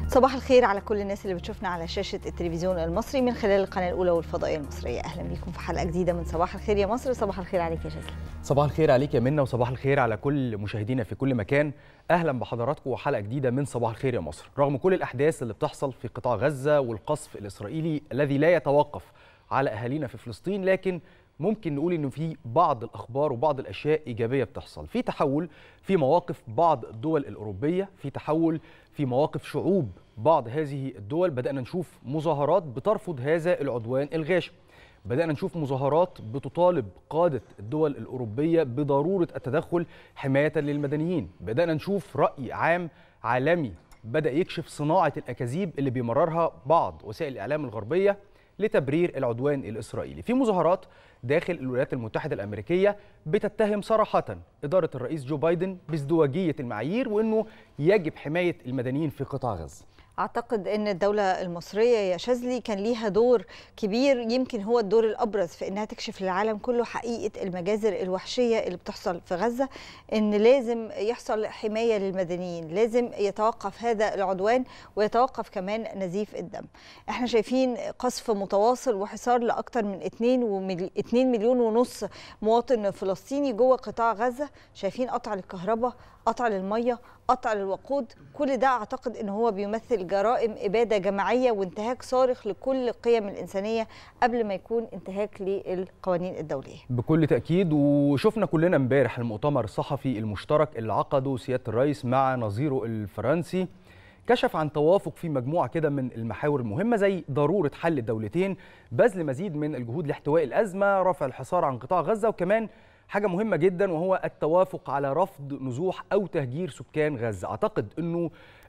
صباح الخير على كل الناس اللي بتشوفنا على شاشة التلفزيون المصري من خلال القناة الأولى والفضائية المصرية أهلا بيكم في حلقة جديدة من صباح الخير يا مصر صباح الخير عليك يا جزل صباح الخير عليك يا منى وصباح الخير على كل مشاهدينا في كل مكان اهلا بحضراتكم وحلقه جديده من صباح الخير يا مصر رغم كل الاحداث اللي بتحصل في قطاع غزه والقصف الاسرائيلي الذي لا يتوقف على اهالينا في فلسطين لكن ممكن نقول انه في بعض الاخبار وبعض الاشياء ايجابيه بتحصل في تحول في مواقف بعض الدول الاوروبيه في تحول في مواقف شعوب بعض هذه الدول بدانا نشوف مظاهرات بترفض هذا العدوان الغاشم بدأنا نشوف مظاهرات بتطالب قادة الدول الأوروبية بضرورة التدخل حماية للمدنيين بدأنا نشوف رأي عام عالمي بدأ يكشف صناعة الأكاذيب اللي بيمررها بعض وسائل الإعلام الغربية لتبرير العدوان الإسرائيلي في مظاهرات داخل الولايات المتحدة الأمريكية بتتهم صراحة إدارة الرئيس جو بايدن بازدواجية المعايير وأنه يجب حماية المدنيين في قطاع غزة اعتقد ان الدوله المصريه يا شاذلي كان ليها دور كبير يمكن هو الدور الابرز في انها تكشف للعالم كله حقيقه المجازر الوحشيه اللي بتحصل في غزه ان لازم يحصل حمايه للمدنيين لازم يتوقف هذا العدوان ويتوقف كمان نزيف الدم احنا شايفين قصف متواصل وحصار لاكثر من 2 2 مليون ونص مواطن فلسطيني جوه قطاع غزه شايفين قطع للكهرباء قطع للميه قطع للوقود كل ده اعتقد ان هو بيمثل جرائم اباده جماعيه وانتهاك صارخ لكل القيم الانسانيه قبل ما يكون انتهاك للقوانين الدوليه بكل تاكيد وشفنا كلنا امبارح المؤتمر الصحفي المشترك اللي عقده سياده الرئيس مع نظيره الفرنسي كشف عن توافق في مجموعه كده من المحاور المهمه زي ضروره حل الدولتين بذل مزيد من الجهود لاحتواء الازمه رفع الحصار عن قطاع غزه وكمان حاجه مهمه جدا وهو التوافق على رفض نزوح او تهجير سكان غزه اعتقد انه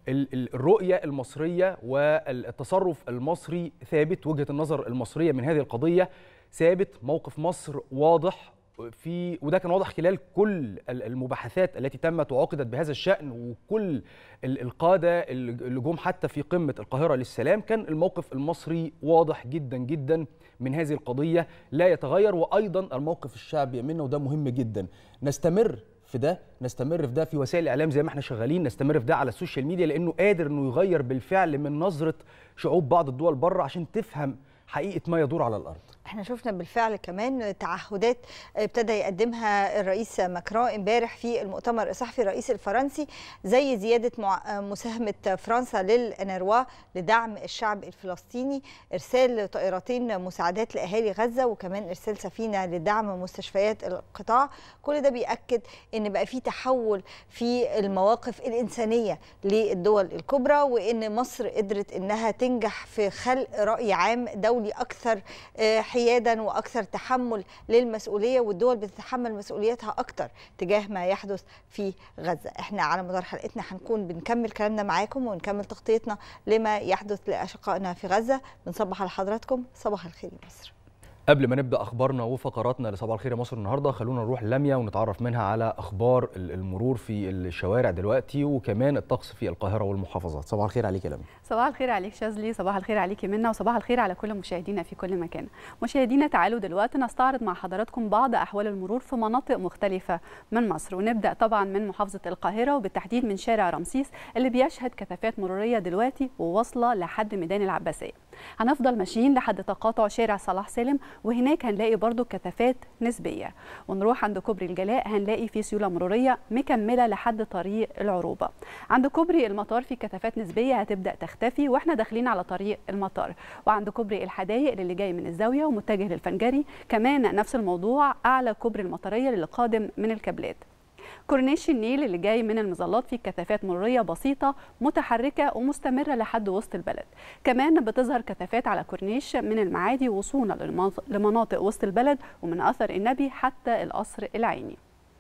الرؤيه المصريه والتصرف المصري ثابت وجهه النظر المصريه من هذه القضيه ثابت موقف مصر واضح في وده كان واضح خلال كل المباحثات التي تمت وعقدت بهذا الشأن وكل القادة اللي جم حتى في قمة القاهرة للسلام كان الموقف المصري واضح جدا جدا من هذه القضية لا يتغير وأيضا الموقف الشعبي منه وده مهم جدا نستمر في ده نستمر في ده في وسائل الاعلام زي ما احنا شغالين نستمر في ده على السوشيال ميديا لانه قادر انه يغير بالفعل من نظره شعوب بعض الدول بره عشان تفهم حقيقه ما يدور على الارض احنا شفنا بالفعل كمان تعهدات ابتدى يقدمها الرئيس ماكرون امبارح في المؤتمر الصحفي الرئيس الفرنسي زي زياده مساهمه فرنسا للانروا لدعم الشعب الفلسطيني ارسال طائرتين مساعدات لاهالي غزه وكمان ارسال سفينه لدعم مستشفيات القطاع كل ده بياكد ان بقى في تحول في المواقف الانسانيه للدول الكبرى وان مصر قدرت انها تنجح في خلق راي عام دولي اكثر حيادا واكثر تحمل للمسؤوليه والدول بتتحمل مسؤوليتها اكثر تجاه ما يحدث في غزه احنا على مدار حلقتنا هنكون بنكمل كلامنا معاكم ونكمل تغطيتنا لما يحدث لاشقائنا في غزه بنصبح على حضراتكم صباح الخير يا مصر قبل ما نبدا اخبارنا وفقراتنا لصباح الخير يا مصر النهارده خلونا نروح لميا ونتعرف منها على اخبار المرور في الشوارع دلوقتي وكمان الطقس في القاهره والمحافظات صباح الخير عليك يا لميا صباح الخير عليك شاذلي صباح الخير عليك منا وصباح الخير على كل مشاهدينا في كل مكان مشاهدينا تعالوا دلوقتي نستعرض مع حضراتكم بعض احوال المرور في مناطق مختلفه من مصر ونبدا طبعا من محافظه القاهره وبالتحديد من شارع رمسيس اللي بيشهد كثافات مروريه دلوقتي وواصله لحد ميدان العباسيه هنفضل ماشيين لحد تقاطع شارع صلاح سالم وهناك هنلاقي برضو كثافات نسبية ونروح عند كوبري الجلاء هنلاقي في سيولة مرورية مكملة لحد طريق العروبة عند كوبري المطار في كثافات نسبية هتبدأ تختفي واحنا داخلين على طريق المطار وعند كوبري الحدايق اللي جاي من الزاوية ومتجه للفنجري كمان نفس الموضوع أعلى كوبري المطرية اللي قادم من الكابلات كورنيش النيل اللي جاي من المظلات فيه كثافات مروريه بسيطه متحركه ومستمره لحد وسط البلد كمان بتظهر كثافات على كورنيش من المعادي وصولا لمناطق وسط البلد ومن اثر النبي حتى القصر العيني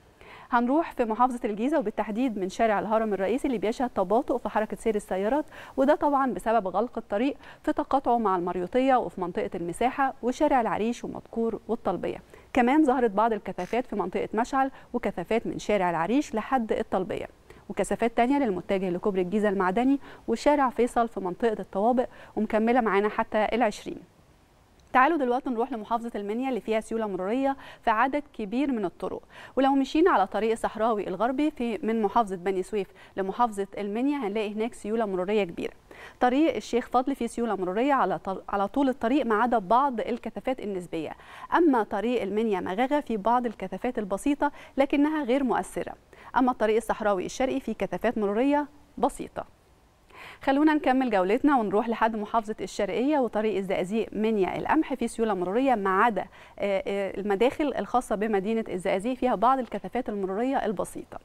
هنروح في محافظة الجيزة وبالتحديد من شارع الهرم الرئيسي اللي بيشهد تباطؤ في حركة سير السيارات وده طبعا بسبب غلق الطريق في تقاطعه مع المريوطية وفي منطقة المساحة وشارع العريش ومذكور والطلبية كمان ظهرت بعض الكثافات في منطقة مشعل وكثافات من شارع العريش لحد الطلبية وكثافات تانية للمتجه لكوبري الجيزة المعدني وشارع فيصل في منطقة الطوابق ومكملة معانا حتى العشرين تعالوا دلوقتي نروح لمحافظة المنيا اللي فيها سيولة مرورية في عدد كبير من الطرق ولو مشينا على طريق الصحراوي الغربي في من محافظة بني سويف لمحافظة المنيا هنلاقي هناك سيولة مرورية كبيرة طريق الشيخ فضل فيه سيولة مرورية على على طول الطريق ما عدا بعض الكثافات النسبية أما طريق المنيا مغاغة في بعض الكثافات البسيطة لكنها غير مؤثرة أما الطريق الصحراوي الشرقي فيه كثافات مرورية بسيطة خلونا نكمل جولتنا ونروح لحد محافظة الشرقية وطريق الزقازيق منيا القمح في سيولة مرورية ما عدا المداخل الخاصة بمدينة الزقازيق فيها بعض الكثافات المرورية البسيطة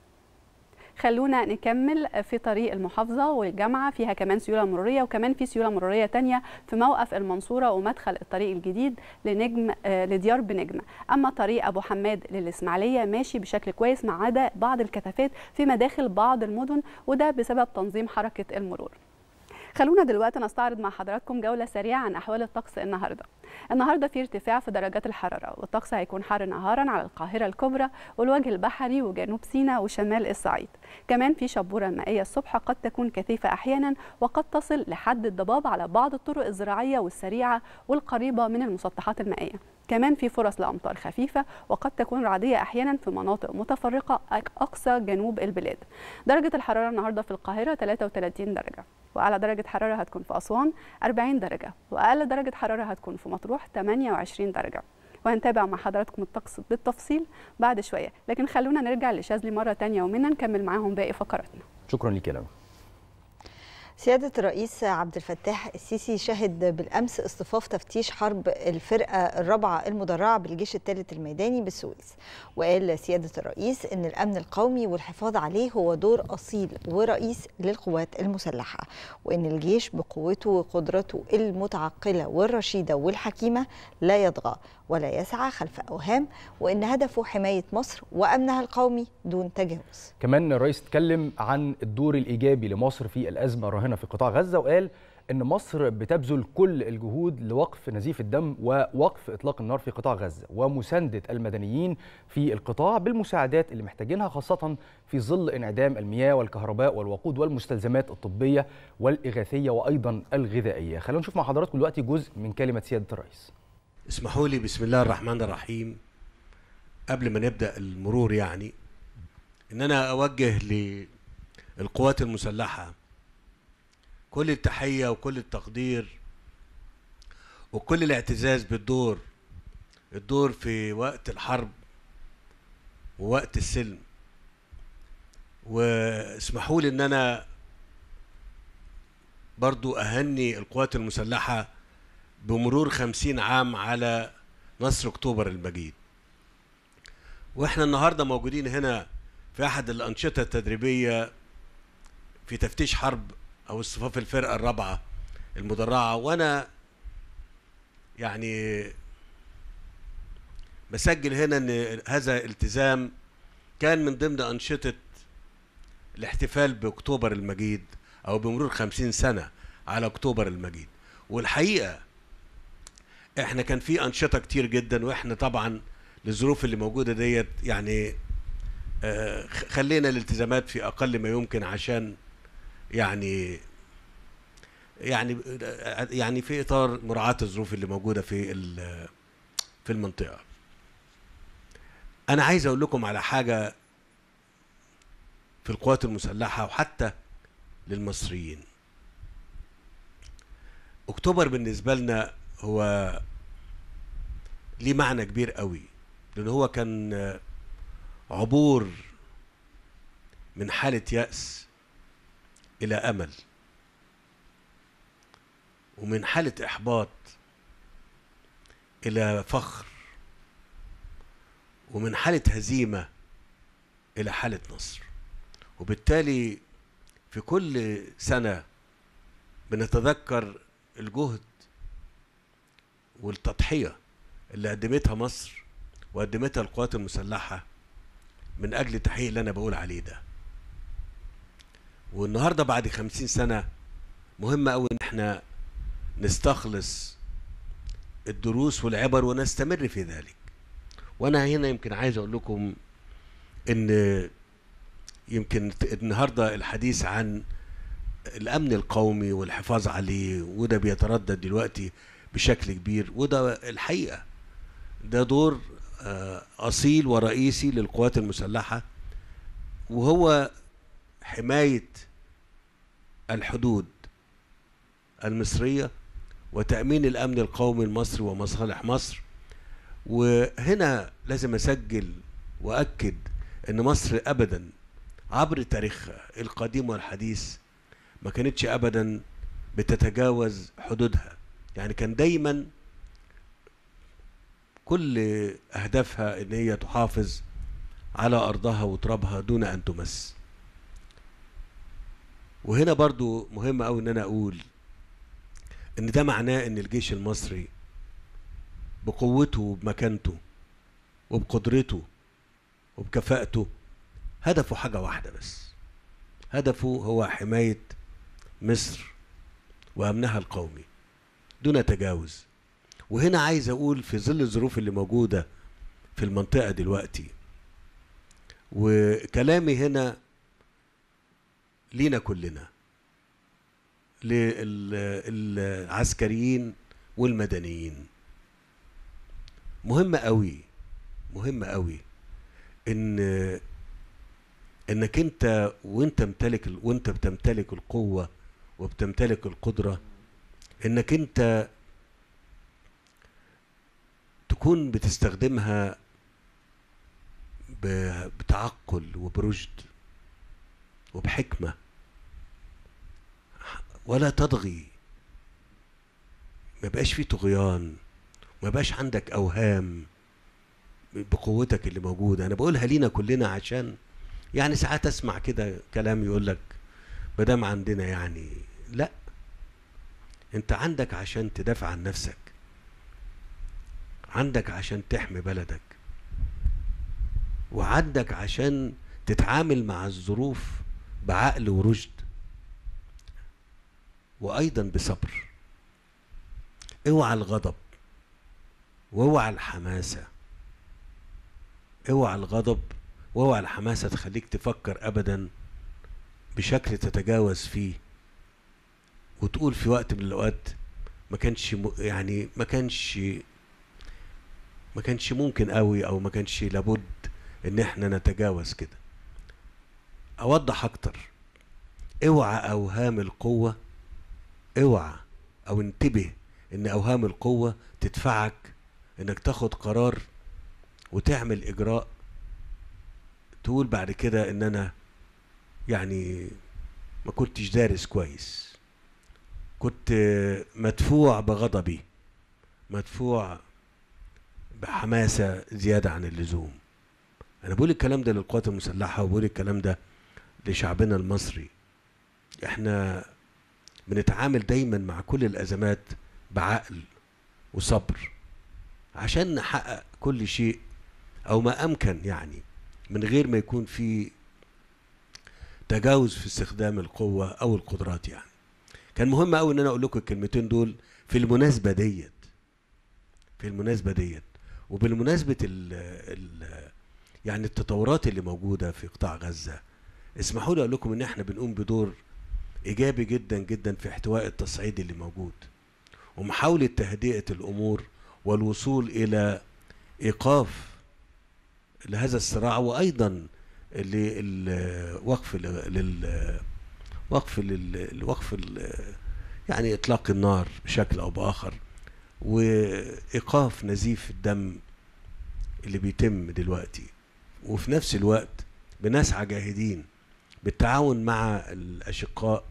خلونا نكمل في طريق المحافظة والجامعة فيها كمان سيولة مرورية وكمان في سيولة مرورية تانية في موقف المنصورة ومدخل الطريق الجديد لنجم لديار بنجمة أما طريق أبو حماد للإسماعيلية ماشي بشكل كويس ما عدا بعض الكثافات في مداخل بعض المدن وده بسبب تنظيم حركة المرور خلونا دلوقتي نستعرض مع حضراتكم جولة سريعة عن أحوال الطقس النهاردة النهارده في ارتفاع في درجات الحراره والطقس هيكون حار نهارا على القاهره الكبرى والوجه البحري وجنوب سيناء وشمال الصعيد كمان في شبوره مائيه الصبح قد تكون كثيفه احيانا وقد تصل لحد الضباب على بعض الطرق الزراعيه والسريعه والقريبه من المسطحات المائيه كمان في فرص لامطار خفيفه وقد تكون رعديه احيانا في مناطق متفرقه اقصى جنوب البلاد درجه الحراره النهارده في القاهره 33 درجه واعلى درجه حراره هتكون في اسوان 40 درجه واقل درجه حراره هتكون في مطروح 28 درجه وهنتابع مع حضراتكم الطقس بالتفصيل بعد شويه لكن خلونا نرجع لشاذلي مره تانية ومنا نكمل معاهم باقي فقراتنا شكرا لك يا لمى سيادة الرئيس عبد الفتاح السيسي شهد بالأمس اصطفاف تفتيش حرب الفرقة الرابعة المدرعة بالجيش الثالث الميداني بالسويس وقال سيادة الرئيس أن الأمن القومي والحفاظ عليه هو دور أصيل ورئيس للقوات المسلحة وأن الجيش بقوته وقدرته المتعقلة والرشيدة والحكيمة لا يطغى ولا يسعى خلف أوهام وأن هدفه حماية مصر وأمنها القومي دون تجاوز كمان الرئيس اتكلم عن الدور الإيجابي لمصر في الأزمة الراهنة في قطاع غزة وقال ان مصر بتبذل كل الجهود لوقف نزيف الدم ووقف اطلاق النار في قطاع غزه ومسانده المدنيين في القطاع بالمساعدات اللي محتاجينها خاصه في ظل انعدام المياه والكهرباء والوقود والمستلزمات الطبيه والاغاثيه وايضا الغذائيه خلونا نشوف مع حضراتكم دلوقتي جزء من كلمه سياده الرئيس اسمحوا لي بسم الله الرحمن الرحيم قبل ما نبدا المرور يعني ان انا اوجه للقوات المسلحه كل التحيه وكل التقدير وكل الاعتزاز بالدور الدور في وقت الحرب ووقت السلم واسمحوا لي ان انا برضو اهني القوات المسلحه بمرور خمسين عام على نصر اكتوبر المجيد واحنا النهارده موجودين هنا في احد الانشطه التدريبيه في تفتيش حرب او اصطفاف الفرقه الرابعه المدرعه وانا يعني بسجل هنا ان هذا التزام كان من ضمن انشطه الاحتفال باكتوبر المجيد او بمرور خمسين سنه على اكتوبر المجيد والحقيقه احنا كان في انشطه كتير جدا واحنا طبعا للظروف اللي موجوده ديت يعني آه خلينا الالتزامات في اقل ما يمكن عشان يعني يعني يعني في اطار مراعاه الظروف اللي موجوده في في المنطقه انا عايز اقول لكم على حاجه في القوات المسلحه وحتى للمصريين اكتوبر بالنسبه لنا هو ليه معنى كبير قوي لان هو كان عبور من حاله ياس الى امل ومن حاله احباط الى فخر ومن حاله هزيمه الى حاله نصر وبالتالي في كل سنه بنتذكر الجهد والتضحيه اللي قدمتها مصر وقدمتها القوات المسلحه من اجل التحقيق اللي انا بقول عليه ده والنهارده بعد خمسين سنه مهم قوي ان احنا نستخلص الدروس والعبر ونستمر في ذلك وانا هنا يمكن عايز اقول لكم ان يمكن النهارده الحديث عن الامن القومي والحفاظ عليه وده بيتردد دلوقتي بشكل كبير وده الحقيقه ده دور آه، اصيل ورئيسي للقوات المسلحه وهو حمايه الحدود المصريه وتامين الامن القومي المصري ومصالح مصر وهنا لازم اسجل واكد ان مصر ابدا عبر تاريخها القديم والحديث ما كانتش ابدا بتتجاوز حدودها يعني كان دايما كل اهدافها ان هي تحافظ على ارضها وترابها دون ان تمس وهنا برضو مهم قوي ان انا اقول ان ده معناه ان الجيش المصري بقوته وبمكانته وبقدرته وبكفاءته هدفه حاجة واحدة بس هدفه هو حماية مصر وأمنها القومي دون تجاوز وهنا عايز أقول في ظل الظروف اللي موجودة في المنطقة دلوقتي وكلامي هنا لينا كلنا للعسكريين والمدنيين مهم قوي مهم قوي ان انك انت وانت ممتلك وانت بتمتلك القوه وبتمتلك القدره انك انت تكون بتستخدمها ب- بتعقل وبرشد وبحكمه ولا تطغي ما يبقاش في طغيان ما يبقاش عندك اوهام بقوتك اللي موجوده انا بقولها لينا كلنا عشان يعني ساعات اسمع كده كلام يقول لك ما دام عندنا يعني لا انت عندك عشان تدافع عن نفسك عندك عشان تحمي بلدك وعندك عشان تتعامل مع الظروف بعقل ورشد وايضا بصبر اوعى الغضب واوعى الحماسه اوعى الغضب واوعى الحماسه تخليك تفكر ابدا بشكل تتجاوز فيه وتقول في وقت من الاوقات ما كانش م- يعني ما كانش ما كانش ممكن قوي او ما كانش لابد ان احنا نتجاوز كده اوضح اكتر اوعى اوهام القوه اوعى او انتبه ان اوهام القوه تدفعك انك تاخد قرار وتعمل اجراء تقول بعد كده ان انا يعني ما كنتش دارس كويس كنت مدفوع بغضبي مدفوع بحماسة زيادة عن اللزوم أنا بقول الكلام ده للقوات المسلحة وبقول الكلام ده لشعبنا المصري احنا بنتعامل دايما مع كل الأزمات بعقل وصبر عشان نحقق كل شيء أو ما أمكن يعني من غير ما يكون في تجاوز في استخدام القوة أو القدرات يعني كان مهم قوي ان انا اقول لكم الكلمتين دول في المناسبة ديت في المناسبة ديت وبالمناسبة ال ال يعني التطورات اللي موجودة في قطاع غزة اسمحوا لي اقول لكم ان احنا بنقوم بدور ايجابي جدا جدا في احتواء التصعيد اللي موجود ومحاولة تهدئة الامور والوصول الى ايقاف لهذا الصراع وايضا للوقف لل وقف لل وقف ال- يعني اطلاق النار بشكل او باخر وايقاف نزيف الدم اللي بيتم دلوقتي وفي نفس الوقت بنسعى جاهدين بالتعاون مع الاشقاء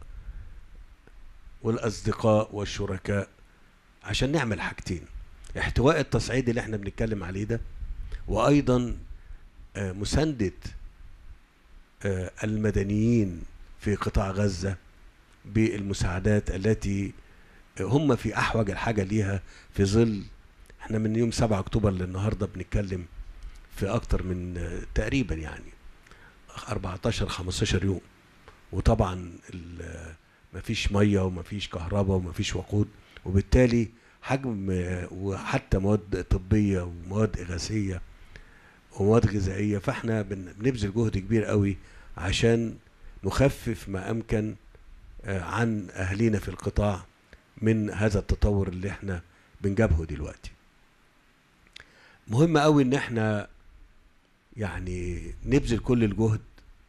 والاصدقاء والشركاء عشان نعمل حاجتين احتواء التصعيد اللي احنا بنتكلم عليه ده وايضا آه، مسانده آه، المدنيين في قطاع غزة بالمساعدات التي هم في أحوج الحاجة ليها في ظل احنا من يوم 7 أكتوبر للنهاردة بنتكلم في أكتر من آه، تقريبا يعني 14 15 يوم وطبعا ال- مفيش مية ومفيش كهرباء ومفيش وقود وبالتالي حجم آه، وحتى مواد طبية ومواد إغاثية ومواد غذائية فاحنا بن- بنبذل جهد كبير قوي عشان نخفف ما امكن آه، عن اهلينا في القطاع من هذا التطور اللي احنا بنجابهه دلوقتي مهم قوي ان احنا يعني نبذل كل الجهد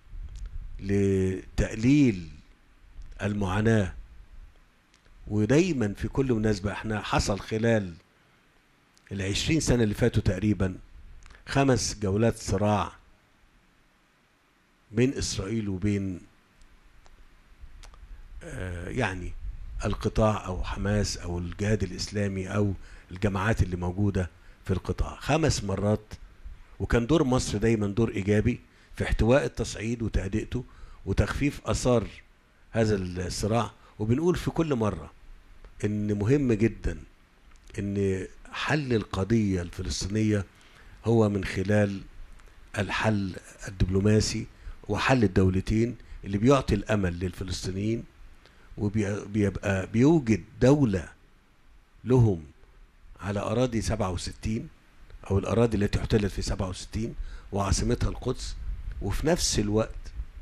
لتقليل المعاناة ودايما في كل مناسبة احنا حصل خلال العشرين سنة اللي فاتوا تقريبا خمس جولات صراع بين إسرائيل وبين آه يعني القطاع أو حماس أو الجهاد الإسلامي أو الجماعات اللي موجودة في القطاع خمس مرات وكان دور مصر دايما دور إيجابي في احتواء التصعيد وتهدئته وتخفيف اثار هذا الصراع وبنقول في كل مره ان مهم جدا ان حل القضيه الفلسطينيه هو من خلال الحل الدبلوماسي وحل الدولتين اللي بيعطي الامل للفلسطينيين وبيبقى بيوجد دوله لهم على اراضي 67 او الاراضي التي احتلت في 67 وعاصمتها القدس وفي نفس الوقت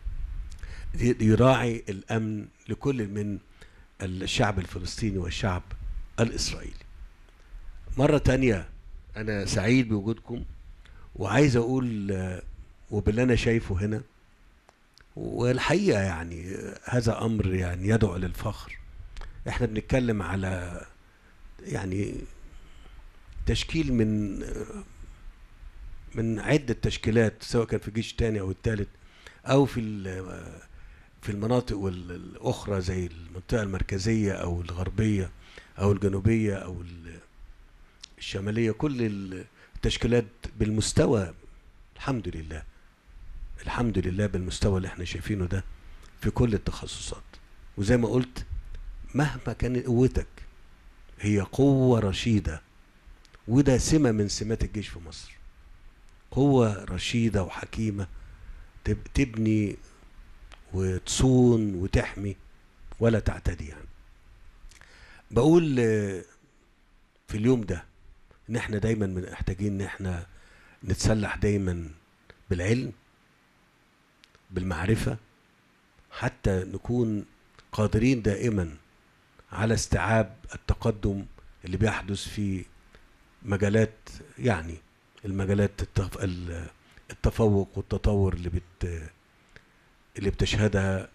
يراعي الامن لكل من الشعب الفلسطيني والشعب الاسرائيلي مرة تانية انا سعيد بوجودكم وعايز اقول وباللي انا شايفه هنا والحقيقة يعني هذا امر يعني يدعو للفخر احنا بنتكلم على يعني تشكيل من من عدة تشكيلات سواء كان في الجيش الثاني او الثالث او في في المناطق الاخرى زي المنطقه المركزيه او الغربيه او الجنوبيه او الشماليه كل التشكيلات بالمستوى الحمد لله الحمد لله بالمستوى اللي احنا شايفينه ده في كل التخصصات وزي ما قلت مهما كانت قوتك هي قوة رشيدة وده سمة من سمات الجيش في مصر قوة رشيدة وحكيمة تبني وتصون وتحمي ولا تعتدي يعني بقول في اليوم ده ان احنا دايما محتاجين ان احنا نتسلح دايما بالعلم بالمعرفة حتى نكون قادرين دائما على استيعاب التقدم اللي بيحدث في مجالات يعني المجالات التفوق والتطور اللي بت اللي بتشهدها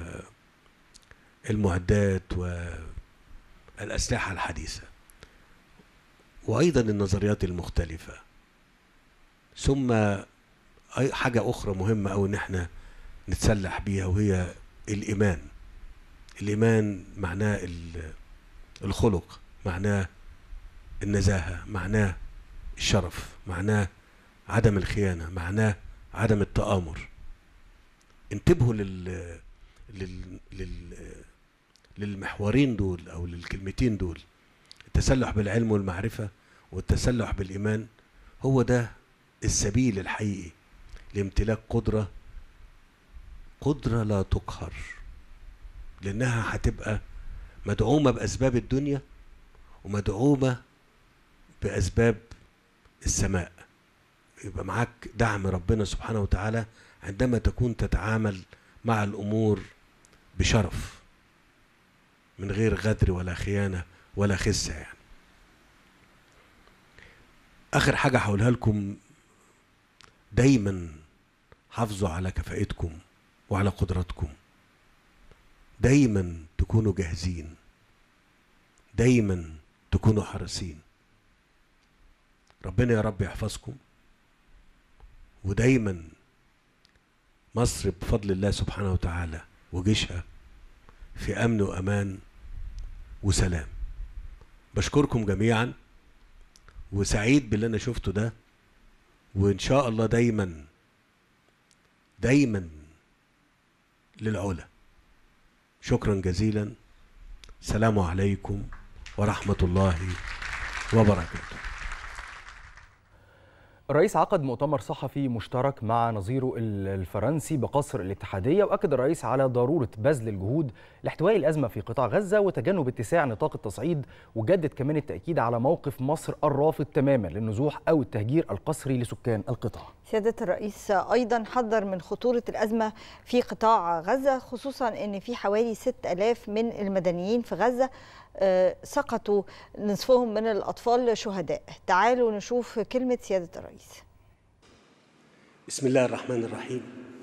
المعدات والأسلحة الحديثة وأيضا النظريات المختلفة ثم أي حاجة أخرى مهمة أو إن احنا نتسلح بيها وهي الإيمان الإيمان معناه الخلق معناه النزاهة معناه الشرف معناه عدم الخيانة معناه عدم التآمر انتبهوا لل... لل... لل... للمحورين دول او للكلمتين دول التسلح بالعلم والمعرفة والتسلح بالإيمان هو ده السبيل الحقيقي لامتلاك قدرة قدرة لا تقهر لأنها هتبقى مدعومة بأسباب الدنيا ومدعومة بأسباب السماء يبقى معاك دعم ربنا سبحانه وتعالى عندما تكون تتعامل مع الأمور بشرف من غير غدر ولا خيانة ولا خسة يعني آخر حاجة هقولها لكم دايما حافظوا على كفاءتكم وعلى قدراتكم دايما تكونوا جاهزين دايما تكونوا حريصين ربنا يا رب يحفظكم ودايما مصر بفضل الله سبحانه وتعالى وجيشها في امن وامان وسلام بشكركم جميعا وسعيد باللي انا شفته ده وان شاء الله دايما دايما للعلا شكرا جزيلا السلام عليكم ورحمه الله وبركاته الرئيس عقد مؤتمر صحفي مشترك مع نظيره الفرنسي بقصر الاتحادية وأكد الرئيس على ضرورة بذل الجهود لاحتواء الأزمة في قطاع غزة وتجنب اتساع نطاق التصعيد وجدد كمان التأكيد على موقف مصر الرافض تماما للنزوح أو التهجير القسري لسكان القطاع سيادة الرئيس أيضا حذر من خطورة الأزمة في قطاع غزة خصوصا أن في حوالي 6000 من المدنيين في غزة سقطوا نصفهم من الأطفال شهداء تعالوا نشوف كلمة سيادة الرئيس بسم الله الرحمن الرحيم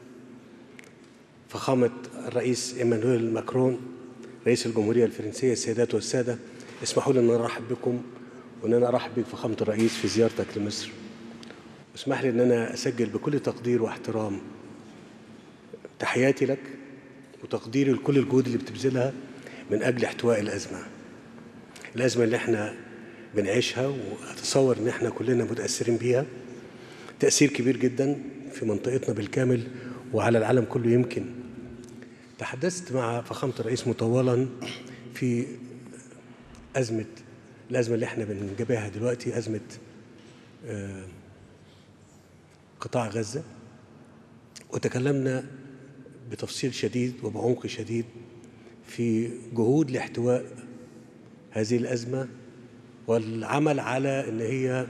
فخامة الرئيس إيمانويل ماكرون رئيس الجمهورية الفرنسية السيدات والسادة اسمحوا لي أن أرحب بكم وأن أنا أرحب بك فخامة الرئيس في زيارتك لمصر اسمح لي أن أنا أسجل بكل تقدير واحترام تحياتي لك وتقديري لكل الجهود اللي بتبذلها من أجل احتواء الأزمة الأزمة اللي احنا بنعيشها وأتصور إن احنا كلنا متأثرين بيها تأثير كبير جدا في منطقتنا بالكامل وعلى العالم كله يمكن تحدثت مع فخامة الرئيس مطولا في أزمة الأزمة اللي احنا بنجابهها دلوقتي أزمة قطاع غزة وتكلمنا بتفصيل شديد وبعمق شديد في جهود لاحتواء هذه الأزمة والعمل على أن هي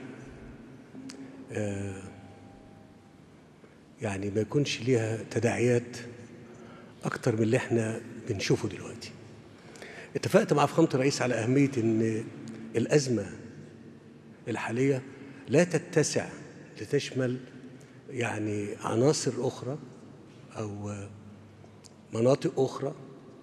يعني ما يكونش ليها تداعيات أكتر من اللي احنا بنشوفه دلوقتي اتفقت مع فخامة الرئيس على أهمية أن الأزمة الحالية لا تتسع لتشمل يعني عناصر أخرى أو مناطق أخرى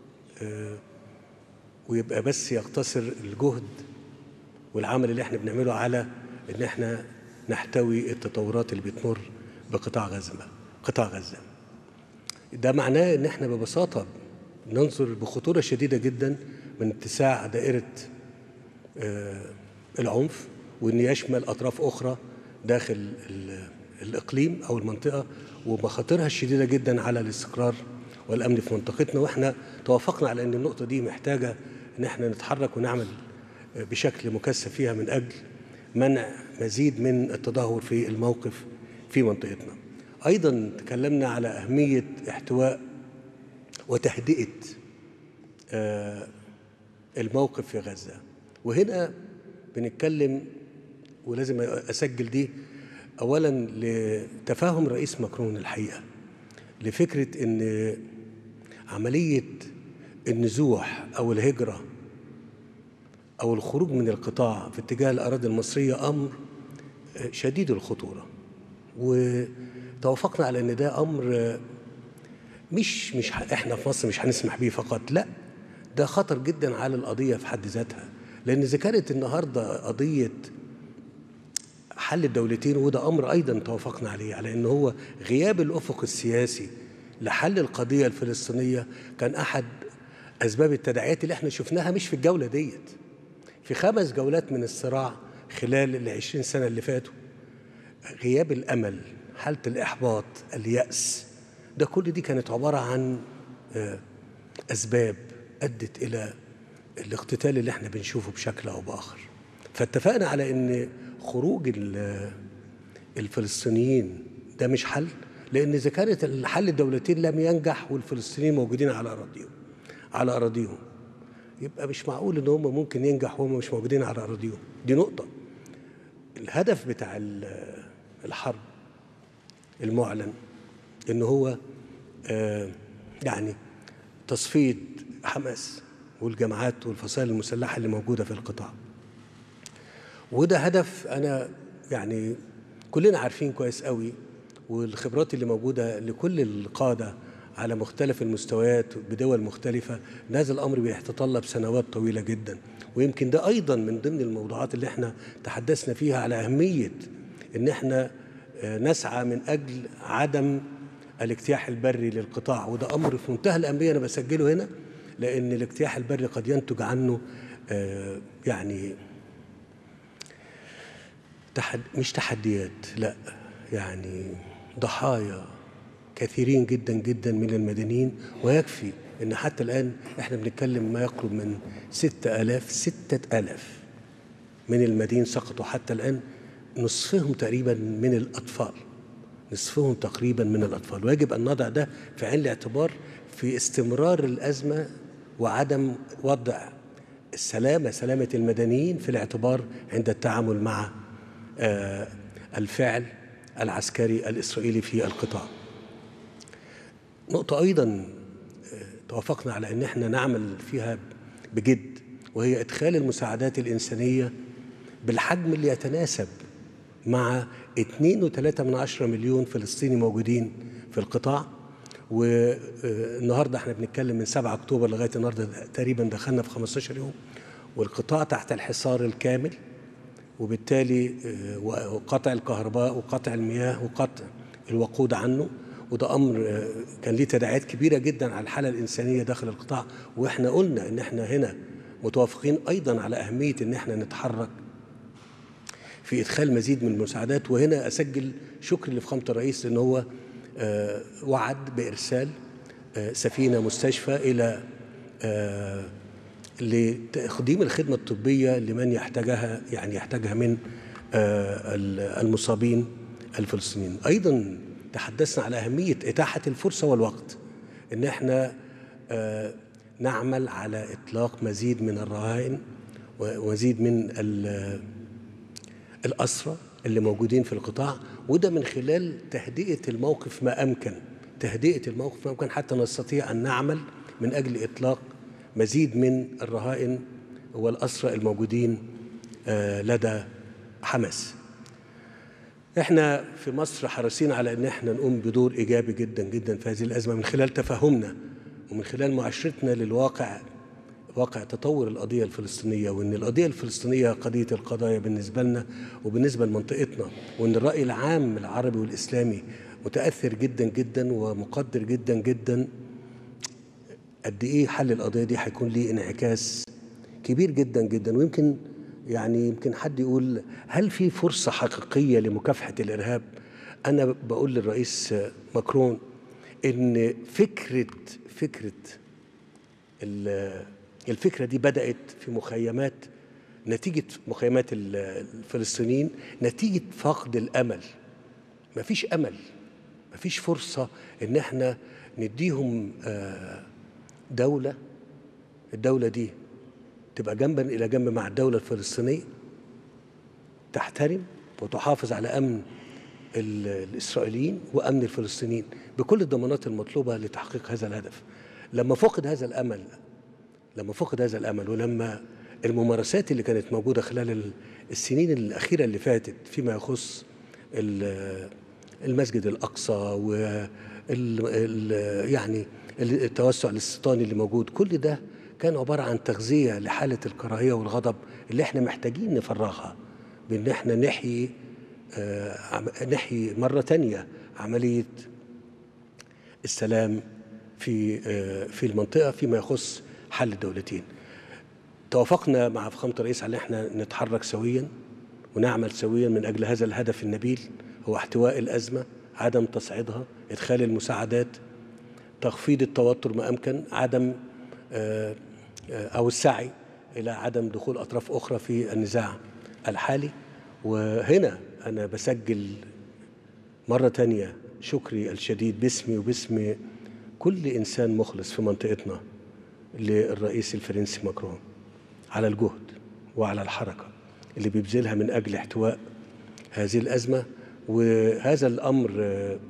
ويبقى بس يقتصر الجهد والعمل اللي احنا بنعمله على ان احنا نحتوي التطورات اللي بتمر بقطاع غزة قطاع غزة ده معناه ان احنا ببساطة ننظر بخطورة شديدة جدا من اتساع دائرة العنف وان يشمل اطراف اخرى داخل الاقليم او المنطقة ومخاطرها الشديدة جدا على الاستقرار والامن في منطقتنا واحنا توافقنا على ان النقطه دي محتاجه ان احنا نتحرك ونعمل بشكل مكثف فيها من اجل منع مزيد من التدهور في الموقف في منطقتنا. ايضا تكلمنا على اهميه احتواء وتهدئه الموقف في غزه وهنا بنتكلم ولازم اسجل دي اولا لتفاهم رئيس ماكرون الحقيقه لفكره ان عمليه النزوح او الهجره او الخروج من القطاع في اتجاه الاراضي المصريه امر شديد الخطوره وتوافقنا على ان ده امر مش مش احنا في مصر مش هنسمح بيه فقط لا ده خطر جدا على القضيه في حد ذاتها لان اذا كانت النهارده قضيه حل الدولتين وده امر ايضا توافقنا عليه على ان هو غياب الافق السياسي لحل القضيه الفلسطينيه كان احد اسباب التداعيات اللي احنا شفناها مش في الجوله ديت في خمس جولات من الصراع خلال العشرين سنه اللي فاتوا غياب الامل حاله الاحباط الياس ده كل دي كانت عباره عن اسباب ادت الى الاقتتال اللي احنا بنشوفه بشكل او باخر فاتفقنا على ان خروج الفلسطينيين ده مش حل لان اذا كانت الحل الدولتين لم ينجح والفلسطينيين موجودين على اراضيهم على اراضيهم يبقى مش معقول ان هم ممكن ينجح وهم مش موجودين على اراضيهم دي نقطه الهدف بتاع الحرب المعلن ان هو آه يعني تصفيد حماس والجماعات والفصائل المسلحه اللي موجوده في القطاع وده هدف انا يعني كلنا عارفين كويس قوي والخبرات اللي موجوده لكل القاده على مختلف المستويات بدول مختلفه ان هذا الامر بيتطلب سنوات طويله جدا ويمكن ده ايضا من ضمن الموضوعات اللي احنا تحدثنا فيها على اهميه ان احنا نسعى من اجل عدم الاجتياح البري للقطاع وده امر في منتهى الاهميه انا بسجله هنا لان الاجتياح البري قد ينتج عنه يعني تحد مش تحديات لا يعني ضحايا كثيرين جدا جدا من المدنيين ويكفي ان حتى الان احنا بنتكلم ما يقرب من ستة آلاف ستة آلاف من المدين سقطوا حتى الآن نصفهم تقريبا من الأطفال نصفهم تقريبا من الأطفال ويجب أن نضع ده في عين الاعتبار في استمرار الأزمة وعدم وضع السلامة سلامة المدنيين في الاعتبار عند التعامل مع آه، الفعل العسكري الإسرائيلي في القطاع نقطة أيضا آه، توافقنا على أن احنا نعمل فيها بجد وهي إدخال المساعدات الإنسانية بالحجم اللي يتناسب مع 2.3 من عشرة مليون فلسطيني موجودين في القطاع والنهارده احنا بنتكلم من 7 اكتوبر لغايه النهارده تقريبا دخلنا في 15 يوم والقطاع تحت الحصار الكامل وبالتالي آه، وقطع الكهرباء وقطع المياه وقطع الوقود عنه وده امر آه، كان ليه تداعيات كبيره جدا على الحاله الانسانيه داخل القطاع واحنا قلنا ان احنا هنا متوافقين ايضا على اهميه ان احنا نتحرك في ادخال مزيد من المساعدات وهنا اسجل شكر لفخامه الرئيس لان هو آه، وعد بارسال آه، سفينه مستشفى الى آه، لتقديم الخدمه الطبيه لمن يحتاجها يعني يحتاجها من آه، المصابين الفلسطينيين ايضا تحدثنا على اهميه اتاحه الفرصه والوقت ان احنا آه، نعمل على اطلاق مزيد من الرهائن ومزيد من ال- الأسرى اللي موجودين في القطاع وده من خلال تهدئة الموقف ما أمكن تهدئة الموقف ما أمكن حتى نستطيع أن نعمل من أجل إطلاق مزيد من الرهائن والأسرى الموجودين آه، لدى حماس احنا في مصر حريصين على ان احنا نقوم بدور ايجابي جدا جدا في هذه الازمه من خلال تفهمنا ومن خلال معاشرتنا للواقع واقع تطور القضيه الفلسطينيه وان القضيه الفلسطينيه قضيه القضايا بالنسبه لنا وبالنسبه لمنطقتنا وان الراي العام العربي والاسلامي متاثر جدا جدا ومقدر جدا جدا قد ايه حل القضيه دي هيكون ليه انعكاس كبير جدا جدا ويمكن يعني يمكن حد يقول هل في فرصه حقيقيه لمكافحه الارهاب؟ انا بقول للرئيس ماكرون ان فكره فكره ال- الفكره دي بدات في مخيمات نتيجه مخيمات ال- الفلسطينيين نتيجه فقد الامل مفيش امل مفيش فرصه ان احنا نديهم آه، دوله الدوله دي تبقى جنبا الى جنب مع الدوله الفلسطينيه تحترم وتحافظ على امن ال- الاسرائيليين وامن الفلسطينيين بكل الضمانات المطلوبه لتحقيق هذا الهدف لما فقد هذا الامل لما فقد هذا الامل ولما الممارسات اللي كانت موجوده خلال ال- السنين الاخيره اللي فاتت فيما يخص ال- المسجد الاقصى و ال- ال- يعني التوسع الاستيطاني اللي موجود كل ده كان عباره عن تغذيه لحاله الكراهيه والغضب اللي احنا محتاجين نفرغها بان احنا نحيي آه، عم- نحيي مره تانية عمليه السلام في آه، في المنطقه فيما يخص حل الدولتين. توافقنا مع فخامه الرئيس على ان احنا نتحرك سويا ونعمل سويا من اجل هذا الهدف النبيل هو احتواء الازمه، عدم تصعيدها، ادخال المساعدات، تخفيض التوتر ما امكن، عدم آه، آه، او السعي الى عدم دخول اطراف اخرى في النزاع الحالي وهنا انا بسجل مرة تانية شكري الشديد باسمي وباسم كل إنسان مخلص في منطقتنا للرئيس الفرنسي ماكرون على الجهد وعلى الحركة اللي بيبذلها من أجل احتواء هذه الأزمة وهذا الأمر آه،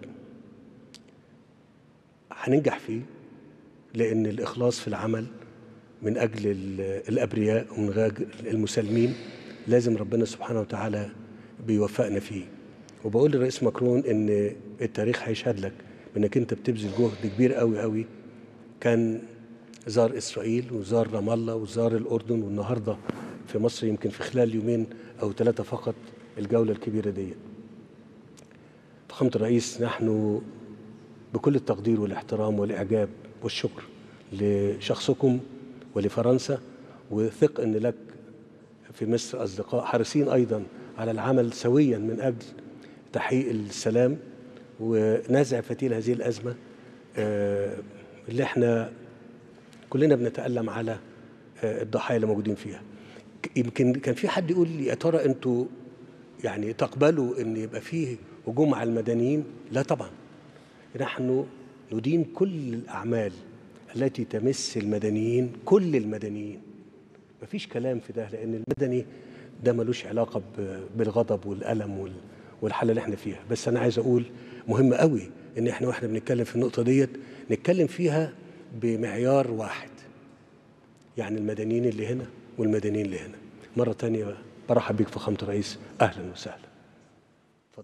هننجح فيه لأن الإخلاص في العمل من أجل ال- الأبرياء ومن أجل المسالمين لازم ربنا سبحانه وتعالى بيوفقنا فيه وبقول للرئيس ماكرون ان التاريخ هيشهد لك بانك انت بتبذل جهد كبير قوي قوي كان زار اسرائيل وزار رام الله وزار الاردن والنهارده في مصر يمكن في خلال يومين او ثلاثه فقط الجوله الكبيره دي فخامه الرئيس نحن بكل التقدير والاحترام والاعجاب والشكر لشخصكم ولفرنسا وثق ان لك في مصر اصدقاء حريصين ايضا على العمل سويا من اجل تحقيق السلام ونزع فتيل هذه الازمه آه، اللي احنا كلنا بنتالم على آه، الضحايا اللي موجودين فيها ك- يمكن كان في حد يقول لي يا ترى انتوا يعني تقبلوا ان يبقى فيه هجوم على المدنيين لا طبعا نحن ندين كل الاعمال التي تمس المدنيين كل المدنيين مفيش كلام في ده لان المدني ده ملوش علاقه ب- بالغضب والالم وال- والحاله اللي احنا فيها بس انا عايز اقول مهم قوي ان احنا واحنا بنتكلم في النقطه ديت نتكلم فيها بمعيار واحد يعني المدنيين اللي هنا والمدنيين اللي هنا مره تانية برحب بيك فخامه الرئيس اهلا وسهلا اتفضل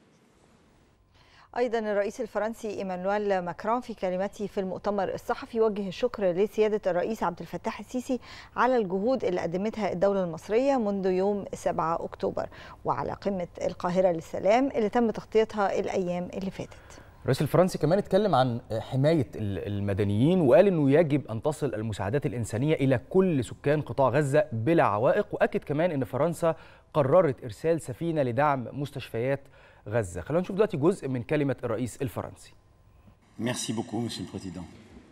ايضا الرئيس الفرنسي ايمانويل ماكرون في كلمته في المؤتمر الصحفي وجه الشكر لسياده الرئيس عبد الفتاح السيسي على الجهود اللي قدمتها الدوله المصريه منذ يوم 7 اكتوبر وعلى قمه القاهره للسلام اللي تم تغطيتها الايام اللي فاتت الرئيس الفرنسي كمان اتكلم عن حماية ال- المدنيين وقال انه يجب ان تصل المساعدات الإنسانية إلى كل سكان قطاع غزة بلا عوائق وأكد كمان ان فرنسا قررت إرسال سفينة لدعم مستشفيات غزة خلونا نشوف دلوقتي جزء من كلمة الرئيس الفرنسي Merci beaucoup, Monsieur le Président.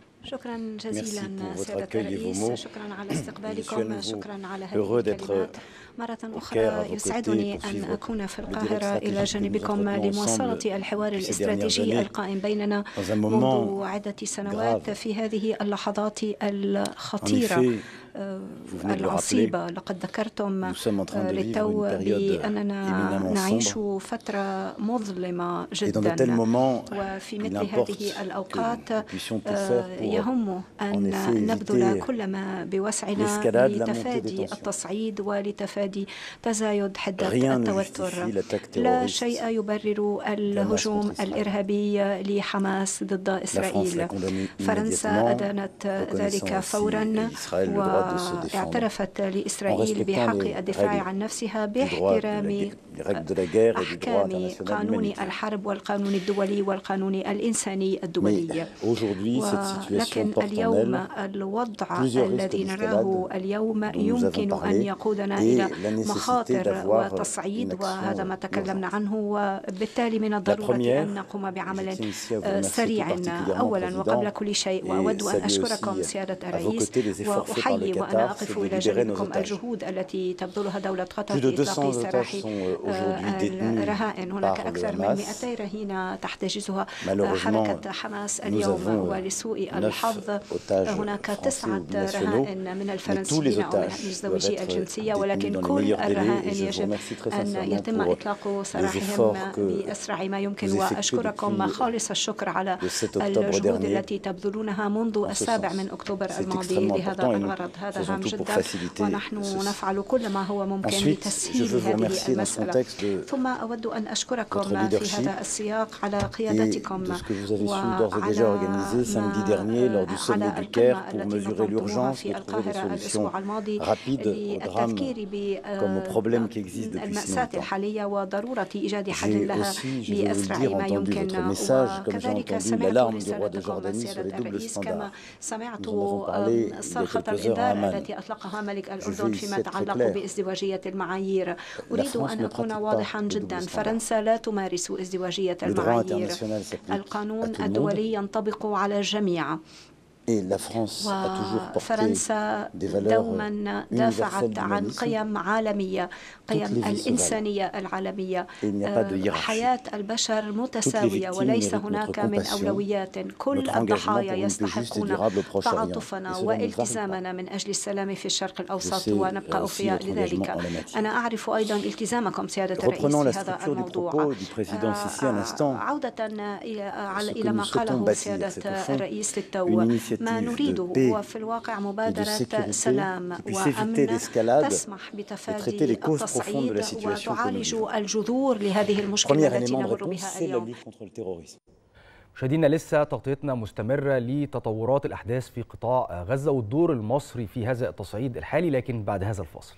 شكرا جزيلا pour votre سيادة accueil et vos الرئيس mots. شكرا على Je suis à استقبالكم nouveau شكرا على heureux هذه d'être الكلمات مرة Caire à أخرى vos يسعدني côtés, أن poursuivre أكون في le القاهرة dialogue إلى stratégique que nous جانبكم entretenons لمواصلة ensemble الحوار ces dernières الاستراتيجي années القائم بيننا dans un منذ moment عدة سنوات grave. في هذه اللحظات En الخطيرة effet, آه، vous venez de le العصيبة لقد ذكرتم nous sommes en train آه، de vivre للتو une période بأننا éminemment نعيش sombre. فترة مظلمة Et dans de جدا tels moments, وفي il مثل importe هذه que الأوقات nous puissions tout آه، faire pour يهم en أن effet نبذل éviter كل ما بوسعنا l'escalade, la montée des لتفادي tensions. التصعيد ولتفادي تزايد حدة Rien ne التوتر justifie l'attaque لا terroriste شيء يبرر الهجوم contre Israël. الإرهابي لحماس ضد La France l'a إسرائيل condamné فرنسا immédiatement, أدانت ذلك reconnaissant فورا aussi à Israël le droit de se défendre واعترفت لإسرائيل respectant بحق les الدفاع règles عن نفسها du droit de la باحترام guerre- des règles de la guerre et du droit أحكام international قانون humanitaire. الحرب والقانون الدولي والقانون الإنساني الدولي Mais aujourd'hui, cette situation ولكن porte en اليوم elle الوضع plusieurs الذي risques نراه d'escalade اليوم dont nous avons يمكن أن parlé يقودنا et إلى la nécessité مخاطر d'avoir وتصعيد une action وهذا ما تكلمنا urgente. عنه وبالتالي من الضرورة première, أن نقوم je بعمل tiens ici à vous آه، remercier سريع tout particulièrement, أولا Président, وقبل كل شيء وأود أن saluer أشكركم aussi سيادة à vos الرئيس côtés les efforts faits par le وأحيي Qatar, وأنا c'est أقف de إلى libérer nos جانبكم otages. الجهود التي تبذلها دولة قطر Plus de في 200 إطلاق otages سراح sont euh, aujourd'hui détenus الرهائن هناك par le أكثر من Hamas. 200 رهينة تحتجزها Malheureusement, حركة حماس nous اليوم avons, ولسوء neuf الحظ otages هناك français تسعة ou nationaux, رهائن من mais tous les الفرنسيين أو من otages الزوجية doivent être الجنسية détenus ولكن dans les كل meilleurs délais et الرهائن je vous يجب remercie très أن sincèrement يتم pour إطلاق سراحهم efforts que بأسرع ما يمكن vous effectuez وأشكركم depuis خالص الشكر على le 7 octobre الجهود dernier التي تبذلونها منذ ce السابع sens. من أكتوبر C'est الماضي extrêmement لهذا important et nous الغرض هذا faisons هام tout pour جدا faciliter ونحن ceci. نفعل كل ما هو ممكن Ensuite, je لتسهيل veux vous هذه remercier dans ce المسألة contexte de ثم أود أن أشكركم votre في leadership هذا السياق على et قيادتكم de ce que vous avez su d'ores et déjà وعلى organiser samedi ما- dernier lors du sommet على du Caire القمة pour التي mesurer نظمتموها l'urgence في de trouver des القاهرة solutions الأسبوع الماضي rapides au drame للتفكير ب- comme au problème qui existe depuis si المأساة longtemps. الحالية وضرورة إيجاد حل J'ai لها aussi, je veux vous le بأسرع dire, ما entendu يمكن votre message, comme j'ai وكذلك entendu سمعت l'alarme du roi de رسالتكم Jordanie sur سيادة les doubles الرئيس standards. كما سمعت Nous en avons parlé il y a صرخة quelques heures à الإنذار Amman. التي أطلقها ملك Je الأردن vais فيما ici être très يتعلق clair. بازدواجية المعايير أريد France أن ne أكون pratique pas واضحا le double جدا standard. فرنسا لا تمارس ازدواجية Le droit المعايير international s'applique à القانون tout le monde. الدولي ينطبق على الجميع Et la France a toujours porté وفرنسا des valeurs دوما universelles دافعت عن d'humanisme. قيم عالمية قيم les vies الإنسانية العالمية Et il n'y a pas de آه، hiérarchie. حياة البشر متساوية victimes وليس méritent هناك notre من compassion, أولويات كل notre engagement الضحايا pour une paix juste et يستحقون durable au Proche-Orient. تعاطفنا Et cela ne varie والتزامنا من أجل السلام في الشرق الأوسط sais, ونبقى euh, aussi أوفياء votre لذلك engagement en la matière. أنا أعرف أيضا التزامكم سيادة الرئيس Reprenons la في هذا structure du الموضوع propos du président Sissi à l'instant. عودة إلى على- Ce que إلى ما nous souhaitons قاله bâtir, سيادة c'est au fond الرئيس للتو une initiative ما de نريده paix هو في الواقع مبادرة sécurité سلام qui puisse éviter وأمن l'escalade تسمح et traiter بتفادي les causes profondes de la التصعيد situation que nous وتعالج vivons. الجذور لهذه المشكلة Premier التي élément de نمر réponse, بها c'est la اليوم lutte contre le terrorisme. مشاهدينا لسه تغطيتنا مستمرة لتطورات الأحداث في قطاع غزة والدور المصري في هذا التصعيد الحالي لكن بعد هذا الفاصل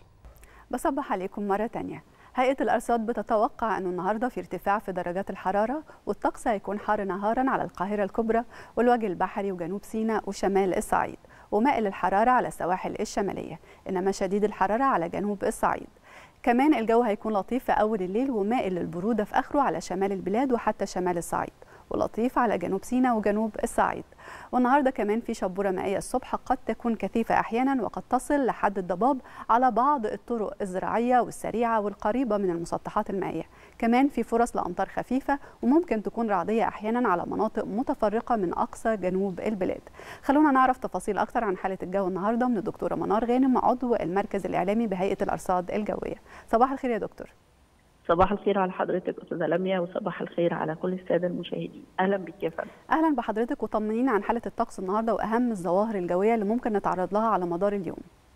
بصبح عليكم مرة تانية هيئة الأرصاد بتتوقع أنه النهاردة في ارتفاع في درجات الحرارة والطقس هيكون حار نهارا على القاهرة الكبرى والوجه البحري وجنوب سيناء وشمال الصعيد ومائل الحرارة على السواحل الشمالية إنما شديد الحرارة على جنوب الصعيد كمان الجو هيكون لطيف في أول الليل ومائل للبرودة في آخره على شمال البلاد وحتى شمال الصعيد ولطيف على جنوب سيناء وجنوب الصعيد والنهارده كمان في شبوره مائيه الصبح قد تكون كثيفه احيانا وقد تصل لحد الضباب على بعض الطرق الزراعيه والسريعه والقريبه من المسطحات المائيه كمان في فرص لامطار خفيفه وممكن تكون رعديه احيانا على مناطق متفرقه من اقصى جنوب البلاد خلونا نعرف تفاصيل اكثر عن حاله الجو النهارده من الدكتوره منار غانم عضو المركز الاعلامي بهيئه الارصاد الجويه صباح الخير يا دكتور صباح الخير على حضرتك استاذه لميا وصباح الخير على كل الساده المشاهدين اهلا بك يا فندم اهلا بحضرتك وطمنينا عن حاله الطقس النهارده واهم الظواهر الجويه اللي ممكن نتعرض لها على مدار اليوم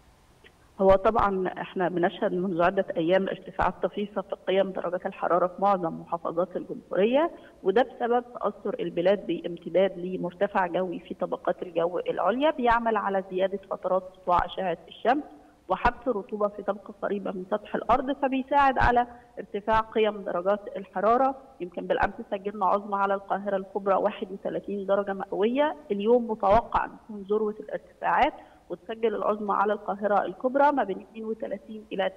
هو طبعا احنا بنشهد منذ عده ايام ارتفاعات طفيفه في قيم درجات الحراره في معظم محافظات الجمهوريه وده بسبب تاثر البلاد بامتداد لمرتفع جوي في طبقات الجو العليا بيعمل على زياده فترات سطوع اشعه الشمس وحبس رطوبة في طبقة قريبة من سطح الأرض فبيساعد على ارتفاع قيم درجات الحرارة يمكن بالأمس سجلنا عظمى على القاهرة الكبرى 31 درجة مئوية اليوم متوقع أن تكون ذروة الارتفاعات وتسجل العظمى على القاهرة الكبرى ما بين 32 إلى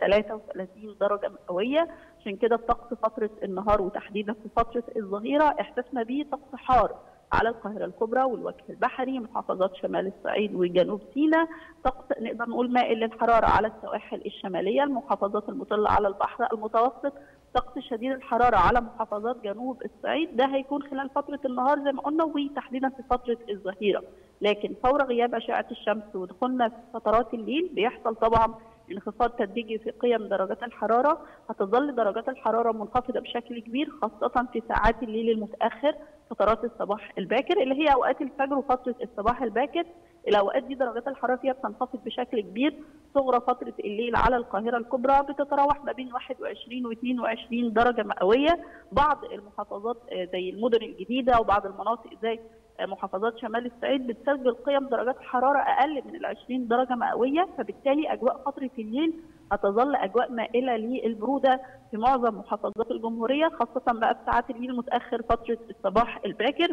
33 درجة مئوية عشان كده الطقس فترة النهار وتحديدا في فترة الظهيرة احساسنا بيه طقس حار على القاهرة الكبرى والوجه البحري محافظات شمال الصعيد وجنوب سيناء طقس نقدر نقول مائل للحرارة على السواحل الشمالية المحافظات المطلة على البحر المتوسط طقس شديد الحرارة على محافظات جنوب الصعيد ده هيكون خلال فترة النهار زي ما قلنا وتحديدا في فترة الظهيرة لكن فور غياب أشعة الشمس ودخولنا في فترات الليل بيحصل طبعا انخفاض تدريجي في قيم درجات الحرارة هتظل درجات الحرارة منخفضة بشكل كبير خاصة في ساعات الليل المتأخر فترات الصباح الباكر اللي هي أوقات الفجر وفترة الصباح الباكر الأوقات دي درجات الحرارة فيها بتنخفض بشكل كبير صغرى فترة الليل على القاهرة الكبرى بتتراوح ما بين 21 و 22 درجة مئوية بعض المحافظات زي المدن الجديدة وبعض المناطق زي محافظات شمال الصعيد بتسجل قيم درجات الحرارة أقل من ال 20 درجة مئوية فبالتالي أجواء فترة الليل هتظل أجواء مائلة للبرودة في معظم محافظات الجمهورية خاصة بقى في ساعات الليل المتأخر فترة الصباح الباكر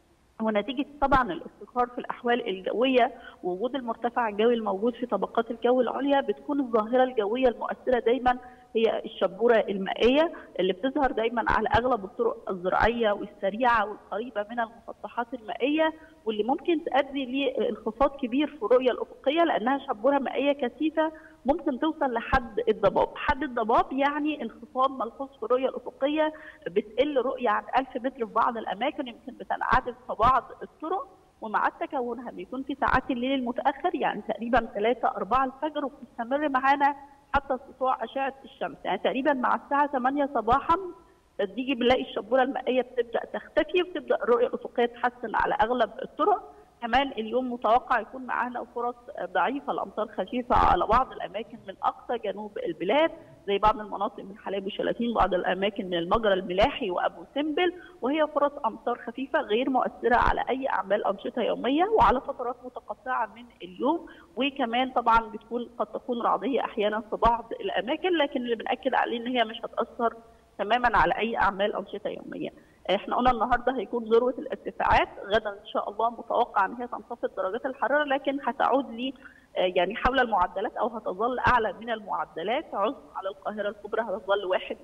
ونتيجة طبعا الاستقرار في الأحوال الجوية ووجود المرتفع الجوي الموجود في طبقات الجو العليا بتكون الظاهرة الجوية المؤثرة دايما هي الشبورة المائية اللي بتظهر دايما على أغلب الطرق الزراعية والسريعة والقريبة من المسطحات المائية واللي ممكن تؤدي لانخفاض كبير في الرؤية الأفقية لأنها شبورة مائية كثيفة ممكن توصل لحد الضباب حد الضباب يعني انخفاض ملحوظ في الرؤية الأفقية بتقل رؤية عن 1000 متر في بعض الأماكن يمكن بتنعدم في بعض الطرق ومع تكونها بيكون في ساعات الليل المتأخر يعني تقريبا 3 4 الفجر وبتستمر معانا حتى سطوع أشعة الشمس يعني تقريبا مع الساعة 8 صباحا تيجي بنلاقي الشبورة المائية بتبدأ تختفي وبتبدأ الرؤية الأفقية تحسن على أغلب الطرق كمان اليوم متوقع يكون معانا فرص ضعيفه لامطار خفيفه على بعض الاماكن من اقصى جنوب البلاد زي بعض المناطق من حلايب وشلاتين بعض الاماكن من المجرى الملاحي وابو سمبل وهي فرص امطار خفيفه غير مؤثره على اي اعمال انشطه يوميه وعلى فترات متقطعه من اليوم وكمان طبعا بتكون قد تكون رعديه احيانا في بعض الاماكن لكن اللي بناكد عليه ان هي مش هتاثر تماما على اي اعمال انشطه يوميه. احنا قلنا النهارده هيكون ذروه الارتفاعات غدا ان شاء الله متوقع ان هي تنخفض درجات الحراره لكن هتعود لي يعني حول المعدلات او هتظل اعلى من المعدلات عظمى على القاهره الكبرى هتظل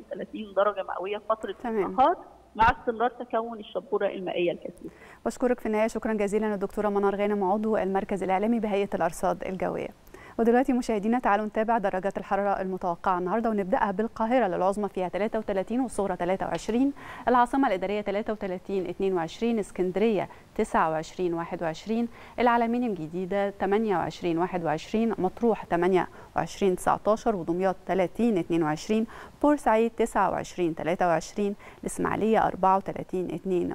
31 درجه مئويه فتره النهار مع استمرار تكون الشبوره المائيه الكثيفه. بشكرك في النهايه شكرا جزيلا الدكتوره منار غانم عضو المركز الاعلامي بهيئه الارصاد الجويه. ودلوقتي مشاهدينا تعالوا نتابع درجات الحرارة المتوقعة النهاردة ونبدأها بالقاهرة للعظمى فيها 33 والصغرى 23 العاصمة الإدارية 33 22 اسكندرية 29 21 العلمين الجديدة 28 21 مطروح 28 19 ودمياط 30 22 بورسعيد 29 23 الإسماعيلية 34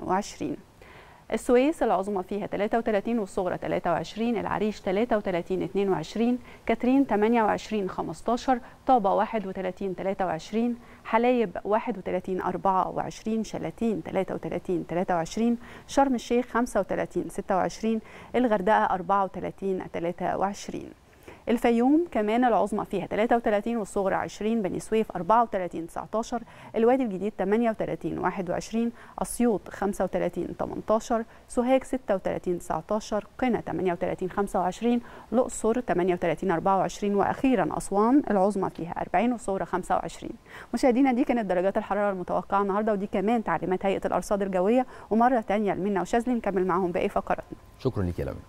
22 السويس العظمى فيها 33 والصغرى 23 العريش 33 22 كاترين 28 15 طابة 31 23 حلايب 31 24 شلاتين 33 23 شرم الشيخ 35 26 الغردقة 34 23 الفيوم كمان العظمى فيها 33 والصغرى 20 بني سويف 34 19 الوادي الجديد 38 21 اسيوط 35 18 سوهاج 36 19 قنا 38 25 الاقصر 38 24 واخيرا اسوان العظمى فيها 40 والصغرى 25 مشاهدينا دي كانت درجات الحراره المتوقعه النهارده ودي كمان تعليمات هيئه الارصاد الجويه ومره ثانيه لمنى وشاذلي نكمل معاهم باقي فقراتنا شكرا لك يا لمن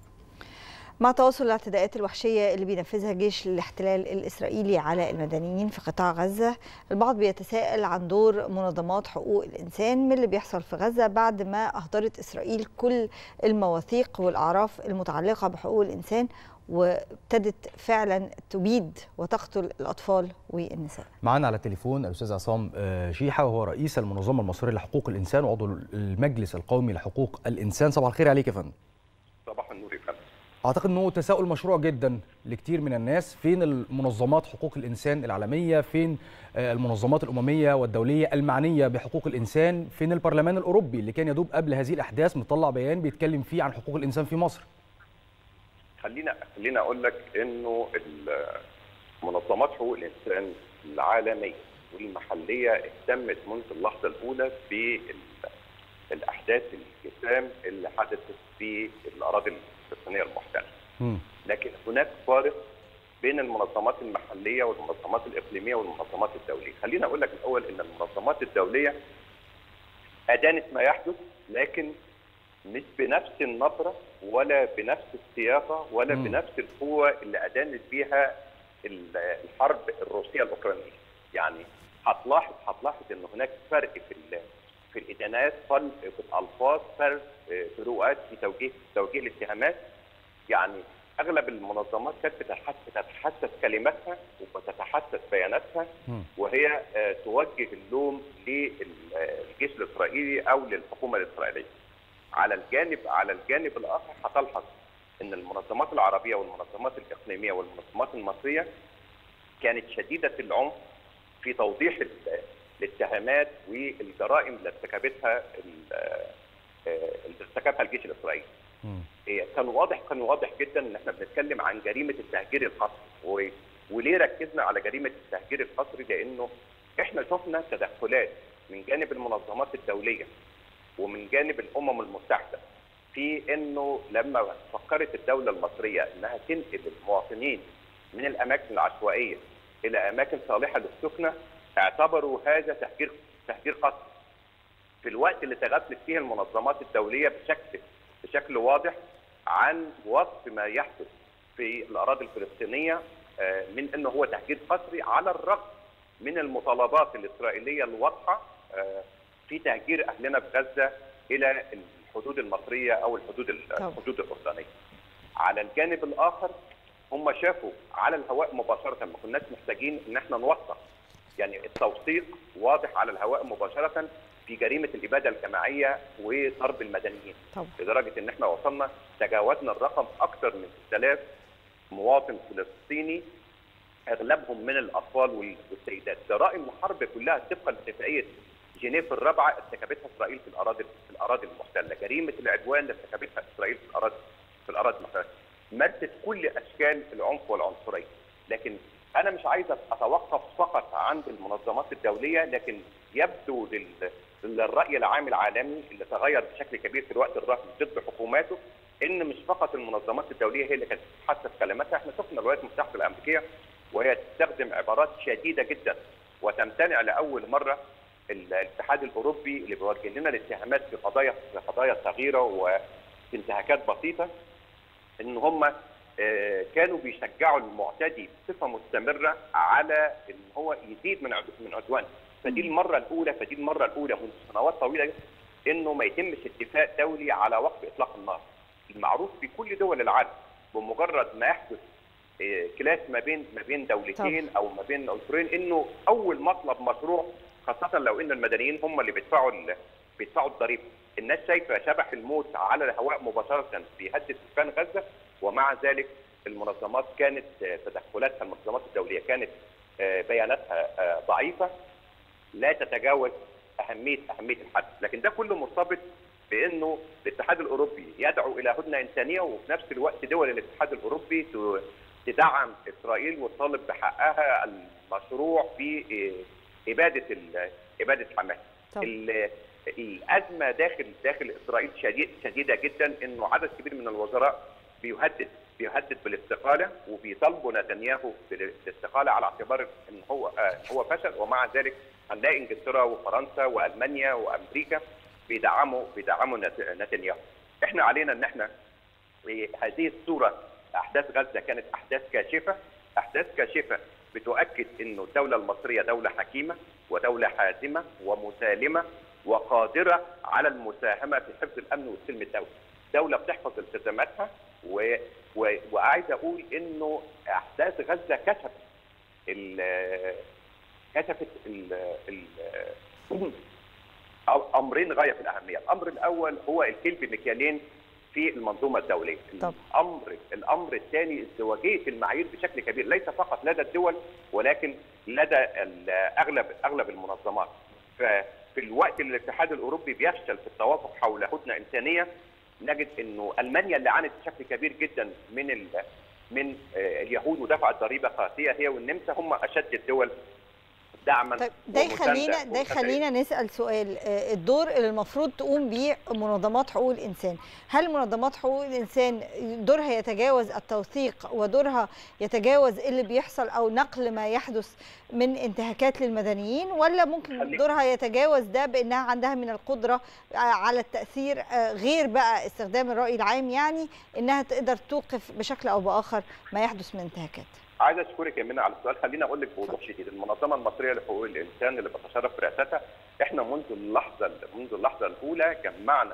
مع تواصل الاعتداءات الوحشية اللي بينفذها جيش الاحتلال الإسرائيلي على المدنيين في قطاع غزة البعض بيتساءل عن دور منظمات حقوق الإنسان من اللي بيحصل في غزة بعد ما أهدرت إسرائيل كل المواثيق والأعراف المتعلقة بحقوق الإنسان وابتدت فعلا تبيد وتقتل الأطفال والنساء معانا على التليفون الأستاذ عصام شيحة وهو رئيس المنظمة المصرية لحقوق الإنسان وعضو المجلس القومي لحقوق الإنسان صباح الخير عليك يا فندم صباح النور يا فندم اعتقد انه تساؤل مشروع جدا لكتير من الناس فين المنظمات حقوق الانسان العالميه فين المنظمات الامميه والدوليه المعنيه بحقوق الانسان فين البرلمان الاوروبي اللي كان يدوب قبل هذه الاحداث مطلع بيان بيتكلم فيه عن حقوق الانسان في مصر خلينا خلينا اقول لك انه منظمات حقوق الانسان العالميه والمحليه اهتمت منذ اللحظه الاولى بالاحداث الجسام اللي حدثت في الاراضي الفلسطينيه المحتله. لكن هناك فارق بين المنظمات المحليه والمنظمات الاقليميه والمنظمات الدوليه. خلينا اقول لك الاول ان المنظمات الدوليه ادانت ما يحدث لكن مش بنفس النبره ولا بنفس الصياغه ولا م. بنفس القوه اللي ادانت بيها الحرب الروسيه الاوكرانيه. يعني هتلاحظ هتلاحظ ان هناك فرق في في الادانات فرق في الالفاظ فرق فروقات في توجيه توجيه الاتهامات يعني اغلب المنظمات كانت بتتحسس كلماتها وبتتحسس بياناتها وهي توجه اللوم للجيش الاسرائيلي او للحكومه الاسرائيليه. على الجانب على الجانب الاخر هتلحظ ان المنظمات العربيه والمنظمات الاقليميه والمنظمات المصريه كانت شديده العنف في توضيح الاتهامات والجرائم اللي ارتكبتها اللي ارتكبها الجيش الاسرائيلي. كان واضح كان واضح جدا ان احنا بنتكلم عن جريمه التهجير القسري وليه ركزنا على جريمه التهجير القسري؟ لانه احنا شفنا تدخلات من جانب المنظمات الدوليه ومن جانب الامم المتحده في انه لما فكرت الدوله المصريه انها تنقل المواطنين من الاماكن العشوائيه الى اماكن صالحه للسكنه اعتبروا هذا تهجير تهجير قسري. في الوقت اللي تغفلت فيه المنظمات الدوليه بشكل بشكل واضح عن وصف ما يحدث في الاراضي الفلسطينيه من انه هو تهجير قسري على الرغم من المطالبات الاسرائيليه الواضحه في تهجير اهلنا في غزه الى الحدود المصريه او الحدود الحدود الاردنيه. على الجانب الاخر هم شافوا على الهواء مباشره ما كناش محتاجين ان احنا نوثق يعني التوثيق واضح على الهواء مباشره في جريمه الاباده الجماعيه وضرب المدنيين طبعا. لدرجه ان احنا وصلنا تجاوزنا الرقم اكثر من 6000 مواطن فلسطيني اغلبهم من الاطفال والسيدات جرائم الحرب كلها طبقا لاتفاقيه جنيف الرابعه ارتكبتها اسرائيل في الاراضي في الاراضي المحتله جريمه العدوان اللي ارتكبتها اسرائيل في الاراضي في الاراضي المحتله مارست كل اشكال العنف والعنصريه لكن انا مش عايز اتوقف فقط عند المنظمات الدوليه لكن يبدو لل للراي العام العالمي اللي تغير بشكل كبير في الوقت الراهن ضد حكوماته ان مش فقط المنظمات الدوليه هي اللي كانت تتحسس كلماتها احنا شفنا الولايات المتحده الامريكيه وهي تستخدم عبارات شديده جدا وتمتنع لاول مره الاتحاد الاوروبي اللي بيوجه لنا الاتهامات في قضايا في قضايا صغيره وفي انتهاكات بسيطه ان هم كانوا بيشجعوا المعتدي بصفه مستمره على ان هو يزيد من من عدوانه فدي المره الاولى فدي المره الاولى منذ سنوات طويله انه ما يتمش اتفاق دولي على وقف اطلاق النار المعروف في كل دول العالم بمجرد ما يحدث كلاش ما بين ما بين دولتين او ما بين عنصرين انه اول مطلب مشروع خاصه لو ان المدنيين هم اللي بيدفعوا بيدفعوا الضريبه الناس شايفه شبح الموت على الهواء مباشره بيهدد سكان غزه ومع ذلك المنظمات كانت تدخلاتها المنظمات الدوليه كانت بياناتها ضعيفه لا تتجاوز اهميه اهميه الحدث، لكن ده كله مرتبط بانه الاتحاد الاوروبي يدعو الى هدنه انسانيه وفي نفس الوقت دول الاتحاد الاوروبي تدعم اسرائيل وتطالب بحقها المشروع في اباده اباده حماس. الازمه داخل داخل اسرائيل شديد شديده جدا انه عدد كبير من الوزراء بيهدد بيهدد بالاستقاله وبيطالبوا نتنياهو بالاستقاله على اعتبار ان هو آه هو فشل ومع ذلك هنلاقي انجلترا وفرنسا والمانيا وامريكا بيدعموا بيدعموا نتنياهو. احنا علينا ان احنا هذه الصوره احداث غزه كانت احداث كاشفه احداث كاشفه بتؤكد انه الدوله المصريه دوله حكيمه ودوله حازمه ومسالمه وقادره على المساهمه في حفظ الامن والسلم الدولي. دوله بتحفظ التزاماتها و... و... وعايز اقول انه احداث غزه كشفت ال... كشفت ال... ال... امرين غايه في الاهميه، الامر الاول هو الكيل بمكيالين في المنظومه الدوليه. طب. الامر الامر الثاني ازدواجيه المعايير بشكل كبير ليس فقط لدى الدول ولكن لدى اغلب اغلب المنظمات. ففي الوقت اللي الاتحاد الاوروبي بيفشل في التوافق حول هدنه انسانيه نجد انه المانيا اللي عانت بشكل كبير جدا من ال من اليهود ودفعت ضريبه قاسيه هي والنمسا هم اشد الدول دعما طيب ده يخلينا ده يخلينا نسال سؤال الدور اللي المفروض تقوم بيه منظمات حقوق الانسان هل منظمات حقوق الانسان دورها يتجاوز التوثيق ودورها يتجاوز اللي بيحصل او نقل ما يحدث من انتهاكات للمدنيين ولا ممكن دورها يتجاوز ده بانها عندها من القدره على التاثير غير بقى استخدام الراي العام يعني انها تقدر توقف بشكل او باخر ما يحدث من انتهاكات عايز اشكرك يا منى على السؤال خليني اقول لك بوضوح شديد المنظمه المصريه لحقوق الانسان اللي بتشرف برئاستها احنا منذ اللحظه منذ اللحظه الاولى جمعنا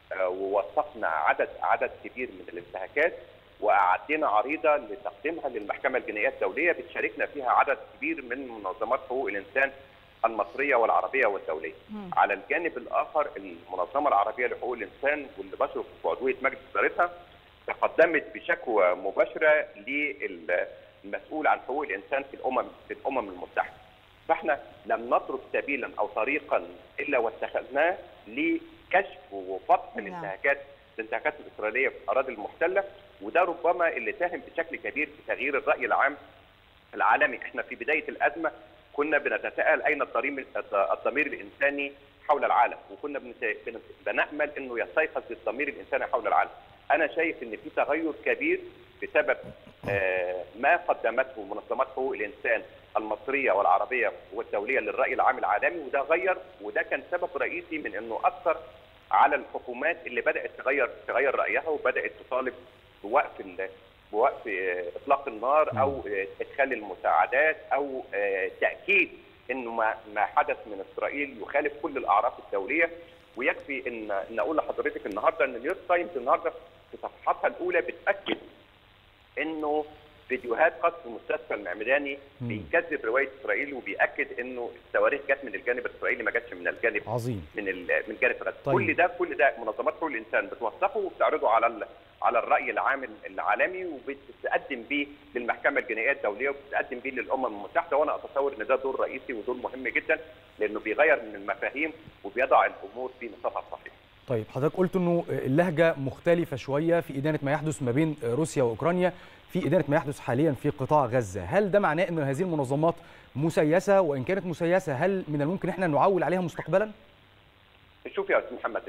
ووثقنا عدد عدد كبير من الانتهاكات واعدينا عريضه لتقديمها للمحكمه الجنائيه الدوليه بتشاركنا فيها عدد كبير من منظمات حقوق الانسان المصريه والعربيه والدوليه. م. على الجانب الاخر المنظمه العربيه لحقوق الانسان واللي بشرف في عضويه مجلس ادارتها تقدمت بشكوى مباشره لل المسؤول عن حقوق الانسان في الامم في الامم المتحده. فاحنا لم نترك سبيلا او طريقا الا واتخذناه لكشف وفتح الانتهاكات الانتهاكات الاسرائيليه في الاراضي المحتله وده ربما اللي ساهم بشكل كبير في تغيير الراي العام العالمي، احنا في بدايه الازمه كنا بنتساءل اين الضمير الضمير الانساني حول العالم وكنا بنامل انه يستيقظ الضمير الانساني حول العالم. انا شايف ان في تغير كبير بسبب ما قدمته منظمات حقوق الانسان المصريه والعربيه والدوليه للراي العام العالمي وده غير وده كان سبب رئيسي من انه اثر على الحكومات اللي بدات تغير تغير رايها وبدات تطالب بوقف بوقف اطلاق النار او ادخال المساعدات او تاكيد انه ما ما حدث من اسرائيل يخالف كل الاعراف الدوليه ويكفي ان ان اقول لحضرتك النهارده ان نيويورك تايمز النهارده في صفحاتها الاولى بتاكد انه فيديوهات قصف مستشفى المعمداني بيكذب روايه اسرائيل وبياكد انه الصواريخ جت من الجانب الاسرائيلي ما جاتش من الجانب عظيم من من جانب غزه طيب. كل ده كل ده منظمات حقوق الانسان بتوثقه وبتعرضه على على الراي العام العالمي وبتقدم بيه للمحكمه الجنائيه الدوليه وبتقدم بيه للامم المتحده وانا اتصور ان ده دور رئيسي ودور مهم جدا لانه بيغير من المفاهيم وبيضع الامور في نصابها الصحيح. طيب حضرتك قلت انه اللهجه مختلفه شويه في ادانه ما يحدث ما بين روسيا واوكرانيا في ادانه ما يحدث حاليا في قطاع غزه، هل ده معناه ان هذه المنظمات مسيسه وان كانت مسيسه هل من الممكن احنا نعول عليها مستقبلا؟ شوف يا استاذ محمد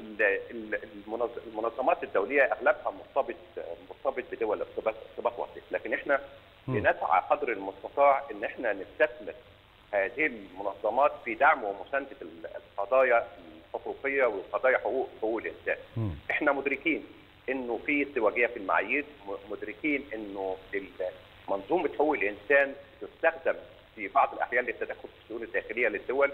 المنظمات الدوليه اغلبها مرتبط مرتبط بدول ارتباط ارتباط وثيق، لكن احنا بنسعى قدر المستطاع ان احنا نستثمر هذه المنظمات في دعم ومسانده القضايا الحقوقيه وقضايا حقوق حقوق الانسان. م. احنا مدركين انه في ازدواجيه في المعايير، مدركين انه منظومه حقوق الانسان تستخدم في بعض الاحيان للتدخل في الشؤون الداخليه للدول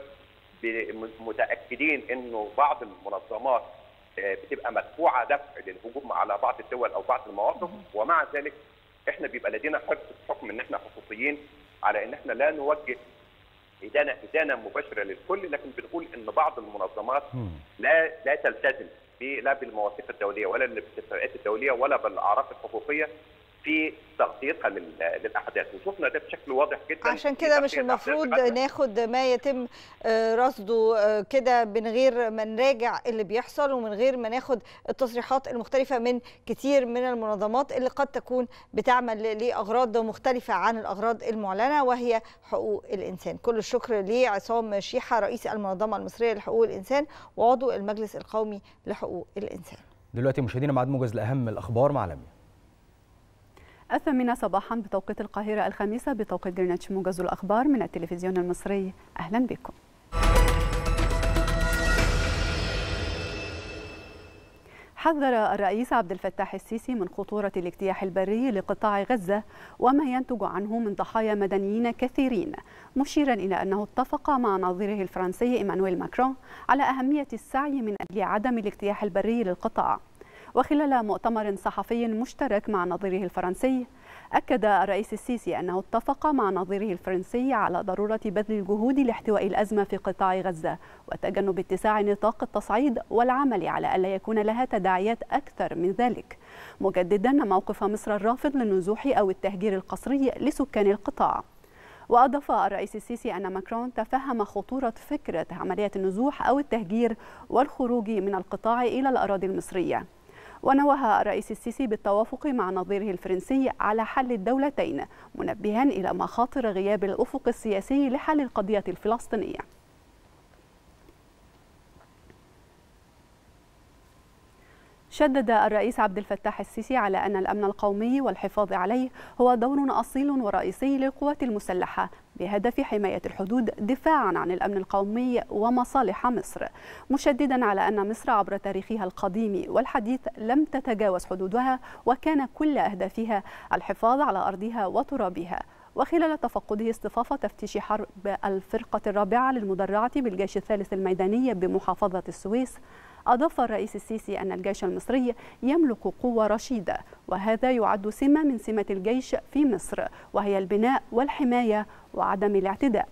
متاكدين انه بعض المنظمات بتبقى مدفوعه دفع للهجوم على بعض الدول او بعض المواقف ومع ذلك احنا بيبقى لدينا حرص بحكم ان احنا حقوقيين على ان احنا لا نوجه ادانه ادانه مباشره للكل لكن بنقول ان بعض المنظمات لا لا تلتزم لا بالمواثيق الدوليه ولا بالاتفاقات الدوليه ولا بالاعراف الحقوقيه في تغطيتها للاحداث وشفنا ده بشكل واضح جدا عشان كده مش المفروض ناخد ما يتم رصده كده من غير ما نراجع اللي بيحصل ومن غير ما ناخد التصريحات المختلفه من كتير من المنظمات اللي قد تكون بتعمل لاغراض مختلفه عن الاغراض المعلنه وهي حقوق الانسان كل الشكر لعصام شيحه رئيس المنظمه المصريه لحقوق الانسان وعضو المجلس القومي لحقوق الانسان دلوقتي مشاهدينا ميعاد موجز لاهم الاخبار مع لميا الثامنة صباحا بتوقيت القاهرة الخامسة بتوقيت جرينتش موجز الأخبار من التلفزيون المصري أهلا بكم حذر الرئيس عبد الفتاح السيسي من خطورة الاجتياح البري لقطاع غزة وما ينتج عنه من ضحايا مدنيين كثيرين مشيرا إلى أنه اتفق مع نظيره الفرنسي إيمانويل ماكرون على أهمية السعي من أجل عدم الاجتياح البري للقطاع وخلال مؤتمر صحفي مشترك مع نظيره الفرنسي أكد الرئيس السيسي أنه اتفق مع نظيره الفرنسي على ضرورة بذل الجهود لاحتواء الأزمة في قطاع غزة وتجنب اتساع نطاق التصعيد والعمل على ألا يكون لها تداعيات أكثر من ذلك مجددا موقف مصر الرافض للنزوح أو التهجير القسري لسكان القطاع وأضاف الرئيس السيسي أن ماكرون تفهم خطورة فكرة عملية النزوح أو التهجير والخروج من القطاع إلى الأراضي المصرية ونوه الرئيس السيسي بالتوافق مع نظيره الفرنسي على حل الدولتين منبها إلى مخاطر غياب الأفق السياسي لحل القضية الفلسطينية شدد الرئيس عبد الفتاح السيسي على أن الأمن القومي والحفاظ عليه هو دور أصيل ورئيسي للقوات المسلحة بهدف حماية الحدود دفاعا عن الأمن القومي ومصالح مصر مشددا على أن مصر عبر تاريخها القديم والحديث لم تتجاوز حدودها وكان كل أهدافها الحفاظ على أرضها وترابها وخلال تفقده اصطفاف تفتيش حرب الفرقة الرابعة للمدرعة بالجيش الثالث الميداني بمحافظة السويس أضاف الرئيس السيسي أن الجيش المصري يملك قوة رشيدة وهذا يعد سمة من سمة الجيش في مصر وهي البناء والحماية وعدم الاعتداء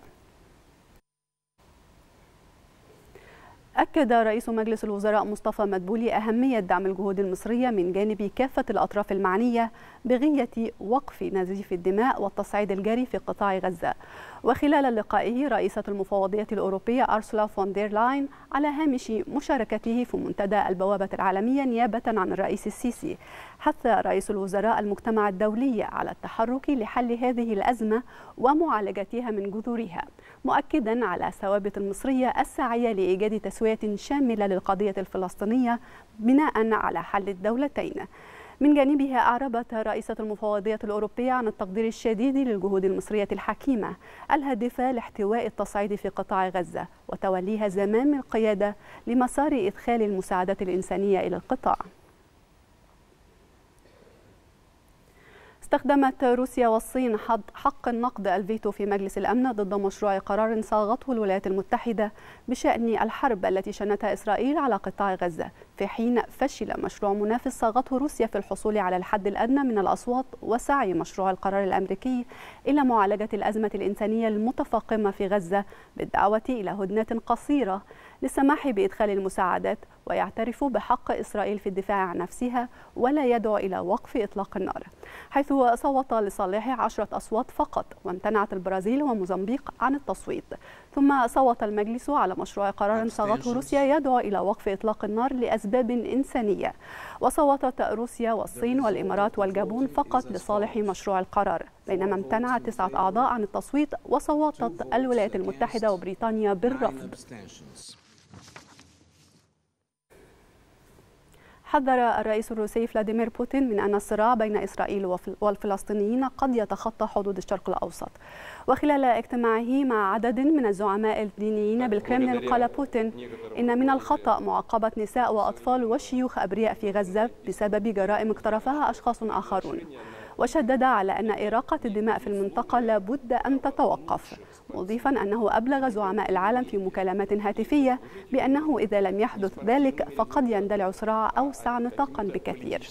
أكد رئيس مجلس الوزراء مصطفى مدبولي أهمية دعم الجهود المصرية من جانب كافة الأطراف المعنية بغية وقف نزيف الدماء والتصعيد الجاري في قطاع غزة وخلال لقائه رئيسة المفوضية الأوروبية أرسولا فون دير لاين على هامش مشاركته في منتدى البوابة العالمية نيابة عن الرئيس السيسي حث رئيس الوزراء المجتمع الدولي على التحرك لحل هذه الأزمة ومعالجتها من جذورها مؤكدا على الثوابت المصرية الساعية لإيجاد تسوية شاملة للقضية الفلسطينية بناء على حل الدولتين من جانبها أعربت رئيسة المفوضية الأوروبية عن التقدير الشديد للجهود المصرية الحكيمة الهادفة لاحتواء التصعيد في قطاع غزة وتوليها زمام القيادة لمسار إدخال المساعدات الإنسانية إلى القطاع استخدمت روسيا والصين حق النقد الفيتو في مجلس الأمن ضد مشروع قرار صاغته الولايات المتحدة بشأن الحرب التي شنتها إسرائيل على قطاع غزة في حين فشل مشروع منافس صاغته روسيا في الحصول على الحد الأدنى من الأصوات وسعي مشروع القرار الأمريكي إلى معالجة الأزمة الإنسانية المتفاقمة في غزة بالدعوة إلى هدنة قصيرة للسماح بإدخال المساعدات ويعترف بحق إسرائيل في الدفاع عن نفسها ولا يدعو إلى وقف إطلاق النار حيث صوت لصالحه عشرة أصوات فقط وامتنعت البرازيل وموزمبيق عن التصويت ثم صوت المجلس على مشروع قرار صاغته روسيا يدعو إلى وقف إطلاق النار لأسباب إنسانية وصوتت روسيا والصين والإمارات والجابون فقط لصالح مشروع القرار بينما امتنع تسعة أعضاء عن التصويت وصوتت الولايات المتحدة وبريطانيا بالرفض حذر الرئيس الروسي فلاديمير بوتين من أن الصراع بين إسرائيل والفلسطينيين قد يتخطى حدود الشرق الأوسط وخلال اجتماعه مع عدد من الزعماء الدينيين بالكرملين قال بوتين إن من الخطأ معاقبة نساء وأطفال وشيوخ أبرياء في غزة بسبب جرائم اقترفها أشخاص آخرون وشدد على أن إراقة الدماء في المنطقة لابد أن تتوقف مضيفا أنه أبلغ زعماء العالم في مكالمات هاتفية بأنه إذا لم يحدث ذلك فقد يندلع صراع أوسع نطاقا بكثير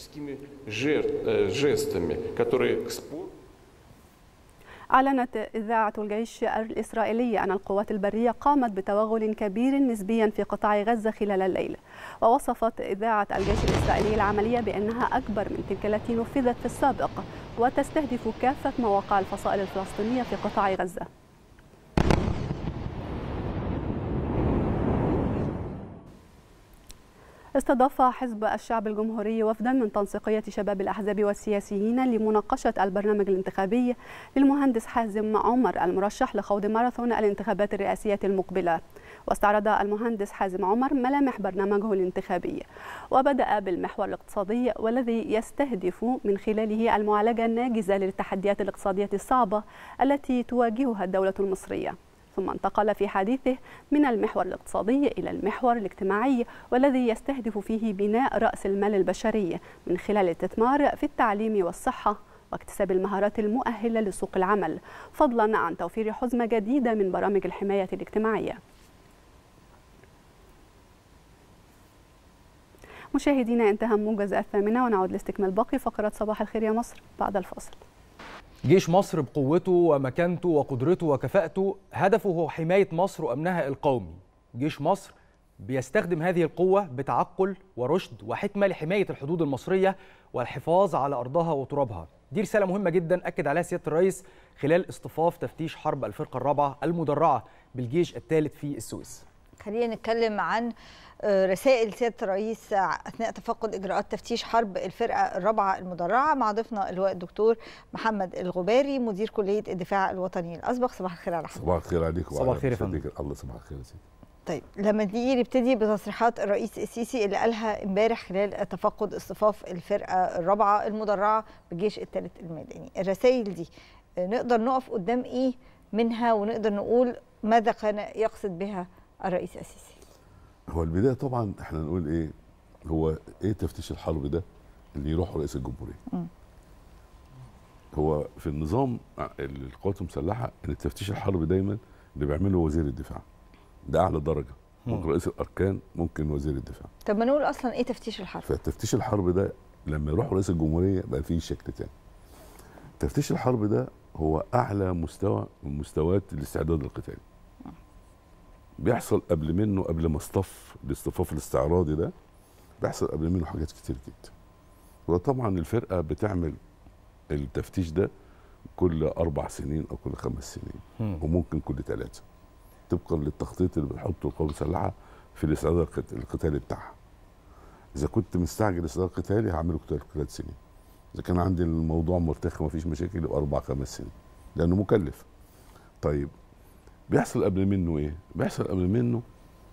أعلنت إذاعة الجيش الإسرائيلي أن القوات البرية قامت بتوغل كبير نسبيا في قطاع غزة خلال الليل ووصفت إذاعة الجيش الإسرائيلي العملية بأنها أكبر من تلك التي نفذت في السابق وتستهدف كافة مواقع الفصائل الفلسطينية في قطاع غزة استضاف حزب الشعب الجمهوري وفدا من تنسيقية شباب الأحزاب والسياسيين لمناقشة البرنامج الانتخابي للمهندس حازم عمر المرشح لخوض ماراثون الانتخابات الرئاسية المقبلة واستعرض المهندس حازم عمر ملامح برنامجه الانتخابي وبدأ بالمحور الاقتصادي والذي يستهدف من خلاله المعالجة الناجزة للتحديات الاقتصادية الصعبة التي تواجهها الدولة المصرية ثم انتقل في حديثه من المحور الاقتصادي إلى المحور الاجتماعي والذي يستهدف فيه بناء رأس المال البشري من خلال الاستثمار في التعليم والصحة واكتساب المهارات المؤهلة لسوق العمل فضلا عن توفير حزمة جديدة من برامج الحماية الاجتماعية مشاهدينا انتهى موجز الثامنة ونعود لاستكمال باقي فقرات صباح الخير يا مصر بعد الفاصل جيش مصر بقوته ومكانته وقدرته وكفاءته هدفه هو حماية مصر وأمنها القومي جيش مصر بيستخدم هذه القوة بتعقل ورشد وحكمة لحماية الحدود المصرية والحفاظ على أرضها وترابها دي رسالة مهمة جدا أكد عليها سيادة الرئيس خلال اصطفاف تفتيش حرب الفرقة الرابعة المدرعة بالجيش الثالث في السويس خلينا نتكلم عن رسائل سياده الرئيس اثناء تفقد اجراءات تفتيش حرب الفرقه الرابعه المدرعه مع ضيفنا اللواء الدكتور محمد الغباري مدير كليه الدفاع الوطني الاسبق صباح الخير على حضرتك صباح الخير عليك صباح الخير يا فندم الله صباح الخير يا سيدي طيب لما نيجي نبتدي بتصريحات الرئيس السيسي اللي قالها امبارح خلال تفقد اصطفاف الفرقه الرابعه المدرعه بالجيش الثالث الميداني الرسائل دي نقدر نقف قدام ايه منها ونقدر نقول ماذا كان يقصد بها الرئيس السيسي هو البدايه طبعا احنا نقول ايه هو ايه تفتيش الحرب ده اللي يروح رئيس الجمهوريه م. هو في النظام القوات المسلحه ان تفتيش الحرب دايما اللي بيعمله وزير الدفاع ده اعلى درجه ممكن رئيس الاركان ممكن وزير الدفاع طب ما نقول اصلا ايه تفتيش الحرب فتفتيش الحرب ده لما يروح رئيس الجمهوريه بقى فيه شكل تاني تفتيش الحرب ده هو اعلى مستوى من مستويات الاستعداد القتالي بيحصل قبل منه قبل ما اصطف الاصطفاف الاستعراضي ده بيحصل قبل منه حاجات كتير جدا وطبعا الفرقه بتعمل التفتيش ده كل اربع سنين او كل خمس سنين وممكن كل ثلاثه طبقا للتخطيط اللي بتحطه القوات المسلحه في الاستعداد القتالي بتاعها اذا كنت مستعجل استعداد قتالي هعمله كل ثلاث سنين اذا كان عندي الموضوع مرتخي ومفيش مشاكل يبقى اربع خمس سنين لانه مكلف طيب بيحصل قبل منه ايه؟ بيحصل قبل منه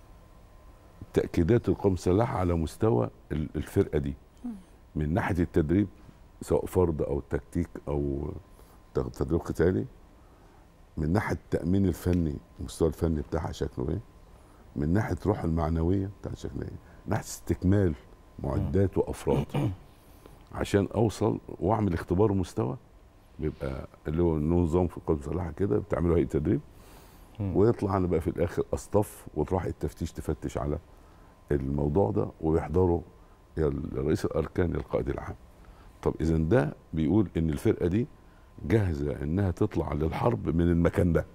تاكيدات القوات المسلحه على مستوى الفرقه دي من ناحيه التدريب سواء فرض او تكتيك او تدريب قتالي من ناحيه التامين الفني المستوى الفني بتاعها شكله ايه؟ من ناحيه روح المعنويه بتاعها شكلها ايه؟ من ناحيه استكمال معدات وافراد عشان اوصل واعمل اختبار مستوى بيبقى اللي هو نظام في القوات المسلحه كده بتعمله هيئه تدريب ويطلع انا بقى في الاخر اصطف وتروح التفتيش تفتش على الموضوع ده ويحضروا يا رئيس الاركان يا القائد العام طب اذا ده بيقول ان الفرقه دي جاهزه انها تطلع للحرب من المكان ده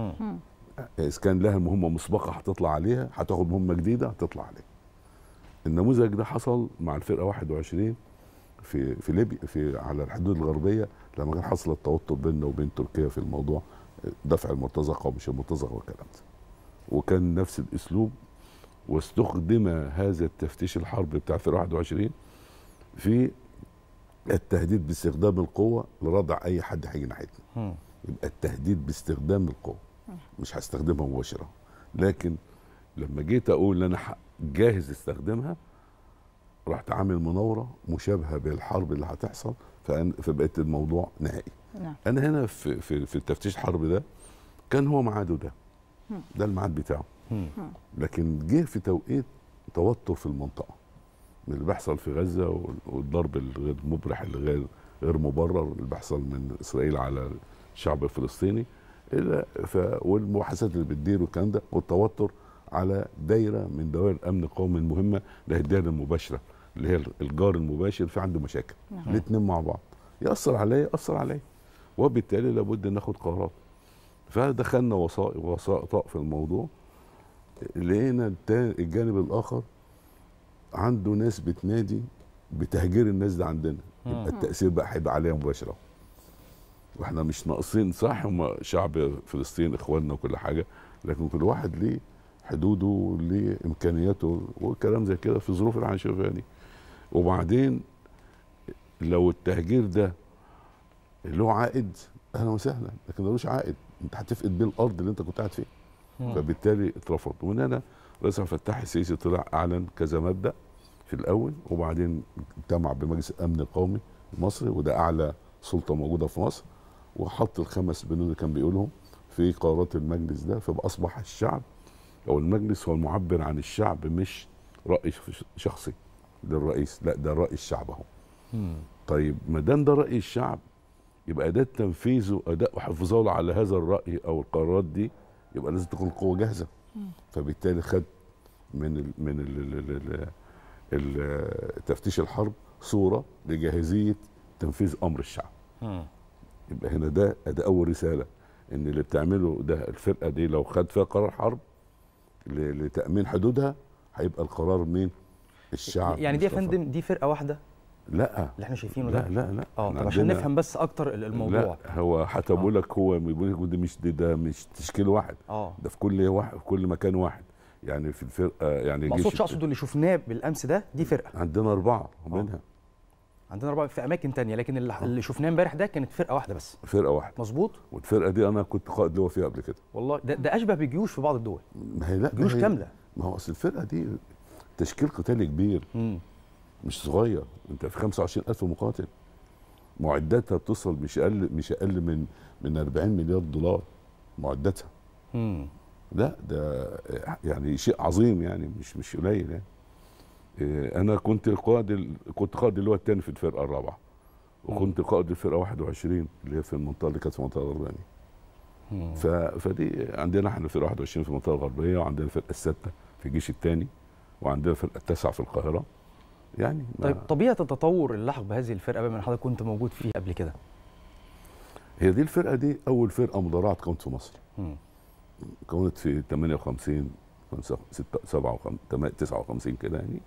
اذا كان لها مهمه مسبقه هتطلع عليها هتاخد مهمه جديده هتطلع عليها النموذج ده حصل مع الفرقه 21 في في ليبيا في على الحدود الغربيه لما كان حصل التوتر بيننا وبين تركيا في الموضوع دفع المرتزقه ومش المرتزقه والكلام ده وكان نفس الاسلوب واستخدم هذا التفتيش الحرب بتاع في 21 في التهديد باستخدام القوه لردع اي حد هيجي ناحيتنا يبقى التهديد باستخدام القوه مش هستخدمها مباشره لكن لما جيت اقول ان انا جاهز استخدمها رحت عامل مناوره مشابهه بالحرب اللي هتحصل فبقيت الموضوع نهائي نعم. انا هنا في في في التفتيش الحرب ده كان هو ميعاده ده ده الميعاد بتاعه لكن جه في توقيت توتر في المنطقه من اللي بيحصل في غزه والضرب الغير مبرح الغير غير مبرر اللي بيحصل من اسرائيل على الشعب الفلسطيني الى ف والمباحثات اللي بتدير والكلام ده والتوتر على دايره من دوائر الامن القومي المهمه اللي هي الدائره المباشره اللي هي الجار المباشر في عنده مشاكل نعم. الاثنين مع بعض ياثر عليا ياثر عليا وبالتالي لابد ناخد قرارات فدخلنا وسائط وسائط في الموضوع لقينا الجانب الاخر عنده ناس بتنادي بتهجير الناس ده عندنا يبقى التاثير بقى هيبقى عليها مباشره واحنا مش ناقصين صح هم شعب فلسطين اخواننا وكل حاجه لكن كل واحد ليه حدوده وليه امكانياته وكلام زي كده في الظروف اللي عايشين فيها دي وبعدين لو التهجير ده له عائد اهلا وسهلا لكن ملوش عائد انت هتفقد بيه الارض اللي انت كنت قاعد فيها مم. فبالتالي اترفض ومن هنا رئيس عبد الفتاح السيسي طلع اعلن كذا مبدا في الاول وبعدين اجتمع بمجلس الامن القومي المصري وده اعلى سلطه موجوده في مصر وحط الخمس بنود اللي كان بيقولهم في قرارات المجلس ده فبقى اصبح الشعب او المجلس هو المعبر عن الشعب مش راي شخصي للرئيس لا ده راي الشعب اهو مم. طيب ما دام ده راي الشعب يبقى اداه تنفيذه اداء وحفظه على هذا الراي او القرارات دي يبقى لازم تكون القوه جاهزه فبالتالي خد من ال من ال ال ال ال تفتيش الحرب صوره لجاهزيه تنفيذ امر الشعب مم. يبقى هنا ده ده اول رساله ان اللي بتعمله ده الفرقه دي لو خد فيها قرار حرب ل- لتامين حدودها هيبقى القرار من الشعب يعني دي يا مصطفى. فندم دي فرقه واحده لا اللي احنا شايفينه لا ده لا لا اه إحنا طب عشان عندنا- نفهم بس اكتر ال- الموضوع لا هو هتقول لك هو بيقول لك ده مش ده, ده مش تشكيل واحد اه ده في كل واحد في كل مكان واحد يعني في الفرقه يعني ما جيش اقصدش اقصد اللي شفناه بالامس ده دي فرقه عندنا اربعه منها عندنا اربعه في اماكن تانية لكن اللي, اللي شفناه امبارح ده كانت فرقه واحده بس فرقه واحده مظبوط والفرقه دي انا كنت قائد لواء فيها قبل كده والله ده, ده اشبه بجيوش في بعض الدول ما هي لا ما جيوش هي- كامله ما هو اصل الفرقه دي تشكيل قتالي كبير مم. مش صغير انت في 25000 مقاتل معداتها بتصل مش اقل مش اقل من من 40 مليار دولار معداتها مم. لا ده يعني شيء عظيم يعني مش مش قليل يعني إيه، انا كنت قائد ال- كنت قائد اللي هو الثاني في الفرقه الرابعه وكنت قائد الفرقه 21 اللي هي في المنطقه اللي كانت في المنطقه الغربيه مم. ف... فدي عندنا احنا الفرقه 21 في المنطقه الغربيه وعندنا الفرقه السادسه في الجيش الثاني وعندنا الفرقه التاسعه في القاهره يعني ما طيب طبيعه التطور اللي لحق بهذه الفرقه بما ان حضرتك كنت موجود فيها قبل كده هي دي الفرقه دي اول فرقه مدرعه اتكونت في مصر مم. كونت في 58 خمسة- ستة- سبعة وخم- تما- 59 كده يعني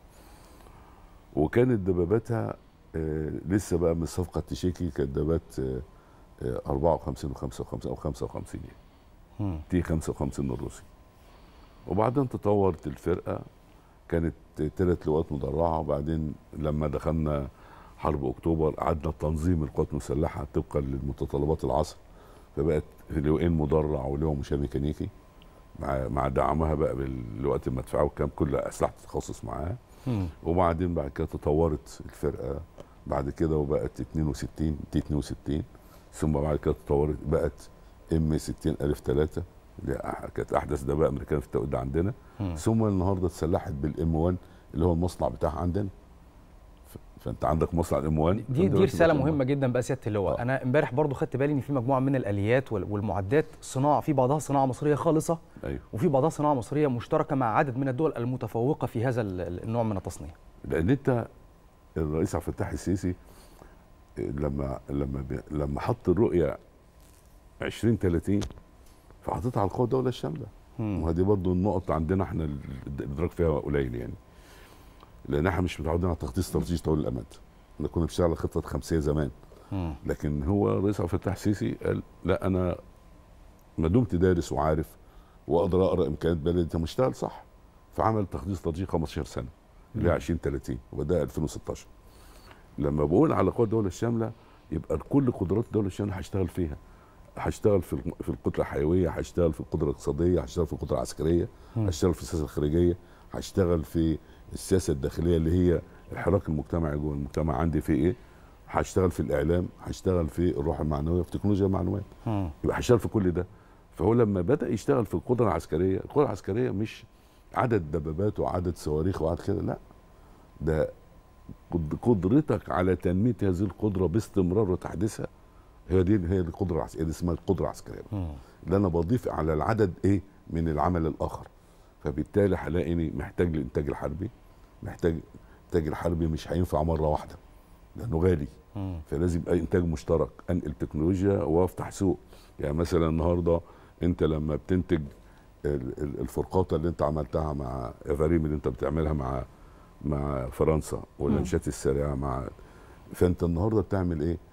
وكانت دباباتها آه لسه بقى من الصفقه التشيكي كانت دبابات آه آه 54 و55 او 55 يعني مم. تي 55 الروسي وبعدين تطورت الفرقه كانت ثلاث لواءات مدرعه وبعدين لما دخلنا حرب اكتوبر قعدنا تنظيم القوات المسلحه طبقا لمتطلبات العصر فبقت لواءين مدرع ولواء مشاة ميكانيكي مع مع دعمها بقى باللواءات المدفعيه وكان كل اسلحه التخصص معاها مم. وبعدين بعد كده تطورت الفرقه بعد كده وبقت 62 تي 62 ثم بعد كده تطورت بقت ام 60 الف 3 اللي أح- كانت احدث دبابه امريكيه في التوقيت ده عندنا مم. ثم النهارده اتسلحت بالام 1 اللي هو المصنع بتاعها عندنا ف- فانت عندك مصنع الام 1 دي دي رساله مهمه جدا بقى سياده اللواء انا امبارح برضو خدت بالي ان في مجموعه من الاليات وال- والمعدات صناعه في بعضها صناعه مصريه خالصه ايوه وفي بعضها صناعه مصريه مشتركه مع عدد من الدول المتفوقه في هذا ال- ال- النوع من التصنيع لان انت الرئيس عبد الفتاح السيسي لما لما بي- لما حط الرؤيه 2030 فحطيتها على القوى الدوله الشامله مم. وهذه برضو النقط عندنا احنا ال- الادراك فيها قليل يعني لان احنا مش متعودين على تخطيط استراتيجي طويل الامد احنا كنا بنشتغل على خطه خمسيه زمان مم. لكن هو الرئيس عبد الفتاح السيسي قال لا انا ما دمت دارس وعارف واقدر اقرا امكانيات بلدي مشتغل صح فعمل تخطيط استراتيجي 15 سنه اللي هي مم. 2030 وبدا 2016 لما بقول على قوى الدوله الشامله يبقى كل قدرات الدوله الشامله هشتغل فيها هشتغل في الم- في القدره الحيويه هشتغل في القدره الاقتصاديه هشتغل في القدره العسكريه مم. هشتغل في السياسه الخارجيه هشتغل في السياسه الداخليه اللي هي الحراك المجتمعي جوه المجتمع عندي في ايه هشتغل في الاعلام هشتغل في الروح المعنويه في تكنولوجيا المعلومات مم. يبقى هشتغل في كل ده فهو لما بدا يشتغل في القدره العسكريه القدره العسكريه مش عدد دبابات وعدد صواريخ وعدد كده لا ده قد- قدرتك على تنميه هذه القدره باستمرار وتحديثها هي دي هي دي القدره العسكريه دي اسمها القدره العسكريه مم. اللي انا بضيف على العدد ايه من العمل الاخر فبالتالي هلاقيني محتاج للانتاج الحربي محتاج الانتاج الحربي مش هينفع مره واحده لانه غالي مم. فلازم يبقى انتاج مشترك انقل تكنولوجيا وافتح سوق يعني مثلا النهارده انت لما بتنتج ال- ال- الفرقاطه اللي انت عملتها مع افاريم اللي انت بتعملها مع مع فرنسا والانشات السريعه مع فانت النهارده بتعمل ايه؟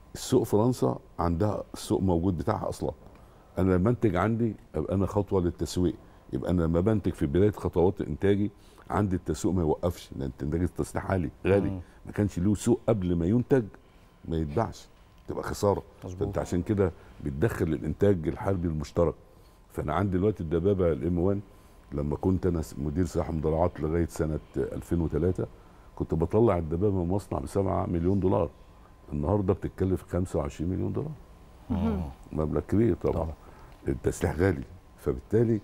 السوق فرنسا عندها السوق موجود بتاعها اصلا انا لما انتج عندي ابقى انا خطوه للتسويق يبقى انا لما بنتج في بدايه خطوات انتاجي عندي التسويق ما يوقفش لان انتاج التصنيع عالي غالي مم. ما كانش له سوق قبل ما ينتج ما يتباعش تبقى خساره مظبوط. فانت عشان كده بتدخل الانتاج الحربي المشترك فانا عندي دلوقتي الدبابه الام 1 لما كنت انا مدير سلاح مدرعات لغايه سنه 2003 كنت بطلع الدبابه من مصنع ب 7 مليون دولار النهارده بتتكلف 25 مليون دولار مبلغ كبير طبعا, طبعا. طبعا. التسليح غالي فبالتالي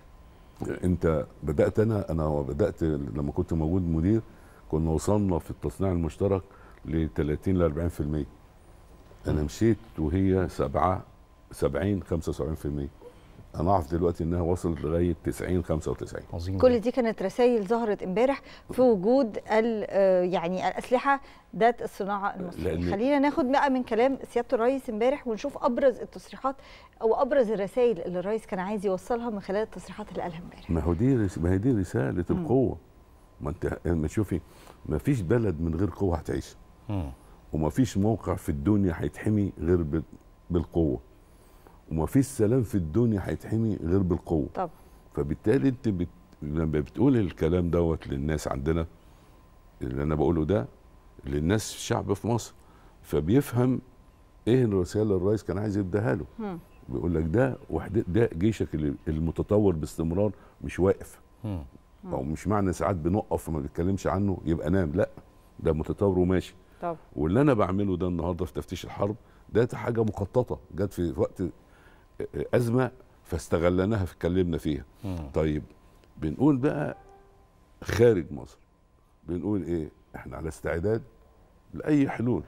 انت بدات انا انا بدات لما كنت موجود مدير كنا وصلنا في التصنيع المشترك ل 30 ل 40% انا مشيت وهي 7 70 75% انا اعرف دلوقتي انها وصلت لغايه 90 95 عظيم كل دي كانت رسائل ظهرت امبارح في وجود ال- آه، يعني الاسلحه ذات الصناعه المصريه لأن- خلينا ناخد بقى من كلام سياده الرئيس امبارح ونشوف ابرز التصريحات او ابرز الرسائل اللي الرئيس كان عايز يوصلها من خلال التصريحات اللي قالها امبارح ما هو دي رس- ما هي دي رساله مم. القوه ما انت ما شوفي ما فيش بلد من غير قوه هتعيش مم. وما فيش موقع في الدنيا هيتحمي غير بال- بالقوه وما فيش سلام في الدنيا هيتحمي غير بالقوه طب فبالتالي انت بت... لما بتقول الكلام دوت للناس عندنا اللي انا بقوله ده للناس الشعب في مصر فبيفهم ايه الرساله اللي الرئيس كان عايز يديها له مم. بيقول لك ده وحده ده جيشك اللي- المتطور باستمرار مش واقف مم. او مش معنى ساعات بنقف وما بنتكلمش عنه يبقى نام لا ده متطور وماشي طب واللي انا بعمله ده النهارده في تفتيش الحرب ده حاجه مخططه جت في وقت ازمه فاستغلناها فاتكلمنا فيها مم. طيب بنقول بقى خارج مصر بنقول ايه احنا على استعداد لاي حلول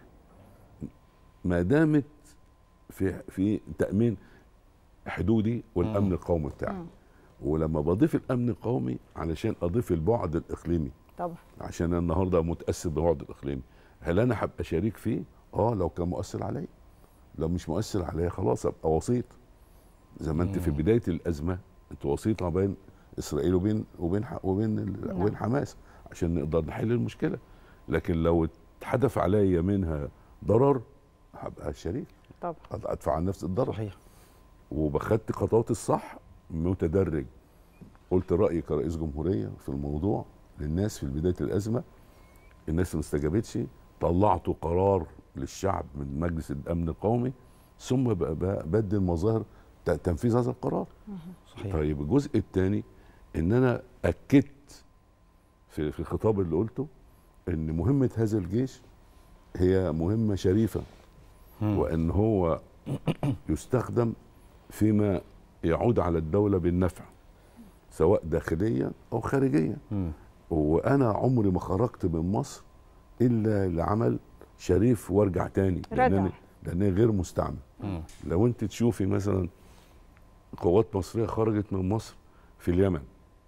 ما دامت في في تامين حدودي والامن مم. القومي بتاعي مم. ولما بضيف الامن القومي علشان اضيف البعد الاقليمي طبعا عشان أنا النهارده متاثر بالبعد الاقليمي هل انا هبقى شريك فيه اه لو كان مؤثر عليا لو مش مؤثر عليا خلاص ابقى وسيط زي ما انت في مم. بدايه الازمه انت وسيط ما بين اسرائيل وبين وبين ح- وبين ال- نعم. وبين حماس عشان نقدر نحل المشكله لكن لو اتحدث عليا منها ضرر هبقى شريك طبعا ادفع عن نفس الضرر صحيح وبخدت خطوات الصح متدرج قلت رايي كرئيس جمهوريه في الموضوع للناس في بدايه الازمه الناس ما استجابتش طلعت قرار للشعب من مجلس الامن القومي ثم ب- ب- بدل مظاهر ت- تنفيذ هذا القرار صحيح طيب الجزء الثاني ان انا اكدت في في الخطاب اللي قلته ان مهمه هذا الجيش هي مهمه شريفه مم. وان هو يستخدم فيما يعود على الدوله بالنفع سواء داخليا او خارجيا مم. وانا عمري ما خرجت من مصر الا لعمل شريف وارجع تاني ردع. لانني لانني غير مستعمل مم. لو انت تشوفي مثلا قوات مصريه خرجت من مصر في اليمن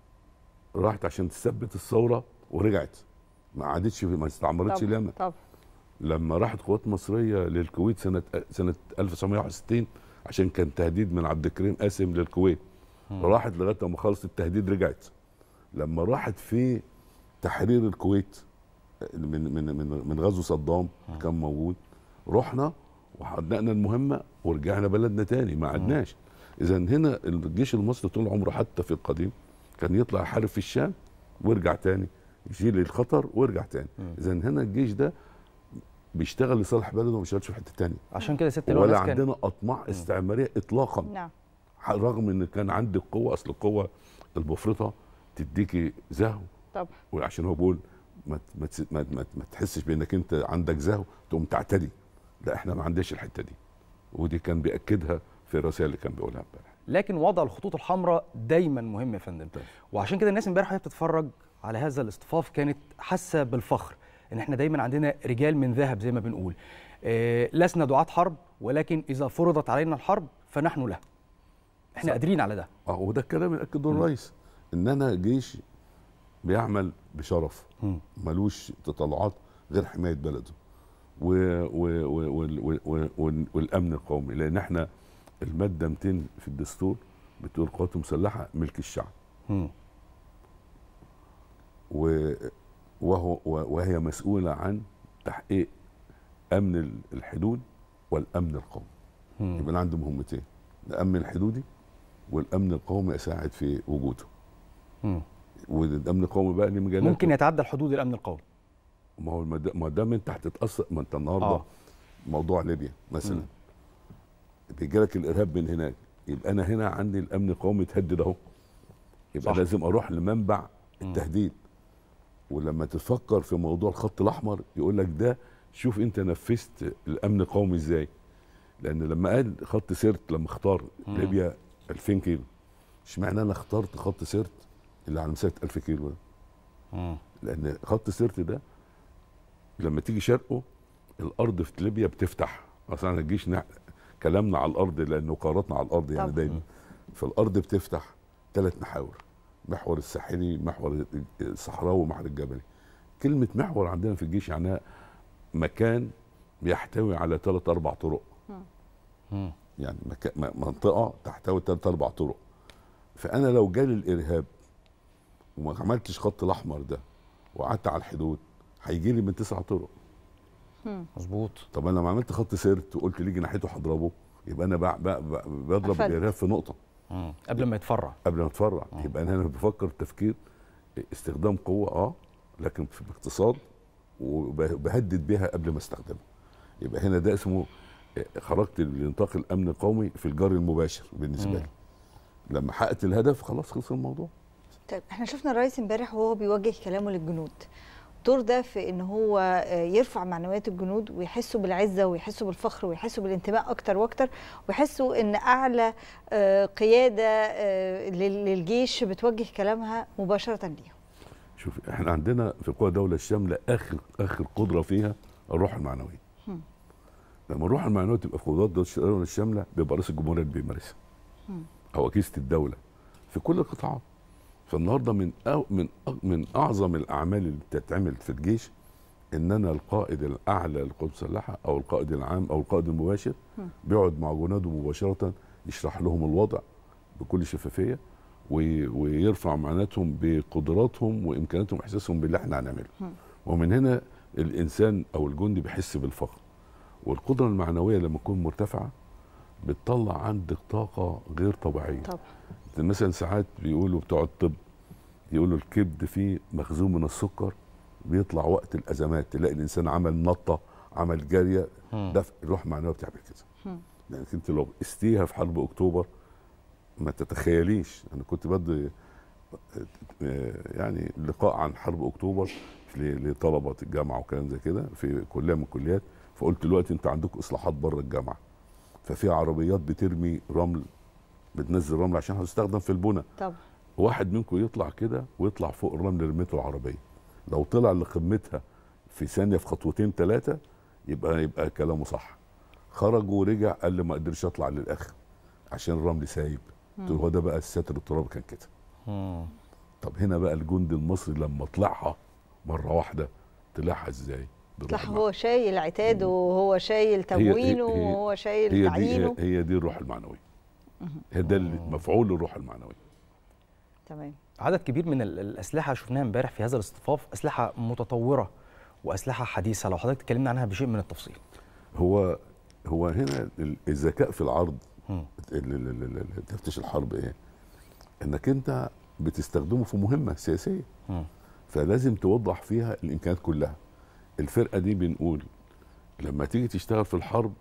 راحت عشان تثبت الثوره ورجعت ما عادتش ما استعمرتش طبعا اليمن طبعا لما راحت قوات مصريه للكويت سنه سنه 1961 عشان كان تهديد من عبد الكريم قاسم للكويت مم. راحت لغايه ما خلصت التهديد رجعت لما راحت في تحرير الكويت من من من من غزو صدام اللي كان موجود رحنا وحققنا المهمه ورجعنا بلدنا تاني ما عدناش اذا هنا الجيش المصري طول عمره حتى في القديم كان يطلع يحارب في الشام ويرجع تاني يشيل الخطر ويرجع تاني مم. اذا هنا الجيش ده بيشتغل لصالح بلده وما بيشتغلش في حته تانية عشان كده ست اللي هو ولا الناس كان عندنا اطماع استعماريه اطلاقا نعم رغم ان كان عندي القوه اصل القوه المفرطه تديكي زهو طبعا وعشان هو بيقول ما ت- ما تس- ما, ما, ما تحسش بانك انت عندك زهو تقوم تعتدي لا احنا ما عندناش الحته دي ودي كان بياكدها في الرسائل اللي كان بيقولها امبارح لكن وضع الخطوط الحمراء دايما مهم يا فندم طيب. وعشان كده الناس امبارح وهي بتتفرج على هذا الاصطفاف كانت حاسه بالفخر ان احنا دايما عندنا رجال من ذهب زي ما بنقول آه لسنا دعاة حرب ولكن اذا فرضت علينا الحرب فنحن لها احنا صح. قادرين على ده اه وده الكلام اللي اكده الرئيس ان انا جيش بيعمل بشرف مم. ملوش تطلعات غير حمايه بلده و و و وال- وال- وال- وال- والامن القومي لان احنا الماده 200 في الدستور بتقول القوات المسلحه ملك الشعب مم. و- وهو و- وهي مسؤوله عن تحقيق امن ال- الحدود والامن القومي يبقى انا عندي مهمتين الامن الحدودي والامن القومي اساعد في وجوده مم. والامن القومي بقى ليه مجالات ممكن يتعدى الحدود الامن القومي ما هو المد- ما دام انت هتتاثر ما انت النهارده آه. آه. موضوع ليبيا مثلا مم. بيجي لك الارهاب من هناك يبقى انا هنا عندي الامن القومي اتهدد اهو يبقى صح. لازم اروح لمنبع التهديد ولما تفكر في موضوع الخط الاحمر يقول لك ده شوف انت نفذت الامن القومي ازاي لان لما قال خط سيرت لما اختار مم. ليبيا 2000 كيلو اشمعنى انا اخترت خط سيرت اللي على مسافه 1000 كيلو ده مم. لان خط سيرت ده لما تيجي شرقه الارض في ليبيا بتفتح اصلا ما تجيش نع... كلامنا على الارض لانه قاراتنا على الارض يعني طبعا. دايما فالارض بتفتح ثلاث محاور محور الساحلي محور الصحراوي ومحور الجبلي كلمه محور عندنا في الجيش معناها مكان بيحتوي على ثلاث اربع طرق مم. يعني مكا... م- منطقه تحتوي ثلاث اربع طرق فانا لو جالي الارهاب وما عملتش خط الاحمر ده وقعدت على الحدود هيجي لي من تسع طرق مظبوط طب انا لما عملت خط سيرت وقلت ليجي ناحيته هضربه يبقى انا بع... بع... بع... بضرب قفلت. الارهاب في نقطه مم. قبل ما يتفرع قبل ما اتفرع يبقى انا هنا بفكر تفكير استخدام قوه اه لكن في باقتصاد وبهدد بها قبل ما استخدمها يبقى هنا ده اسمه خرجت لنطاق الامن القومي في الجار المباشر بالنسبه مم. لي لما حققت الهدف خلاص خلص الموضوع طيب احنا شفنا الرئيس امبارح وهو بيوجه كلامه للجنود الدور ده في ان هو آه، يرفع معنويات الجنود ويحسوا بالعزه ويحسوا بالفخر ويحسوا بالانتماء اكتر واكتر ويحسوا ان اعلى آه، قياده آه، لل- للجيش بتوجه كلامها مباشره ليهم شوف احنا عندنا في قوى الدوله الشامله اخر اخر قدره فيها الروح المعنويه مم. لما الروح المعنويه تبقى في قوات الدوله الشامله بيبقى رئيس الجمهوريه اللي بيمارسها مم. او اجهزه الدوله في كل القطاعات فالنهارده من أو من أ- من اعظم الاعمال اللي بتتعمل في الجيش ان انا القائد الاعلى للقوات المسلحه او القائد العام او القائد المباشر مم. بيقعد مع جناده مباشره يشرح لهم الوضع بكل شفافيه وي- ويرفع معناتهم بقدراتهم وامكاناتهم واحساسهم باللي احنا هنعمله مم. ومن هنا الانسان او الجندي بيحس بالفخر والقدره المعنويه لما تكون مرتفعه بتطلع عندك طاقه غير طبيعيه طبعا مثلا ساعات بيقولوا بتوع الطب يقولوا الكبد فيه مخزون من السكر بيطلع وقت الازمات تلاقي الانسان عمل نطه عمل جاريه مم. ده الروح المعنويه بتعمل كده مم. لانك انت لو قستيها في حرب اكتوبر ما تتخيليش انا كنت بدي آه، يعني لقاء عن حرب اكتوبر ل- لطلبه الجامعه وكلام زي كده في كليه من الكليات فقلت دلوقتي انتوا عندكم اصلاحات بره الجامعه ففي عربيات بترمي رمل بتنزل رمل عشان هتستخدم في البنى طبعا واحد منكم يطلع كده ويطلع فوق الرمل اللي رميته العربيه لو طلع لقمتها في ثانيه في خطوتين ثلاثه يبقى يبقى كلامه صح خرج ورجع قال لي ما قدرش اطلع للاخر عشان الرمل سايب قلت له هو ده بقى الستر التراب كان كده مم. طب هنا بقى الجندي المصري لما طلعها مره واحده طلعها ازاي بالروح صح هو شايل عتاده وهو شايل هي- تموينه هي- وهو شايل هي دي تعيينه هي, هي دي الروح المعنويه هي ده المفعول الروح المعنويه تمام عدد كبير من ال- الاسلحه شفناها امبارح في هذا الاصطفاف اسلحه متطوره واسلحه حديثه لو حضرتك تكلمنا عنها بشيء من التفصيل هو هو هنا ال- الذكاء في العرض مم. ال- ال- ال- ال- تفتيش الحرب ايه انك انت بتستخدمه في مهمه سياسيه مم. فلازم توضح فيها الامكانيات كلها الفرقه دي بنقول لما تيجي تشتغل في الحرب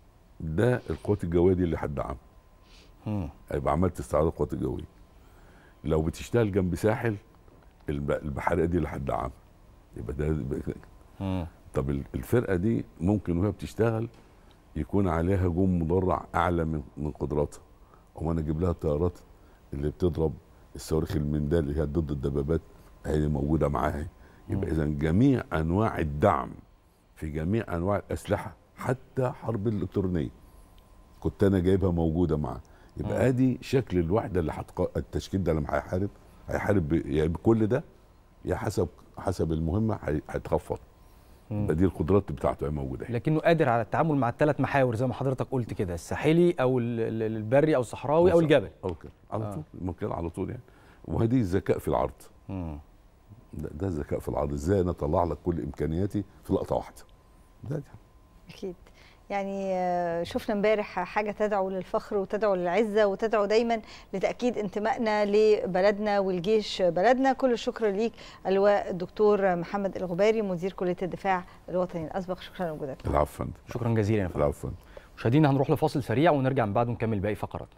ده القوات الجويه دي اللي هتدعمها مم. هيبقى عملت استعراض القوات الجويه لو بتشتغل جنب ساحل الب- البحريه دي اللي هتدعمها يبقى ده مم. طب ال- الفرقه دي ممكن وهي بتشتغل يكون عليها هجوم مدرع اعلى من من قدراتها او انا اجيب لها الطيارات اللي بتضرب الصواريخ المندال اللي هي ضد الدبابات هي موجوده معاها يبقى اذا جميع انواع الدعم في جميع انواع الاسلحه حتى حرب الالكترونيه كنت انا جايبها موجوده معاه يبقى ادي شكل الوحده اللي هتق... التشكيل ده لما هيحارب هيحارب ب... يا بكل ده يا حسب حسب المهمه هي- هيتخفض يبقى دي القدرات بتاعته هي موجوده هنا. لكنه قادر على التعامل مع الثلاث محاور زي ما حضرتك قلت كده الساحلي او ال- ال- البري او الصحراوي او الجبل او كده على آه. طول ممكن على طول يعني وهذه الذكاء في العرض مم. ده, ده الذكاء في العرض ازاي انا اطلع لك كل امكانياتي في لقطه واحده ده, ده. اكيد يعني شفنا امبارح حاجه تدعو للفخر وتدعو للعزه وتدعو دايما لتاكيد انتمائنا لبلدنا والجيش بلدنا كل الشكر ليك اللواء الدكتور محمد الغباري مدير كليه الدفاع الوطني الاسبق شكرا لوجودك العفو شكرا جزيلا يا العفو مشاهدينا هنروح لفاصل سريع ونرجع من بعده نكمل باقي فقراتنا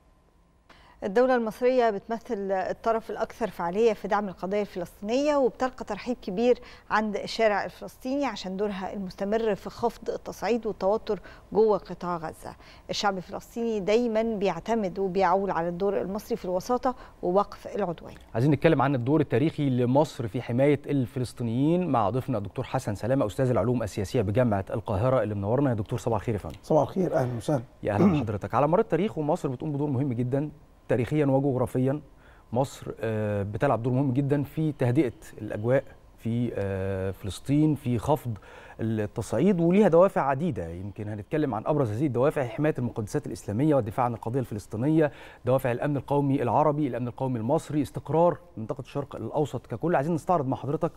الدولة المصرية بتمثل الطرف الأكثر فعالية في دعم القضية الفلسطينية وبتلقى ترحيب كبير عند الشارع الفلسطيني عشان دورها المستمر في خفض التصعيد والتوتر جوه قطاع غزة. الشعب الفلسطيني دايما بيعتمد وبيعول على الدور المصري في الوساطة ووقف العدوان. عايزين نتكلم عن الدور التاريخي لمصر في حماية الفلسطينيين مع ضيفنا الدكتور حسن سلامة أستاذ العلوم السياسية بجامعة القاهرة اللي منورنا يا دكتور صباح الخير يا فندم. صباح الخير أهلا وسهلا. يا أهلا بحضرتك. على مر التاريخ ومصر بتقوم بدور مهم جدا تاريخيا وجغرافيا مصر بتلعب دور مهم جدا في تهدئه الاجواء في فلسطين في خفض التصعيد وليها دوافع عديده يمكن هنتكلم عن ابرز هذه الدوافع حمايه المقدسات الاسلاميه والدفاع عن القضيه الفلسطينيه دوافع الامن القومي العربي الامن القومي المصري استقرار منطقه الشرق الاوسط ككل عايزين نستعرض مع حضرتك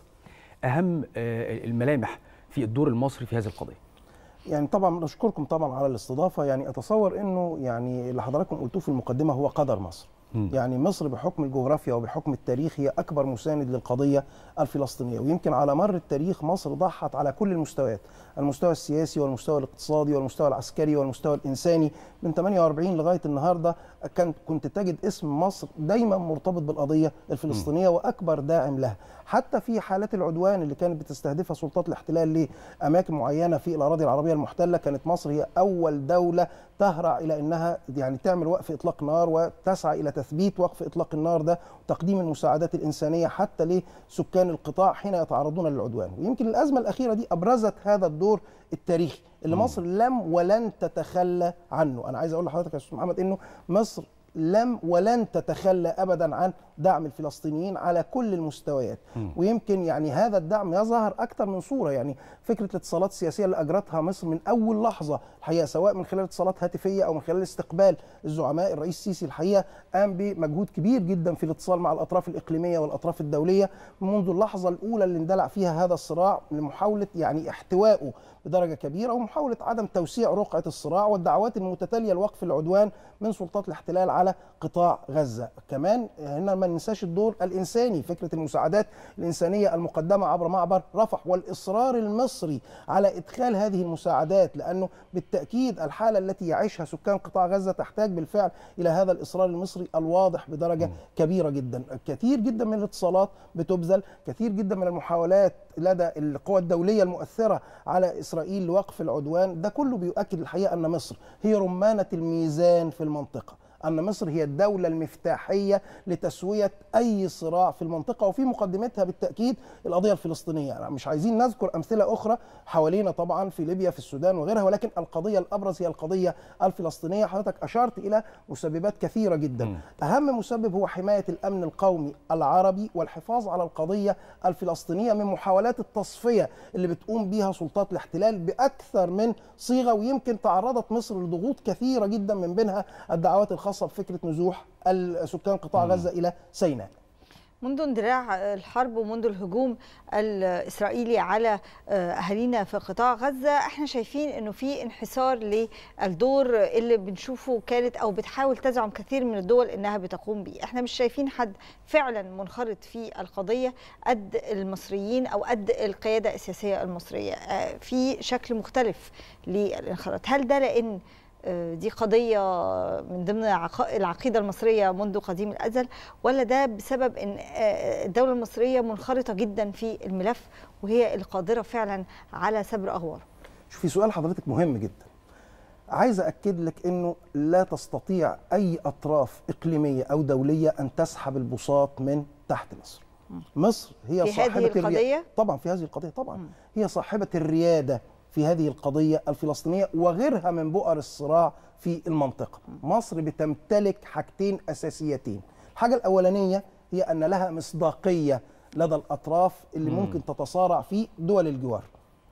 اهم الملامح في الدور المصري في هذه القضيه يعني طبعا نشكركم طبعا على الاستضافه يعني اتصور انه يعني اللي حضراتكم قلتوه في المقدمه هو قدر مصر م. يعني مصر بحكم الجغرافيا وبحكم التاريخ هي اكبر مساند للقضيه الفلسطينيه ويمكن على مر التاريخ مصر ضحت على كل المستويات المستوى السياسي والمستوى الاقتصادي والمستوى العسكري والمستوى الانساني من 48 لغايه النهارده كان كنت تجد اسم مصر دايما مرتبط بالقضيه الفلسطينيه م. واكبر داعم لها حتى في حالات العدوان اللي كانت بتستهدفها سلطات الاحتلال لاماكن معينه في الاراضي العربيه المحتله كانت مصر هي اول دوله تهرع الى انها يعني تعمل وقف اطلاق نار وتسعى الى تثبيت وقف اطلاق النار ده وتقديم المساعدات الانسانيه حتى لسكان القطاع حين يتعرضون للعدوان ويمكن الازمه الاخيره دي ابرزت هذا الدور التاريخي اللي مصر لم ولن تتخلى عنه انا عايز اقول لحضرتك يا استاذ محمد انه مصر لم ولن تتخلى ابدا عن دعم الفلسطينيين على كل المستويات م. ويمكن يعني هذا الدعم يظهر اكثر من صوره يعني فكره الاتصالات السياسيه اللي اجرتها مصر من اول لحظه الحقيقه سواء من خلال اتصالات هاتفيه او من خلال استقبال الزعماء الرئيس السيسي الحقيقه قام بمجهود كبير جدا في الاتصال مع الاطراف الاقليميه والاطراف الدوليه منذ اللحظه الاولى اللي اندلع فيها هذا الصراع لمحاوله يعني احتوائه بدرجه كبيره ومحاوله عدم توسيع رقعه الصراع والدعوات المتتاليه لوقف العدوان من سلطات الاحتلال على قطاع غزه كمان هنا ما ننساش الدور الانساني فكره المساعدات الانسانيه المقدمه عبر معبر رفح والاصرار المصري على ادخال هذه المساعدات لانه بالتاكيد الحاله التي يعيشها سكان قطاع غزه تحتاج بالفعل الى هذا الاصرار المصري الواضح بدرجه م. كبيره جدا كثير جدا من الاتصالات بتبذل كثير جدا من المحاولات لدى القوى الدوليه المؤثره على اسرائيل لوقف العدوان ده كله بيؤكد الحقيقه ان مصر هي رمانه الميزان في المنطقه أن مصر هي الدولة المفتاحية لتسوية أي صراع في المنطقة وفي مقدمتها بالتأكيد القضية الفلسطينية يعني مش عايزين نذكر أمثلة أخرى حوالينا طبعا في ليبيا في السودان وغيرها ولكن القضية الأبرز هي القضية الفلسطينية حضرتك أشرت إلى مسببات كثيرة جدا م. أهم مسبب هو حماية الأمن القومي العربي والحفاظ على القضية الفلسطينية من محاولات التصفية اللي بتقوم بها سلطات الاحتلال بأكثر من صيغة ويمكن تعرضت مصر لضغوط كثيرة جدا من بينها الدعوات الخاصة الخاصه بفكره نزوح سكان قطاع غزه الى سيناء منذ اندلاع الحرب ومنذ الهجوم الاسرائيلي على اهالينا في قطاع غزه احنا شايفين انه في انحسار للدور اللي بنشوفه كانت او بتحاول تزعم كثير من الدول انها بتقوم به احنا مش شايفين حد فعلا منخرط في القضيه قد المصريين او قد القياده السياسيه المصريه في شكل مختلف للانخراط هل ده لان دي قضية من ضمن العقيدة المصرية منذ قديم الأزل ولا ده بسبب أن الدولة المصرية منخرطة جدا في الملف وهي القادرة فعلا على سبر أغواره شوفي سؤال حضرتك مهم جدا عايز أكد لك أنه لا تستطيع أي أطراف إقليمية أو دولية أن تسحب البساط من تحت مصر مصر هي في صاحبة هذه القضية؟ طبعا في هذه القضية طبعا هي صاحبة الريادة في هذه القضية الفلسطينية وغيرها من بؤر الصراع في المنطقة مصر بتمتلك حاجتين أساسيتين الحاجة الأولانية هي أن لها مصداقية لدى الأطراف اللي ممكن تتصارع في دول الجوار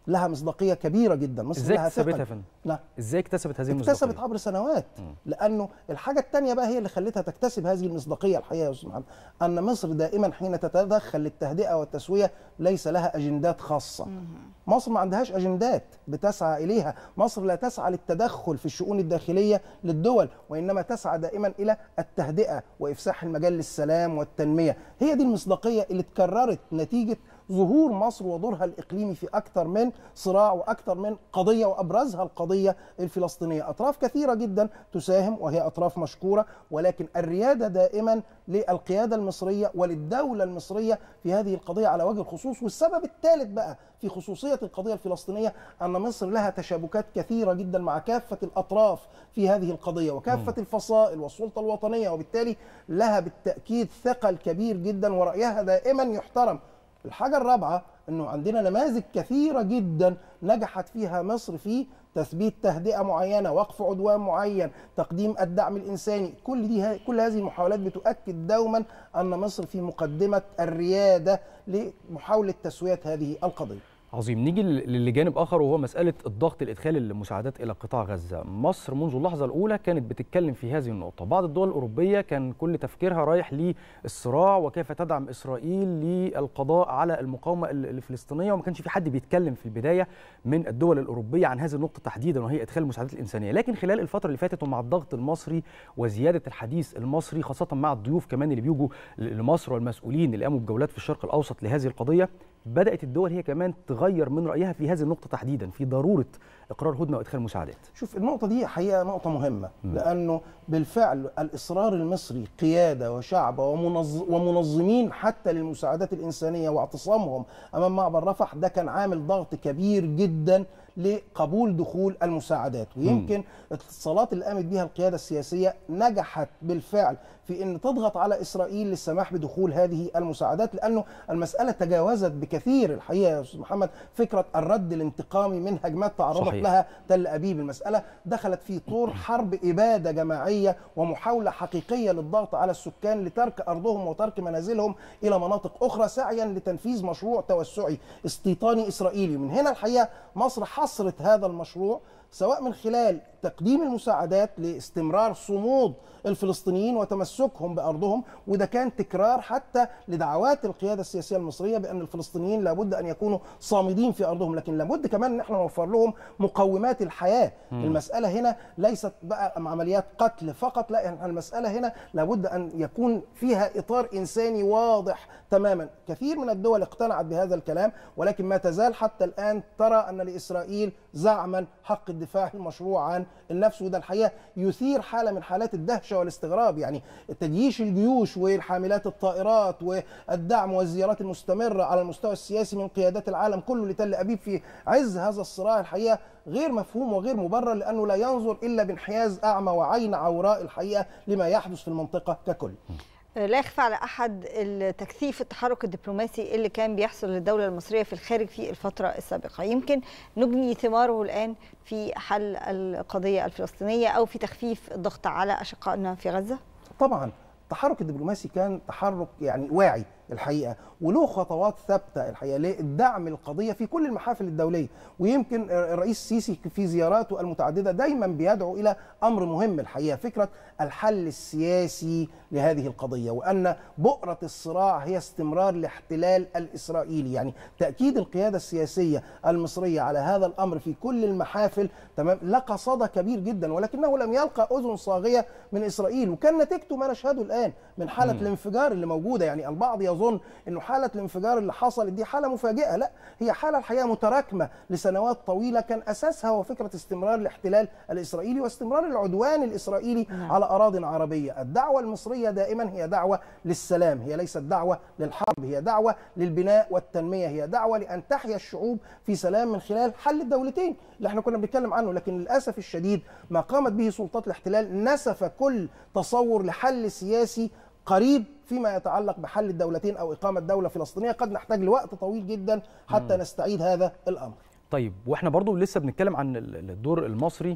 لها مصداقيه كبيره جدا مصر ازاي لها اكتسبتها ثقل. يا فندم؟ لا ازاي اكتسبت هذه المصداقيه؟ اكتسبت عبر سنوات لانه الحاجه الثانيه بقى هي اللي خلتها تكتسب هذه المصداقيه الحقيقه يا استاذ محمد ان مصر دائما حين تتدخل للتهدئه والتسويه ليس لها اجندات خاصه مصر ما عندهاش اجندات بتسعى اليها مصر لا تسعى للتدخل في الشؤون الداخليه للدول وانما تسعى دائما الى التهدئه وافساح المجال للسلام والتنميه هي دي المصداقيه اللي اتكررت نتيجه ظهور مصر ودورها الاقليمي في اكثر من صراع واكثر من قضيه وابرزها القضيه الفلسطينيه، اطراف كثيره جدا تساهم وهي اطراف مشكوره ولكن الرياده دائما للقياده المصريه وللدوله المصريه في هذه القضيه على وجه الخصوص والسبب الثالث بقى في خصوصيه القضيه الفلسطينيه ان مصر لها تشابكات كثيره جدا مع كافه الاطراف في هذه القضيه وكافه الفصائل والسلطه الوطنيه وبالتالي لها بالتاكيد ثقل كبير جدا ورايها دائما يحترم الحاجة الرابعة أنه عندنا نماذج كثيرة جدا نجحت فيها مصر في تثبيت تهدئة معينة وقف عدوان معين تقديم الدعم الإنساني كل دي كل هذه المحاولات بتؤكد دوما أن مصر في مقدمة الريادة لمحاولة تسوية هذه القضية عظيم نيجي لجانب اخر وهو مساله الضغط لادخال المساعدات الى قطاع غزه مصر منذ اللحظه الاولى كانت بتتكلم في هذه النقطه بعض الدول الاوروبيه كان كل تفكيرها رايح للصراع وكيف تدعم اسرائيل للقضاء على المقاومه الفلسطينيه وما كانش في حد بيتكلم في البدايه من الدول الاوروبيه عن هذه النقطه تحديدا وهي ادخال المساعدات الانسانيه لكن خلال الفتره اللي فاتت ومع الضغط المصري وزياده الحديث المصري خاصه مع الضيوف كمان اللي بيجوا لمصر والمسؤولين اللي قاموا بجولات في الشرق الاوسط لهذه القضيه بدات الدول هي كمان تغير من رايها في هذه النقطه تحديدا في ضروره اقرار هدنه وادخال مساعدات شوف النقطه دي حقيقه نقطه مهمه م. لانه بالفعل الاصرار المصري قياده وشعب ومنظ... ومنظمين حتى للمساعدات الانسانيه واعتصامهم امام معبر رفح ده كان عامل ضغط كبير جدا لقبول دخول المساعدات ويمكن الاتصالات اللي قامت بها القياده السياسيه نجحت بالفعل في ان تضغط على اسرائيل للسماح بدخول هذه المساعدات لانه المساله تجاوزت بكثير الحقيقه يا استاذ محمد فكره الرد الانتقامي من هجمات تعرضت صحيح. لها تل ابيب المساله دخلت في طور حرب اباده جماعيه ومحاوله حقيقيه للضغط على السكان لترك ارضهم وترك منازلهم الى مناطق اخرى سعيا لتنفيذ مشروع توسعي استيطاني اسرائيلي من هنا الحقيقه مصر حصرت هذا المشروع سواء من خلال تقديم المساعدات لاستمرار صمود الفلسطينيين وتمسكهم بارضهم وده كان تكرار حتى لدعوات القياده السياسيه المصريه بان الفلسطينيين لابد ان يكونوا صامدين في ارضهم لكن لابد كمان ان احنا نوفر لهم مقومات الحياه مم. المساله هنا ليست بقى عمليات قتل فقط لا المساله هنا لابد ان يكون فيها اطار انساني واضح تماما كثير من الدول اقتنعت بهذا الكلام ولكن ما تزال حتى الان ترى ان لاسرائيل زعما حق الدفاع المشروع عن النفس وده الحقيقه يثير حاله من حالات الدهشه والاستغراب يعني تجييش الجيوش والحاملات الطائرات والدعم والزيارات المستمره على المستوى السياسي من قيادات العالم كله لتل ابيب في عز هذا الصراع الحقيقه غير مفهوم وغير مبرر لانه لا ينظر الا بانحياز اعمى وعين عوراء الحقيقه لما يحدث في المنطقه ككل. لا يخفى على احد التكثيف التحرك الدبلوماسي اللي كان بيحصل للدوله المصريه في الخارج في الفتره السابقه يمكن نجني ثماره الان في حل القضيه الفلسطينيه او في تخفيف الضغط على اشقائنا في غزه طبعا التحرك الدبلوماسي كان تحرك يعني واعي الحقيقه وله خطوات ثابته الحقيقه للدعم القضيه في كل المحافل الدوليه ويمكن الرئيس السيسي في زياراته المتعدده دايما بيدعو الى امر مهم الحقيقه فكره الحل السياسي لهذه القضيه وان بؤره الصراع هي استمرار الاحتلال الاسرائيلي يعني تاكيد القياده السياسيه المصريه على هذا الامر في كل المحافل تمام لقى صدى كبير جدا ولكنه لم يلقى اذن صاغيه من اسرائيل وكان نتيجته ما نشهده الان من حاله م. الانفجار اللي موجوده يعني البعض يظن انه حاله الانفجار اللي حصلت دي حاله مفاجئه لا هي حاله الحقيقه متراكمه لسنوات طويله كان اساسها هو فكره استمرار الاحتلال الاسرائيلي واستمرار العدوان الاسرائيلي نعم. على اراضي عربيه الدعوه المصريه دائما هي دعوه للسلام هي ليست دعوه للحرب هي دعوه للبناء والتنميه هي دعوه لان تحيا الشعوب في سلام من خلال حل الدولتين اللي احنا كنا بنتكلم عنه لكن للاسف الشديد ما قامت به سلطات الاحتلال نسف كل تصور لحل سياسي قريب فيما يتعلق بحل الدولتين او اقامه دوله فلسطينيه قد نحتاج لوقت طويل جدا حتى مم. نستعيد هذا الامر. طيب واحنا برضو لسه بنتكلم عن الدور المصري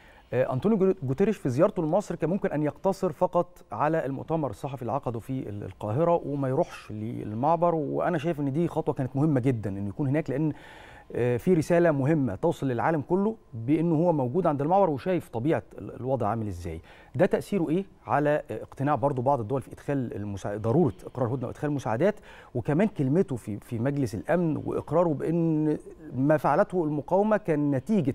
انطونيو جوتيريش في زيارته لمصر كان ممكن ان يقتصر فقط على المؤتمر الصحفي اللي عقده في القاهره وما يروحش للمعبر وانا شايف ان دي خطوه كانت مهمه جدا انه يكون هناك لان في رساله مهمه توصل للعالم كله بانه هو موجود عند المعبر وشايف طبيعه الوضع عامل ازاي ده تاثيره ايه على اقتناع برضو بعض الدول في ادخال المسا... ضروره اقرار هدنه وادخال المساعدات وكمان كلمته في في مجلس الامن واقراره بان ما فعلته المقاومه كان نتيجه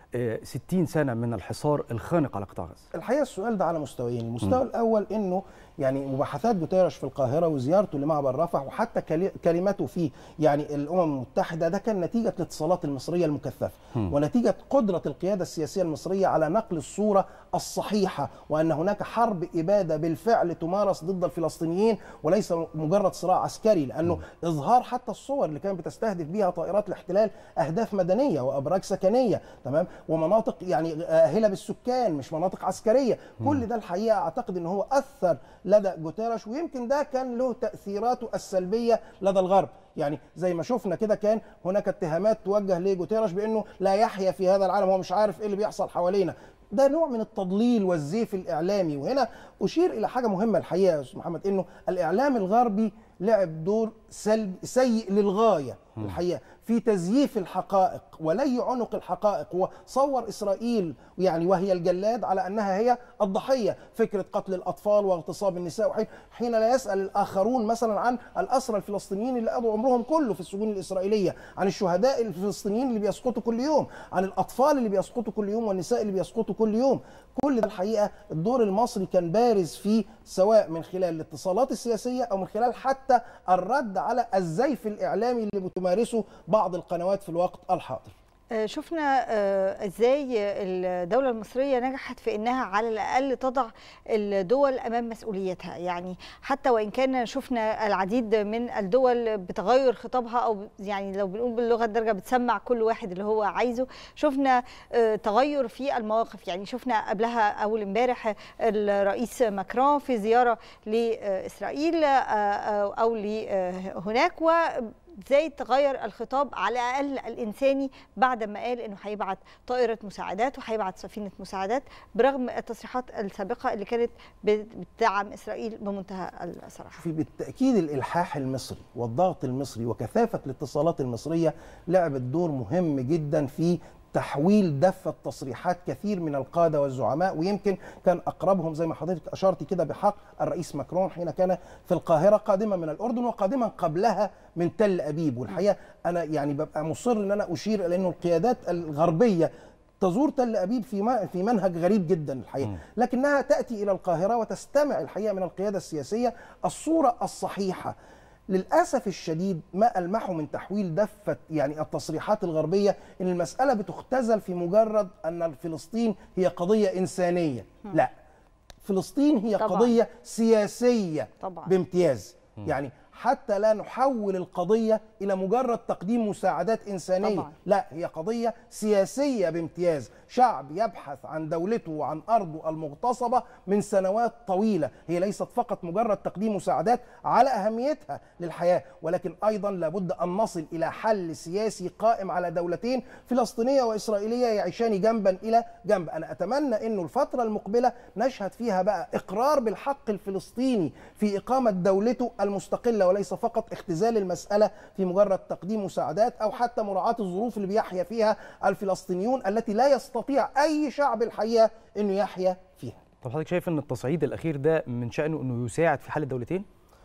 60 سنه من الحصار الخانق على قطاع غزه. الحقيقه السؤال ده على مستويين، المستوى م. الاول انه يعني مباحثات جوتيرش في القاهره وزيارته لمعبر رفح وحتى كلمته في يعني الامم المتحده ده كان نتيجه الاتصالات المصريه المكثفه م. ونتيجه قدره القياده السياسيه المصريه على نقل الصوره الصحيحه وان هناك حرب اباده بالفعل تمارس ضد الفلسطينيين وليس مجرد صراع عسكري لانه م. اظهار حتى الصور اللي كانت بتستهدف بها طائرات الاحتلال اهداف مدنيه وابراج سكنيه تمام ومناطق يعني هله بالسكان مش مناطق عسكريه كل ده الحقيقه اعتقد ان هو اثر لدى جوتيرش ويمكن ده كان له تاثيراته السلبيه لدى الغرب يعني زي ما شفنا كده كان هناك اتهامات توجه لجوتيرش بانه لا يحيا في هذا العالم هو مش عارف ايه اللي بيحصل حوالينا ده نوع من التضليل والزيف الاعلامي وهنا اشير الى حاجه مهمه الحقيقه يا استاذ محمد انه الاعلام الغربي لعب دور سلب سيء للغايه الحقيقه في تزييف الحقائق ولي عنق الحقائق وصور اسرائيل يعني وهي الجلاد على انها هي الضحيه فكره قتل الاطفال واغتصاب النساء حين لا يسال الاخرون مثلا عن الاسرى الفلسطينيين اللي قضوا عمرهم كله في السجون الاسرائيليه عن الشهداء الفلسطينيين اللي بيسقطوا كل يوم عن الاطفال اللي بيسقطوا كل يوم والنساء اللي بيسقطوا كل يوم كل ده الحقيقه الدور المصري كان بارز فيه سواء من خلال الاتصالات السياسيه او من خلال حتى الرد على الزيف الاعلامي اللي بتمارسه بعض القنوات في الوقت الحاضر شفنا ازاي الدوله المصريه نجحت في انها على الاقل تضع الدول امام مسؤوليتها يعني حتى وان كان شفنا العديد من الدول بتغير خطابها او يعني لو بنقول باللغه الدارجه بتسمع كل واحد اللي هو عايزه شفنا تغير في المواقف يعني شفنا قبلها اول امبارح الرئيس ماكرون في زياره لاسرائيل او لهناك و ازاي تغير الخطاب على الاقل الانساني بعد ما قال انه هيبعت طائره مساعدات وهيبعت سفينه مساعدات برغم التصريحات السابقه اللي كانت بتدعم اسرائيل بمنتهى الصراحه. في بالتاكيد الالحاح المصري والضغط المصري وكثافه الاتصالات المصريه لعبت دور مهم جدا في تحويل دفة تصريحات كثير من القادة والزعماء ويمكن كان أقربهم زي ما حضرتك أشرت كده بحق الرئيس ماكرون حين كان في القاهرة قادما من الأردن وقادما قبلها من تل أبيب والحقيقة أنا يعني ببقى مصر أن أنا أشير إلى أنه القيادات الغربية تزور تل ابيب في في منهج غريب جدا الحقيقه لكنها تاتي الى القاهره وتستمع الحقيقه من القياده السياسيه الصوره الصحيحه للاسف الشديد ما المحه من تحويل دفه يعني التصريحات الغربيه ان المساله بتختزل في مجرد ان فلسطين هي قضيه انسانيه لا فلسطين هي طبعا. قضيه سياسيه طبعا. بامتياز يعني حتى لا نحول القضية إلى مجرد تقديم مساعدات إنسانية طبعا. لا هي قضية سياسية بامتياز شعب يبحث عن دولته وعن أرضه المغتصبة من سنوات طويلة هي ليست فقط مجرد تقديم مساعدات على أهميتها للحياة ولكن أيضا لابد أن نصل إلى حل سياسي قائم على دولتين فلسطينية وإسرائيلية يعيشان جنبا إلى جنب أنا أتمنى أنه الفترة المقبلة نشهد فيها بقى إقرار بالحق الفلسطيني في إقامة دولته المستقلة وليس فقط اختزال المسألة في مجرد تقديم مساعدات أو حتى مراعاة الظروف اللي بيحيا فيها الفلسطينيون التي لا يستطيع أي شعب الحقيقة أنه يحيا فيها طب حضرتك شايف أن التصعيد الأخير ده من شأنه أنه يساعد في حل الدولتين؟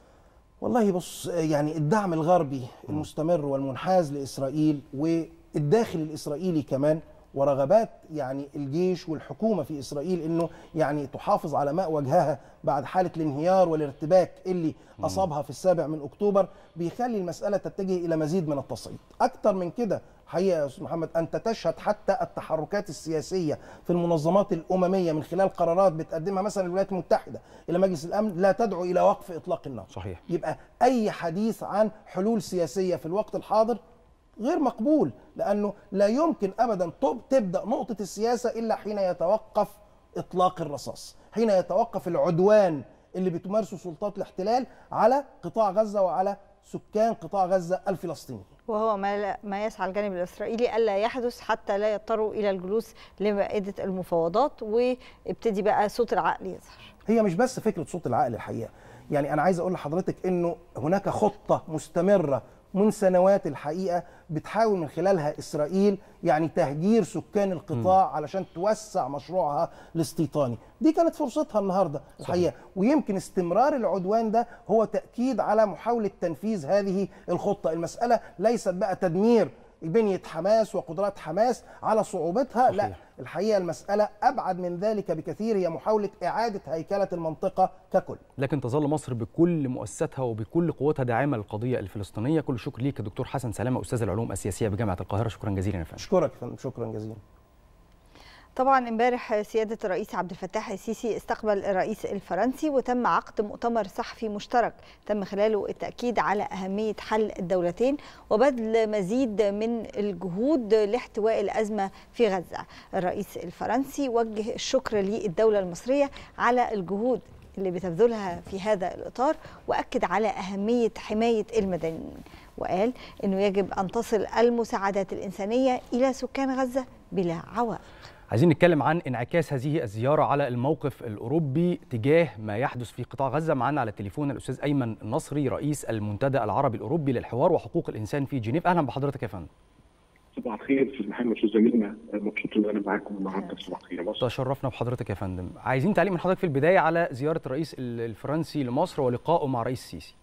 والله بص يعني الدعم الغربي المستمر والمنحاز لإسرائيل والداخل الإسرائيلي كمان ورغبات يعني الجيش والحكومه في اسرائيل انه يعني تحافظ على ماء وجهها بعد حاله الانهيار والارتباك اللي اصابها في السابع من اكتوبر بيخلي المساله تتجه الى مزيد من التصعيد اكتر من كده حقيقه يا استاذ محمد انت تشهد حتى التحركات السياسيه في المنظمات الامميه من خلال قرارات بتقدمها مثلا الولايات المتحده الى مجلس الامن لا تدعو الى وقف اطلاق النار صحيح يبقى اي حديث عن حلول سياسيه في الوقت الحاضر غير مقبول لانه لا يمكن ابدا تبدا نقطه السياسه الا حين يتوقف اطلاق الرصاص حين يتوقف العدوان اللي بتمارسه سلطات الاحتلال على قطاع غزه وعلى سكان قطاع غزه الفلسطيني وهو ما ما يسعى الجانب الاسرائيلي الا يحدث حتى لا يضطروا الى الجلوس لمائده المفاوضات وابتدي بقى صوت العقل يظهر هي مش بس فكره صوت العقل الحقيقه يعني انا عايز اقول لحضرتك انه هناك خطه مستمره من سنوات الحقيقه بتحاول من خلالها اسرائيل يعني تهجير سكان القطاع م. علشان توسع مشروعها الاستيطاني دي كانت فرصتها النهارده الحقيقه صحيح. ويمكن استمرار العدوان ده هو تاكيد على محاوله تنفيذ هذه الخطه المساله ليست بقى تدمير بنية حماس وقدرات حماس على صعوبتها صحيح. لا الحقيقة المسألة أبعد من ذلك بكثير هي محاولة إعادة هيكلة المنطقة ككل لكن تظل مصر بكل مؤسساتها وبكل قوتها داعمة للقضية الفلسطينية كل شكر ليك دكتور حسن سلامة أستاذ العلوم السياسية بجامعة القاهرة شكرا جزيلا يا فندم أشكرك يا فندم شكرا جزيلا طبعا امبارح سياده الرئيس عبد الفتاح السيسي استقبل الرئيس الفرنسي وتم عقد مؤتمر صحفي مشترك تم خلاله التاكيد على اهميه حل الدولتين وبذل مزيد من الجهود لاحتواء الازمه في غزه الرئيس الفرنسي وجه الشكر للدوله المصريه على الجهود اللي بتبذلها في هذا الاطار واكد على اهميه حمايه المدنيين وقال انه يجب ان تصل المساعدات الانسانيه الى سكان غزه بلا عوائق عايزين نتكلم عن انعكاس هذه الزيارة على الموقف الأوروبي تجاه ما يحدث في قطاع غزة معنا على التليفون الأستاذ أيمن النصري رئيس المنتدى العربي الأوروبي للحوار وحقوق الإنسان في جنيف أهلا بحضرتك يا فندم صباح الخير استاذ محمد استاذ زميلنا مبسوط ان انا معاكم النهارده صباح الخير يا مصر تشرفنا بحضرتك يا فندم عايزين تعليق من حضرتك في البدايه على زياره الرئيس الفرنسي لمصر ولقائه مع رئيس السيسي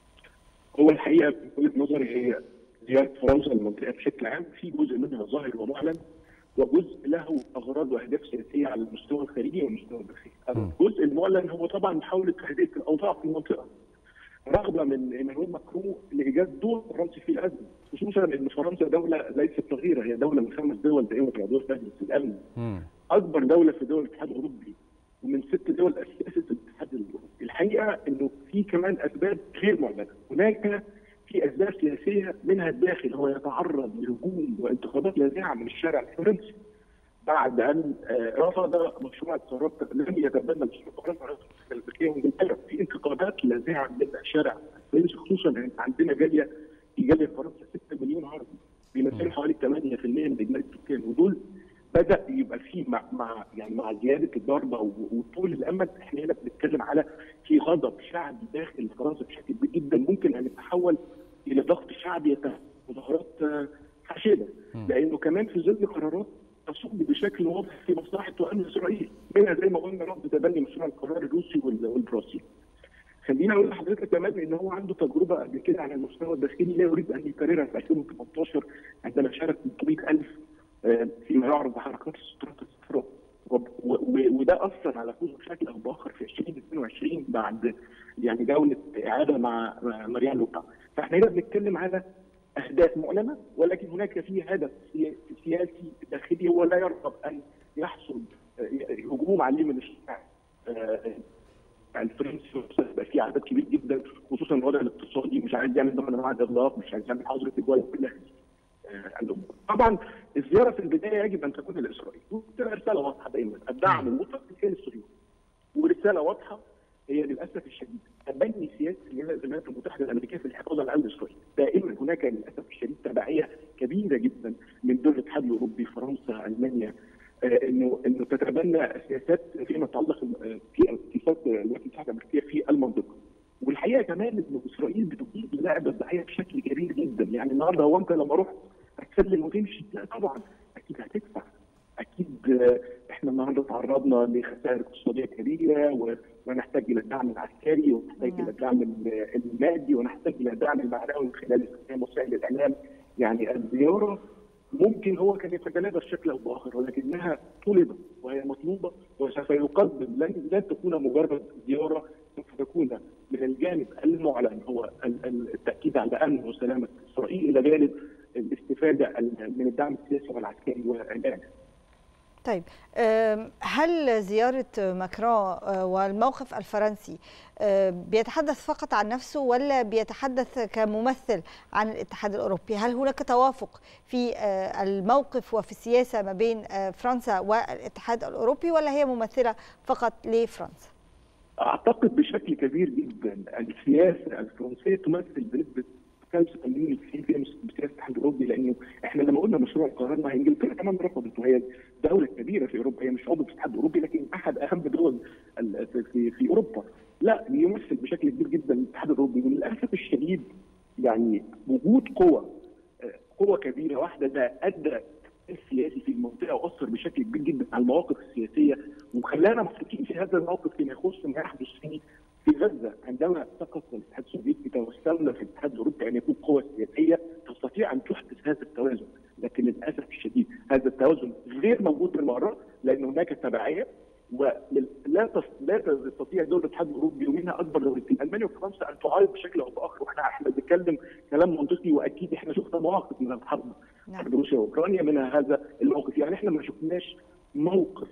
هو الحقيقه من وجهه نظري هي زياره فرنسا للمنطقه بشكل عام في جزء منها ظاهر ومعلن وجزء له اغراض واهداف سياسيه على المستوى الخارجي والمستوى الداخلي. الجزء المعلن هو طبعا محاوله تهدئه الاوضاع في المنطقه. رغبه من ايمانويل ماكرون لايجاد دور فرنسي في الازمه، خصوصا ان فرنسا دوله ليست صغيره هي دوله من خمس دول دائمه عضويه في مجلس الامن. اكبر دوله في دول الاتحاد الاوروبي ومن ست دول اسست الاتحاد الاوروبي. الحقيقه انه في كمان اسباب غير معلنه، هناك في اسباب سياسيه منها الداخل هو يتعرض لهجوم وانتقادات لاذعه من الشارع الفرنسي بعد ان رفض مشروع القرارات لم يتبنى مشروع القرارات الامريكيه وانجلترا في انتقادات لاذعه من الشارع الفرنسي خصوصا ان عندنا جاليه في جاليه فرنسا 6 مليون عربي بيمثلوا حوالي 8% من اجمالي السكان ودول بدا يبقى في مع, مع يعني مع زياده الضربه وطول الامد احنا هنا بنتكلم على في غضب شعبي داخل فرنسا بشكل كبير جدا ممكن ان يتحول الى ضغط شعبي مظاهرات حاشده لانه كمان في ظل قرارات تصب بشكل واضح في مصلحه وامن اسرائيل منها زي ما قلنا رفض تبني مشروع القرار الروسي والبرازيلي. خليني اقول لحضرتك كمان ان هو عنده تجربه قبل كده على المستوى الداخلي لا يريد ان يكررها في 2018 عندما شارك 300000 فيما يعرف بحركات السترات الصفراء وده اثر على فوزه بشكل او باخر في 2022 بعد يعني جوله اعاده مع ماريان لوبا فاحنا هنا بنتكلم على اهداف معلنه ولكن هناك في هدف سياسي داخلي هو لا يرغب ان يحصل هجوم عليه من الشارع الفرنسي بقى في عدد كبير جدا خصوصا الوضع الاقتصادي مش عايز يعمل نوع من انواع الاغلاق مش عايز يعمل حظر تجوال كل الامور. طبعا الزياره في البدايه يجب ان تكون لاسرائيل وتبقى رساله واضحه دايما الدعم المطلق للصهيونيه ورساله واضحه هي للاسف الشديد تبني سياسه الولايات المتحده الامريكيه في الحفاظ على امن اسرائيل، دائما هناك للاسف الشديد تبعيه كبيره جدا من دول الاتحاد الاوروبي فرنسا المانيا آه انه انه تتبنى سياسات فيما يتعلق في سياسات الولايات المتحده الامريكيه في المنطقه. والحقيقه كمان انه اسرائيل بتقيم لعب الضحيه بشكل كبير جدا، يعني النهارده هو انت لما رحت هتسلم وتمشي؟ لا طبعا اكيد هتدفع اكيد احنا النهارده تعرضنا لخسائر اقتصاديه كبيره ونحتاج الى الدعم العسكري ونحتاج الى الدعم المادي ونحتاج الى الدعم المعنوي من خلال استخدام وسائل الاعلام يعني الزياره ممكن هو كان يتجنبها بشكل او باخر ولكنها طلبت وهي مطلوبه وسوف يقدم لن لن تكون مجرد زياره سوف تكون من الجانب المعلن هو التاكيد على امن وسلامه اسرائيل الى جانب الاستفاده من الدعم السياسي والعسكري والاعلامي. طيب هل زيارة ماكرون والموقف الفرنسي بيتحدث فقط عن نفسه ولا بيتحدث كممثل عن الاتحاد الأوروبي هل هناك توافق في الموقف وفي السياسة ما بين فرنسا والاتحاد الأوروبي ولا هي ممثلة فقط لفرنسا؟ أعتقد بشكل كبير جدا السياسة الفرنسية تمثل بنسبة 85% في بسياسه الاتحاد الاوروبي لانه احنا لما قلنا مشروع القرار ما انجلترا كمان رفضت وهي دوله كبيره في اوروبا هي مش عضو في الاتحاد الاوروبي لكن احد اهم دول في, في اوروبا لا يمثل بشكل كبير جدا الاتحاد الاوروبي وللاسف الشديد يعني وجود قوى قوة كبيرة واحدة ده أدى السياسي في المنطقة وأثر بشكل كبير جدا على المواقف السياسية وخلانا محطوطين في هذا الموقف فيما يخص ما يحدث في في غزة عندما سقط الاتحاد السوفيتي توسلنا في الاتحاد الأوروبي أن يكون قوة سياسية تستطيع أن تحدث هذا التوازن لكن للأسف الشديد هذا التوازن غير موجود بالمرة لأن هناك تبعية ولا لا تستطيع دوله الاتحاد الاوروبي ومنها اكبر دولتين المانيا وفرنسا ان تعارض بشكل او باخر واحنا احنا بنتكلم كلام منطقي واكيد احنا شفنا مواقف من الحرب نعم. حرب روسيا واوكرانيا منها هذا الموقف يعني احنا ما شفناش موقف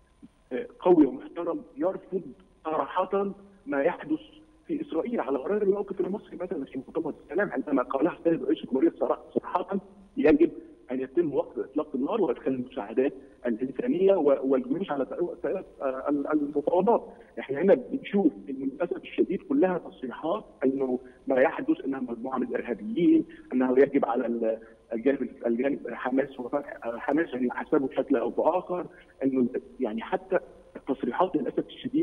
قوي ومحترم يرفض صراحه ما يحدث في اسرائيل على غرار الموقف المصري مثلا في مؤتمر السلام عندما قالها السيد رئيس الجمهوريه صراحه يجب ان يتم وقف اطلاق النار وادخال المساعدات الانسانيه والجيوش على المفاوضات، احنا هنا بنشوف ان للاسف الشديد كلها تصريحات انه ما يحدث انها مجموعه من الارهابيين، انه يجب على الجانب الجانب حماس وفتح حماس ان يحاسبوا بشكل او باخر، انه يعني حتى التصريحات للاسف الشديد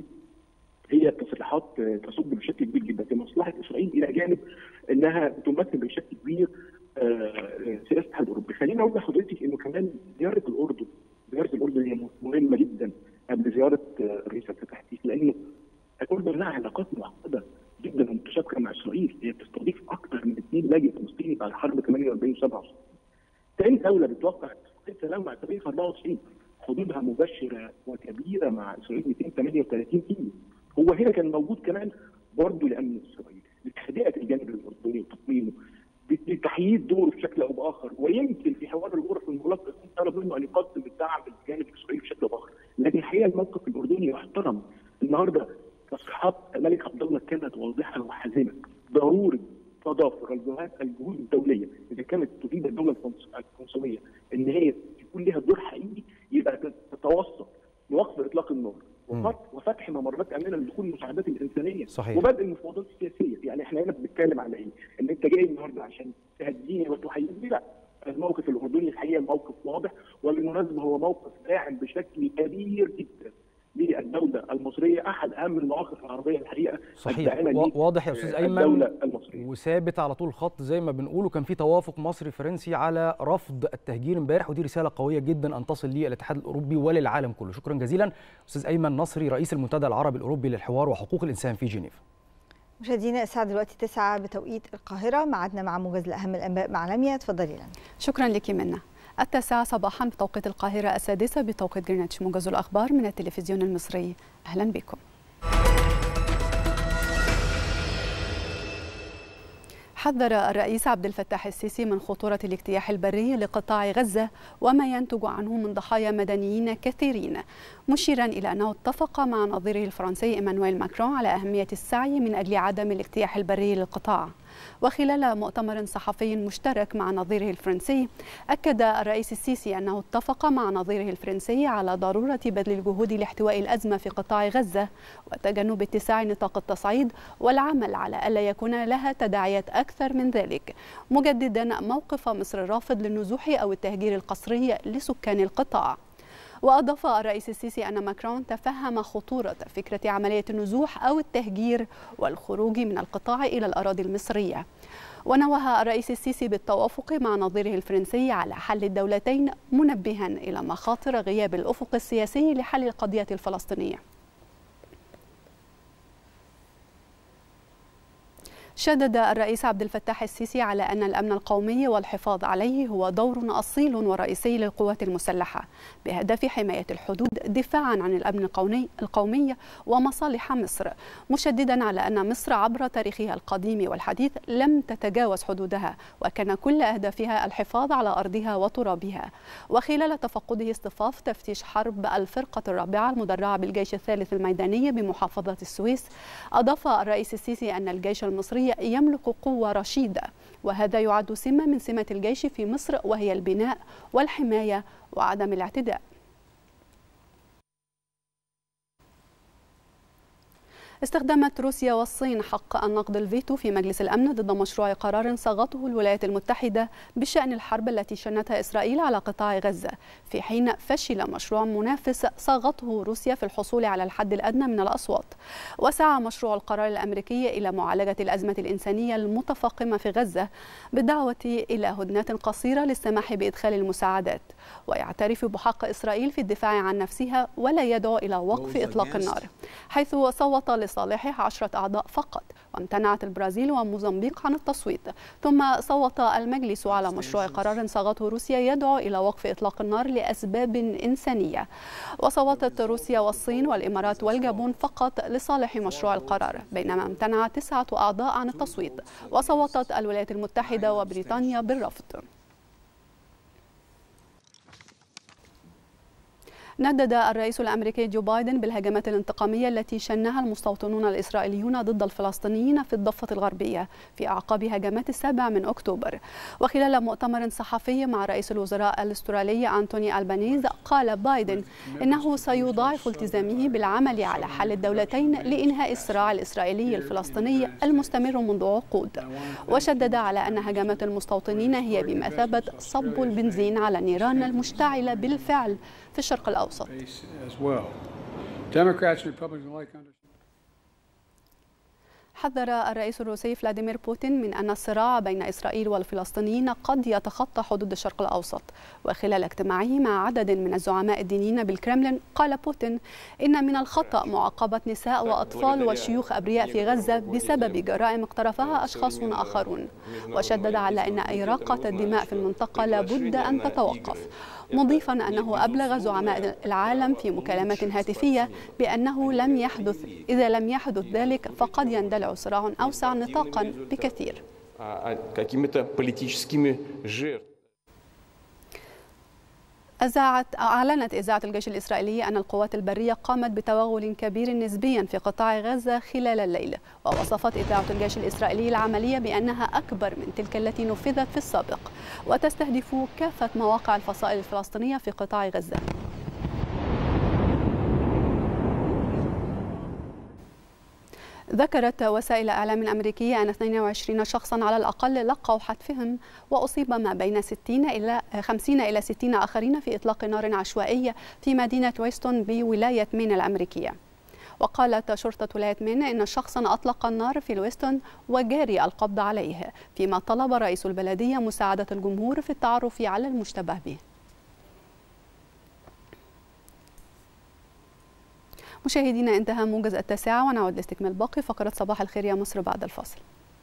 هي تصريحات تصب بشكل كبير جدا في مصلحه اسرائيل الى جانب انها تمثل بشكل كبير سياسه الاتحاد الاوروبي، خليني اقول لحضرتك انه كمان زياره الاردن زياره الاردن هي مهمه جدا قبل زياره الرئيس عبد الفتاح السيسي لانه الاردن لها علاقات معقده جدا ومتشابكه مع اسرائيل، هي بتستضيف اكثر من 2 لاجئ فلسطيني بعد حرب 48 و 67. ثاني دوله بتوقع اتفاقيه سلام مع اسرائيل في 94 حدودها مباشره وكبيره مع اسرائيل 238 كيلو. هو هنا كان موجود كمان برضه لامن اسرائيل لتهدئه الجانب الاردني وتقويمه بتحييد دوره بشكل او باخر ويمكن في حوار الغرف المغلقه يكون طلب منه ان يقدم الدعم للجانب الاسرائيلي بشكل او باخر لكن الحقيقه الموقف الاردني يحترم النهارده تصريحات الملك عبد الله كانت واضحه وحازمه ضروره تضافر الجهات الجهود الدوليه اذا كانت تريد الدوله الفرنسويه ان هي يكون لها دور حقيقي يبقى تتوسط لوقف اطلاق النار وفتح ممرات امنه لدخول المساعدات الانسانيه صحيح. وبدء المفاوضات السياسيه يعني احنا هنا بنتكلم على ايه؟ ان انت جاي النهارده عشان تهديني وتحيزني لا الموقف الاردني الحقيقه موقف واضح وبالمناسبه هو موقف داعم بشكل كبير جدا للدوله المصريه احد اهم المواقف العربيه الحقيقه صحيح واضح يا استاذ ايمن وثابت على طول الخط زي ما بنقول وكان في توافق مصري فرنسي على رفض التهجير امبارح ودي رساله قويه جدا ان تصل للاتحاد الاوروبي وللعالم كله شكرا جزيلا استاذ ايمن نصري رئيس المنتدى العربي الاوروبي للحوار وحقوق الانسان في جنيف مشاهدينا الساعة دلوقتي 9 بتوقيت القاهرة معدنا مع موجز لأهم الأنباء مع لميا اتفضلي لنا شكرا لك منا التاسعة صباحا بتوقيت القاهرة السادسة بتوقيت جرينتش موجز الأخبار من التلفزيون المصري أهلا بكم حذر الرئيس عبد الفتاح السيسي من خطورة الاجتياح البري لقطاع غزة وما ينتج عنه من ضحايا مدنيين كثيرين مشيرا إلى أنه اتفق مع نظيره الفرنسي إيمانويل ماكرون على أهمية السعي من أجل عدم الاجتياح البري للقطاع وخلال مؤتمر صحفي مشترك مع نظيره الفرنسي أكد الرئيس السيسي أنه اتفق مع نظيره الفرنسي على ضرورة بذل الجهود لاحتواء الأزمة في قطاع غزة وتجنب اتساع نطاق التصعيد والعمل على ألا يكون لها تداعيات أكثر من ذلك مجددا موقف مصر الرافض للنزوح أو التهجير القسري لسكان القطاع وأضاف الرئيس السيسي أن ماكرون تفهم خطورة فكرة عملية النزوح أو التهجير والخروج من القطاع إلى الأراضي المصرية ونوه الرئيس السيسي بالتوافق مع نظيره الفرنسي على حل الدولتين منبها إلى مخاطر غياب الأفق السياسي لحل القضية الفلسطينية شدد الرئيس عبد الفتاح السيسي على أن الأمن القومي والحفاظ عليه هو دور أصيل ورئيسي للقوات المسلحة بهدف حماية الحدود دفاعا عن الأمن القومي, القومي ومصالح مصر مشددا على أن مصر عبر تاريخها القديم والحديث لم تتجاوز حدودها وكان كل أهدافها الحفاظ على أرضها وترابها وخلال تفقده اصطفاف تفتيش حرب الفرقة الرابعة المدرعة بالجيش الثالث الميداني بمحافظة السويس أضاف الرئيس السيسي أن الجيش المصري يملك قوة رشيدة وهذا يعد سمة من سمة الجيش في مصر وهي البناء والحماية وعدم الاعتداء استخدمت روسيا والصين حق النقد الفيتو في مجلس الأمن ضد مشروع قرار صاغته الولايات المتحدة بشأن الحرب التي شنتها إسرائيل على قطاع غزة في حين فشل مشروع منافس صاغته روسيا في الحصول على الحد الأدنى من الأصوات وسعى مشروع القرار الأمريكي إلى معالجة الأزمة الإنسانية المتفاقمة في غزة بالدعوة إلى هدنات قصيرة للسماح بإدخال المساعدات ويعترف بحق إسرائيل في الدفاع عن نفسها ولا يدعو إلى وقف إطلاق النار حيث صوت لصالحه عشرة أعضاء فقط وامتنعت البرازيل وموزمبيق عن التصويت ثم صوت المجلس على مشروع قرار صاغته روسيا يدعو إلى وقف إطلاق النار لأسباب إنسانية وصوتت روسيا والصين والإمارات والجابون فقط لصالح مشروع القرار بينما امتنع تسعة أعضاء عن التصويت وصوتت الولايات المتحدة وبريطانيا بالرفض ندد الرئيس الامريكي جو بايدن بالهجمات الانتقاميه التي شنها المستوطنون الاسرائيليون ضد الفلسطينيين في الضفه الغربيه في اعقاب هجمات السابع من اكتوبر وخلال مؤتمر صحفي مع رئيس الوزراء الاسترالي انتوني البانيز قال بايدن انه سيضاعف التزامه بالعمل على حل الدولتين لانهاء الصراع الاسرائيلي الفلسطيني المستمر منذ عقود وشدد على ان هجمات المستوطنين هي بمثابه صب البنزين على النيران المشتعله بالفعل في الشرق الأوسط حذر الرئيس الروسي فلاديمير بوتين من أن الصراع بين إسرائيل والفلسطينيين قد يتخطى حدود الشرق الأوسط وخلال اجتماعه مع عدد من الزعماء الدينيين بالكرملين قال بوتين إن من الخطأ معاقبة نساء وأطفال وشيوخ أبرياء في غزة بسبب جرائم اقترفها أشخاص آخرون وشدد على أن إراقة الدماء في المنطقة لابد أن تتوقف مضيفا أنه أبلغ زعماء العالم في مكالمة هاتفية بأنه لم يحدث إذا لم يحدث ذلك فقد يندلع صراع أوسع نطاقا بكثير أذاعت أعلنت إذاعة الجيش الإسرائيلي أن القوات البرية قامت بتوغل كبير نسبيا في قطاع غزة خلال الليل ووصفت إذاعة الجيش الإسرائيلي العملية بأنها أكبر من تلك التي نفذت في السابق وتستهدف كافة مواقع الفصائل الفلسطينية في قطاع غزة ذكرت وسائل إعلام أمريكية أن 22 شخصا على الأقل لقوا حتفهم وأصيب ما بين 60 إلى 50 إلى 60 آخرين في إطلاق نار عشوائي في مدينة ويستون بولاية مين الأمريكية وقالت شرطة ولاية مين إن شخصا أطلق النار في الويستون وجاري القبض عليه فيما طلب رئيس البلدية مساعدة الجمهور في التعرف على المشتبه به مشاهدينا انتهى موجز التاسعة ونعود لاستكمال باقي فقرة صباح الخير يا مصر بعد الفاصل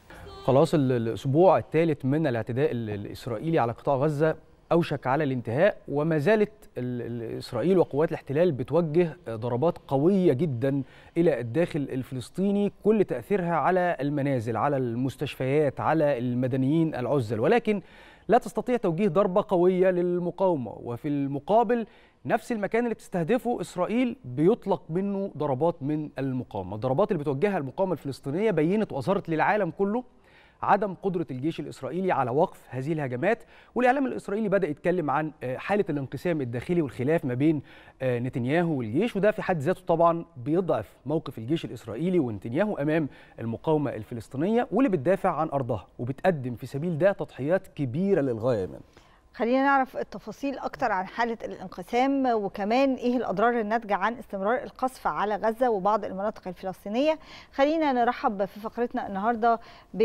خلاص الأسبوع الثالث من الاعتداء الإسرائيلي على قطاع غزة أوشك على الانتهاء وما زالت إسرائيل وقوات الاحتلال بتوجه ضربات قوية جدا إلى الداخل الفلسطيني كل تأثيرها على المنازل على المستشفيات على المدنيين العزل ولكن لا تستطيع توجيه ضربة قوية للمقاومة وفي المقابل نفس المكان اللي بتستهدفه اسرائيل بيطلق منه ضربات من المقاومه، الضربات اللي بتوجهها المقاومه الفلسطينيه بينت واظهرت للعالم كله عدم قدره الجيش الاسرائيلي على وقف هذه الهجمات، والاعلام الاسرائيلي بدا يتكلم عن حاله الانقسام الداخلي والخلاف ما بين نتنياهو والجيش وده في حد ذاته طبعا بيضعف موقف الجيش الاسرائيلي ونتنياهو امام المقاومه الفلسطينيه واللي بتدافع عن ارضها وبتقدم في سبيل ده تضحيات كبيره للغايه من. خلينا نعرف التفاصيل اكتر عن حاله الانقسام وكمان ايه الاضرار الناتجه عن استمرار القصف على غزه وبعض المناطق الفلسطينيه خلينا نرحب في فقرتنا النهارده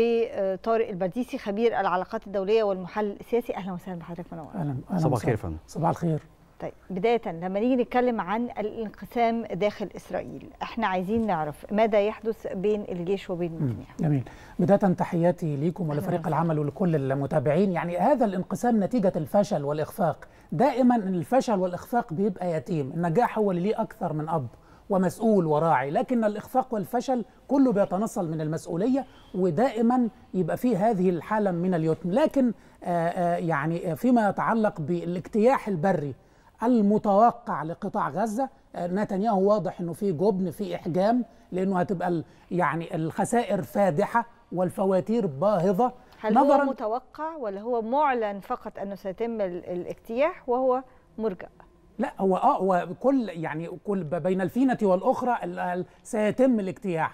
بطارق البرديسي خبير العلاقات الدوليه والمحلل السياسي اهلا وسهلا بحضرتك منور اهلا صباح الخير فندم صباح الخير طيب بداية لما نيجي نتكلم عن الانقسام داخل إسرائيل احنا عايزين نعرف ماذا يحدث بين الجيش وبين نتنياهو جميل بداية تحياتي ليكم ولفريق العمل ولكل المتابعين يعني هذا الانقسام نتيجة الفشل والإخفاق دائما الفشل والإخفاق بيبقى يتيم النجاح هو اللي ليه أكثر من أب ومسؤول وراعي لكن الإخفاق والفشل كله بيتنصل من المسؤولية ودائما يبقى فيه هذه الحالة من اليتم لكن آآ آآ يعني فيما يتعلق بالاجتياح البري المتوقع لقطاع غزه نتنياهو واضح انه في جبن في احجام لانه هتبقى يعني الخسائر فادحه والفواتير باهظه هل هو متوقع ولا هو معلن فقط انه سيتم الاجتياح وهو مرجع لا هو اه هو كل يعني كل بين الفينة والأخرى سيتم الاجتياح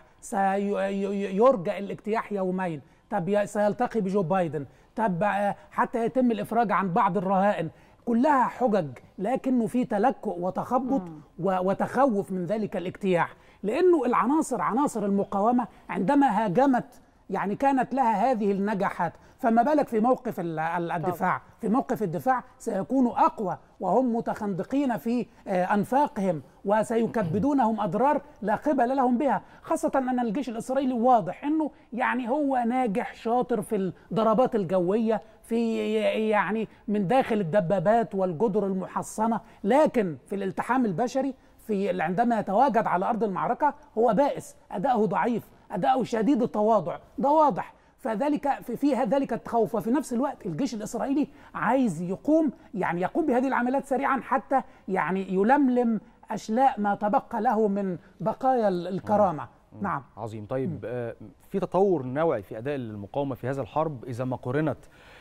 سيرجى الاجتياح يومين طب سيلتقي بجو بايدن طب حتى يتم الإفراج عن بعض الرهائن كلها حجج لكنه في تلكؤ وتخبط وتخوف من ذلك الاجتياح لأنه العناصر عناصر المقاومة عندما هاجمت يعني كانت لها هذه النجاحات فما بالك في موقف الدفاع في موقف الدفاع سيكونوا أقوى وهم متخندقين في أنفاقهم وسيكبدونهم أضرار لا قبل لهم بها خاصة أن الجيش الإسرائيلي واضح أنه يعني هو ناجح شاطر في الضربات الجوية في يعني من داخل الدبابات والجدر المحصنة لكن في الالتحام البشري في عندما يتواجد على أرض المعركة هو بائس أداؤه ضعيف أداؤه شديد التواضع ده واضح فذلك في فيها ذلك التخوف وفي نفس الوقت الجيش الاسرائيلي عايز يقوم يعني يقوم بهذه العمليات سريعا حتى يعني يلملم اشلاء ما تبقى له من بقايا الكرامه نعم عظيم طيب آه في تطور نوعي في اداء المقاومه في هذا الحرب اذا ما قورنت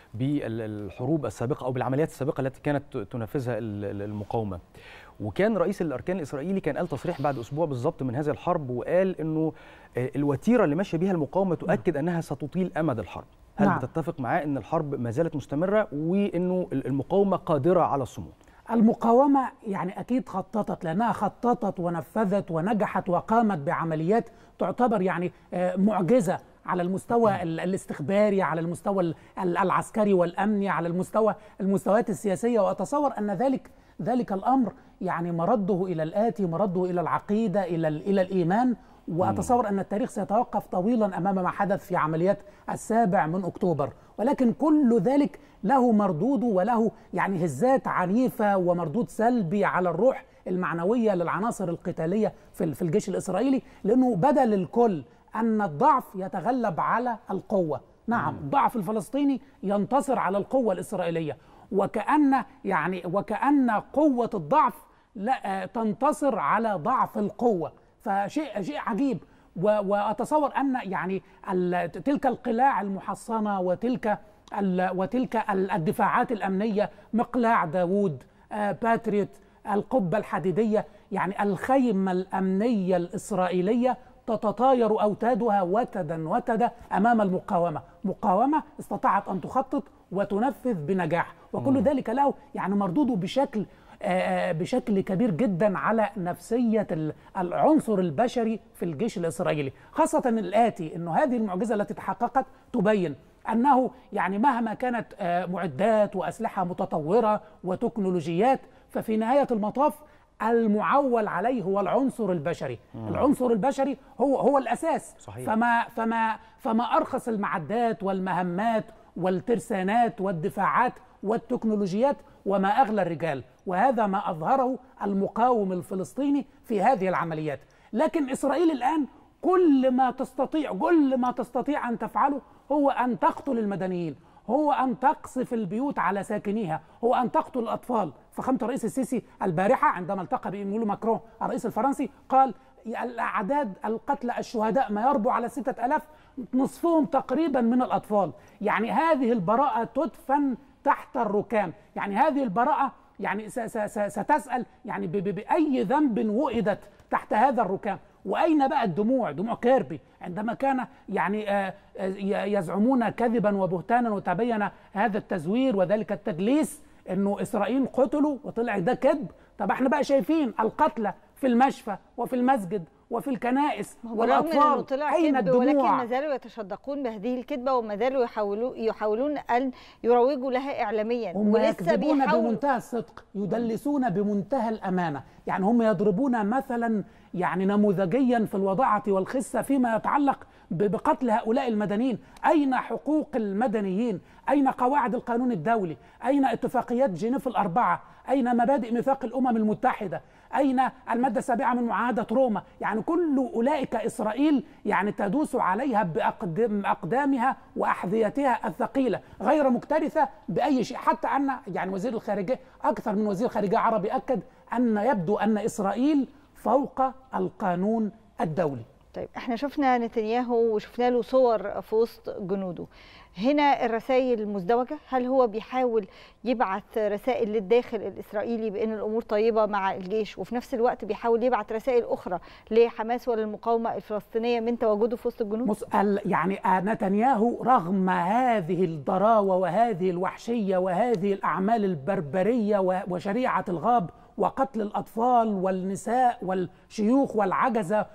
بالحروب السابقه او بالعمليات السابقه التي كانت تنفذها المقاومه وكان رئيس الاركان الاسرائيلي كان قال تصريح بعد اسبوع بالظبط من هذه الحرب وقال انه الوتيره اللي ماشيه بها المقاومه تؤكد انها ستطيل امد الحرب هل نعم. بتتفق معاه ان الحرب ما زالت مستمره وانه المقاومه قادره على الصمود المقاومة يعني أكيد خططت لأنها خططت ونفذت ونجحت وقامت بعمليات تعتبر يعني معجزة على المستوى الاستخباري على المستوى العسكري والأمني على المستوى المستويات السياسية وأتصور أن ذلك ذلك الأمر يعني مرده إلى الآتي مرده إلى العقيدة إلى إلى الإيمان واتصور ان التاريخ سيتوقف طويلا امام ما حدث في عمليات السابع من اكتوبر ولكن كل ذلك له مردوده وله يعني هزات عنيفه ومردود سلبي على الروح المعنويه للعناصر القتاليه في في الجيش الاسرائيلي لانه بدا للكل ان الضعف يتغلب على القوه نعم الضعف الفلسطيني ينتصر على القوه الاسرائيليه وكأن يعني وكأن قوة الضعف لا تنتصر على ضعف القوة فشيء شيء عجيب واتصور ان يعني تلك القلاع المحصنه وتلك وتلك الدفاعات الامنيه مقلاع داوود باتريوت القبه الحديديه يعني الخيمه الامنيه الاسرائيليه تتطاير اوتادها وتدا وتدا امام المقاومه، مقاومه استطاعت ان تخطط وتنفذ بنجاح، وكل ذلك له يعني مردوده بشكل بشكل كبير جدا على نفسيه العنصر البشري في الجيش الاسرائيلي، خاصه الاتي انه هذه المعجزه التي تحققت تبين انه يعني مهما كانت معدات واسلحه متطوره وتكنولوجيات ففي نهايه المطاف المعول عليه هو العنصر البشري مم. العنصر البشري هو هو الاساس صحيح. فما فما فما ارخص المعدات والمهمات والترسانات والدفاعات والتكنولوجيات وما اغلى الرجال وهذا ما اظهره المقاوم الفلسطيني في هذه العمليات لكن اسرائيل الان كل ما تستطيع كل ما تستطيع ان تفعله هو ان تقتل المدنيين هو ان تقصف البيوت على ساكنيها هو ان تقتل الاطفال فخامه الرئيس السيسي البارحه عندما التقى بايمانويل ماكرون الرئيس الفرنسي قال الاعداد القتلى الشهداء ما يربو على ستة ألاف نصفهم تقريبا من الأطفال يعني هذه البراءة تدفن تحت الركام يعني هذه البراءة يعني ستسأل يعني بأي ذنب وئدت تحت هذا الركام واين بقى الدموع دموع كيربي عندما كان يعني يزعمون كذبا وبهتانا وتبين هذا التزوير وذلك التدليس انه اسرائيل قتلوا وطلع ده كذب طب احنا بقى شايفين القتلى في المشفى وفي المسجد وفي الكنائس والاطفال اين الدموع ولكن ما زالوا يتشدقون بهذه الكذبه وما زالوا يحاولون يحاولون ان يروجوا لها اعلاميا هم ولسه يكذبون بيحاول... بمنتهى الصدق يدلسون بمنتهى الامانه يعني هم يضربون مثلا يعني نموذجيا في الوضاعه والخسه فيما يتعلق بقتل هؤلاء المدنيين أين حقوق المدنيين أين قواعد القانون الدولي أين اتفاقيات جنيف الأربعة أين مبادئ ميثاق الأمم المتحدة أين المادة السابعة من معاهدة روما يعني كل أولئك إسرائيل يعني تدوس عليها بأقدامها وأحذيتها الثقيلة غير مكترثة بأي شيء حتى أن يعني وزير الخارجية أكثر من وزير خارجية عربي أكد أن يبدو أن إسرائيل فوق القانون الدولي طيب احنا شفنا نتنياهو وشفنا له صور في وسط جنوده هنا الرسائل مزدوجة هل هو بيحاول يبعث رسائل للداخل الإسرائيلي بأن الأمور طيبة مع الجيش وفي نفس الوقت بيحاول يبعث رسائل أخرى لحماس وللمقاومة الفلسطينية من تواجده في وسط الجنود مسأل يعني نتنياهو رغم هذه الضراوة وهذه الوحشية وهذه الأعمال البربرية وشريعة الغاب وقتل الأطفال والنساء والشيوخ والعجزة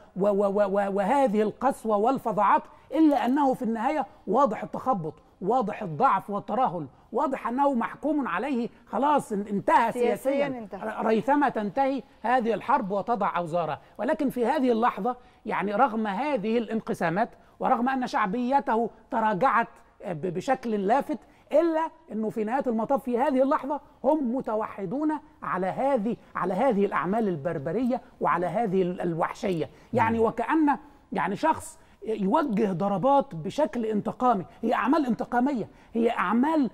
وهذه القسوة والفظاعات إلا أنه في النهاية واضح التخبط واضح الضعف والترهل واضح أنه محكوم عليه خلاص انتهى سياسيا, سياسيا انتهى. ريثما تنتهي هذه الحرب وتضع أوزارها ولكن في هذه اللحظة يعني رغم هذه الانقسامات ورغم أن شعبيته تراجعت بشكل لافت الا انه في نهايه المطاف في هذه اللحظه هم متوحدون على هذه على هذه الاعمال البربريه وعلى هذه الوحشيه يعني وكان يعني شخص يوجه ضربات بشكل انتقامي هي اعمال انتقاميه هي اعمال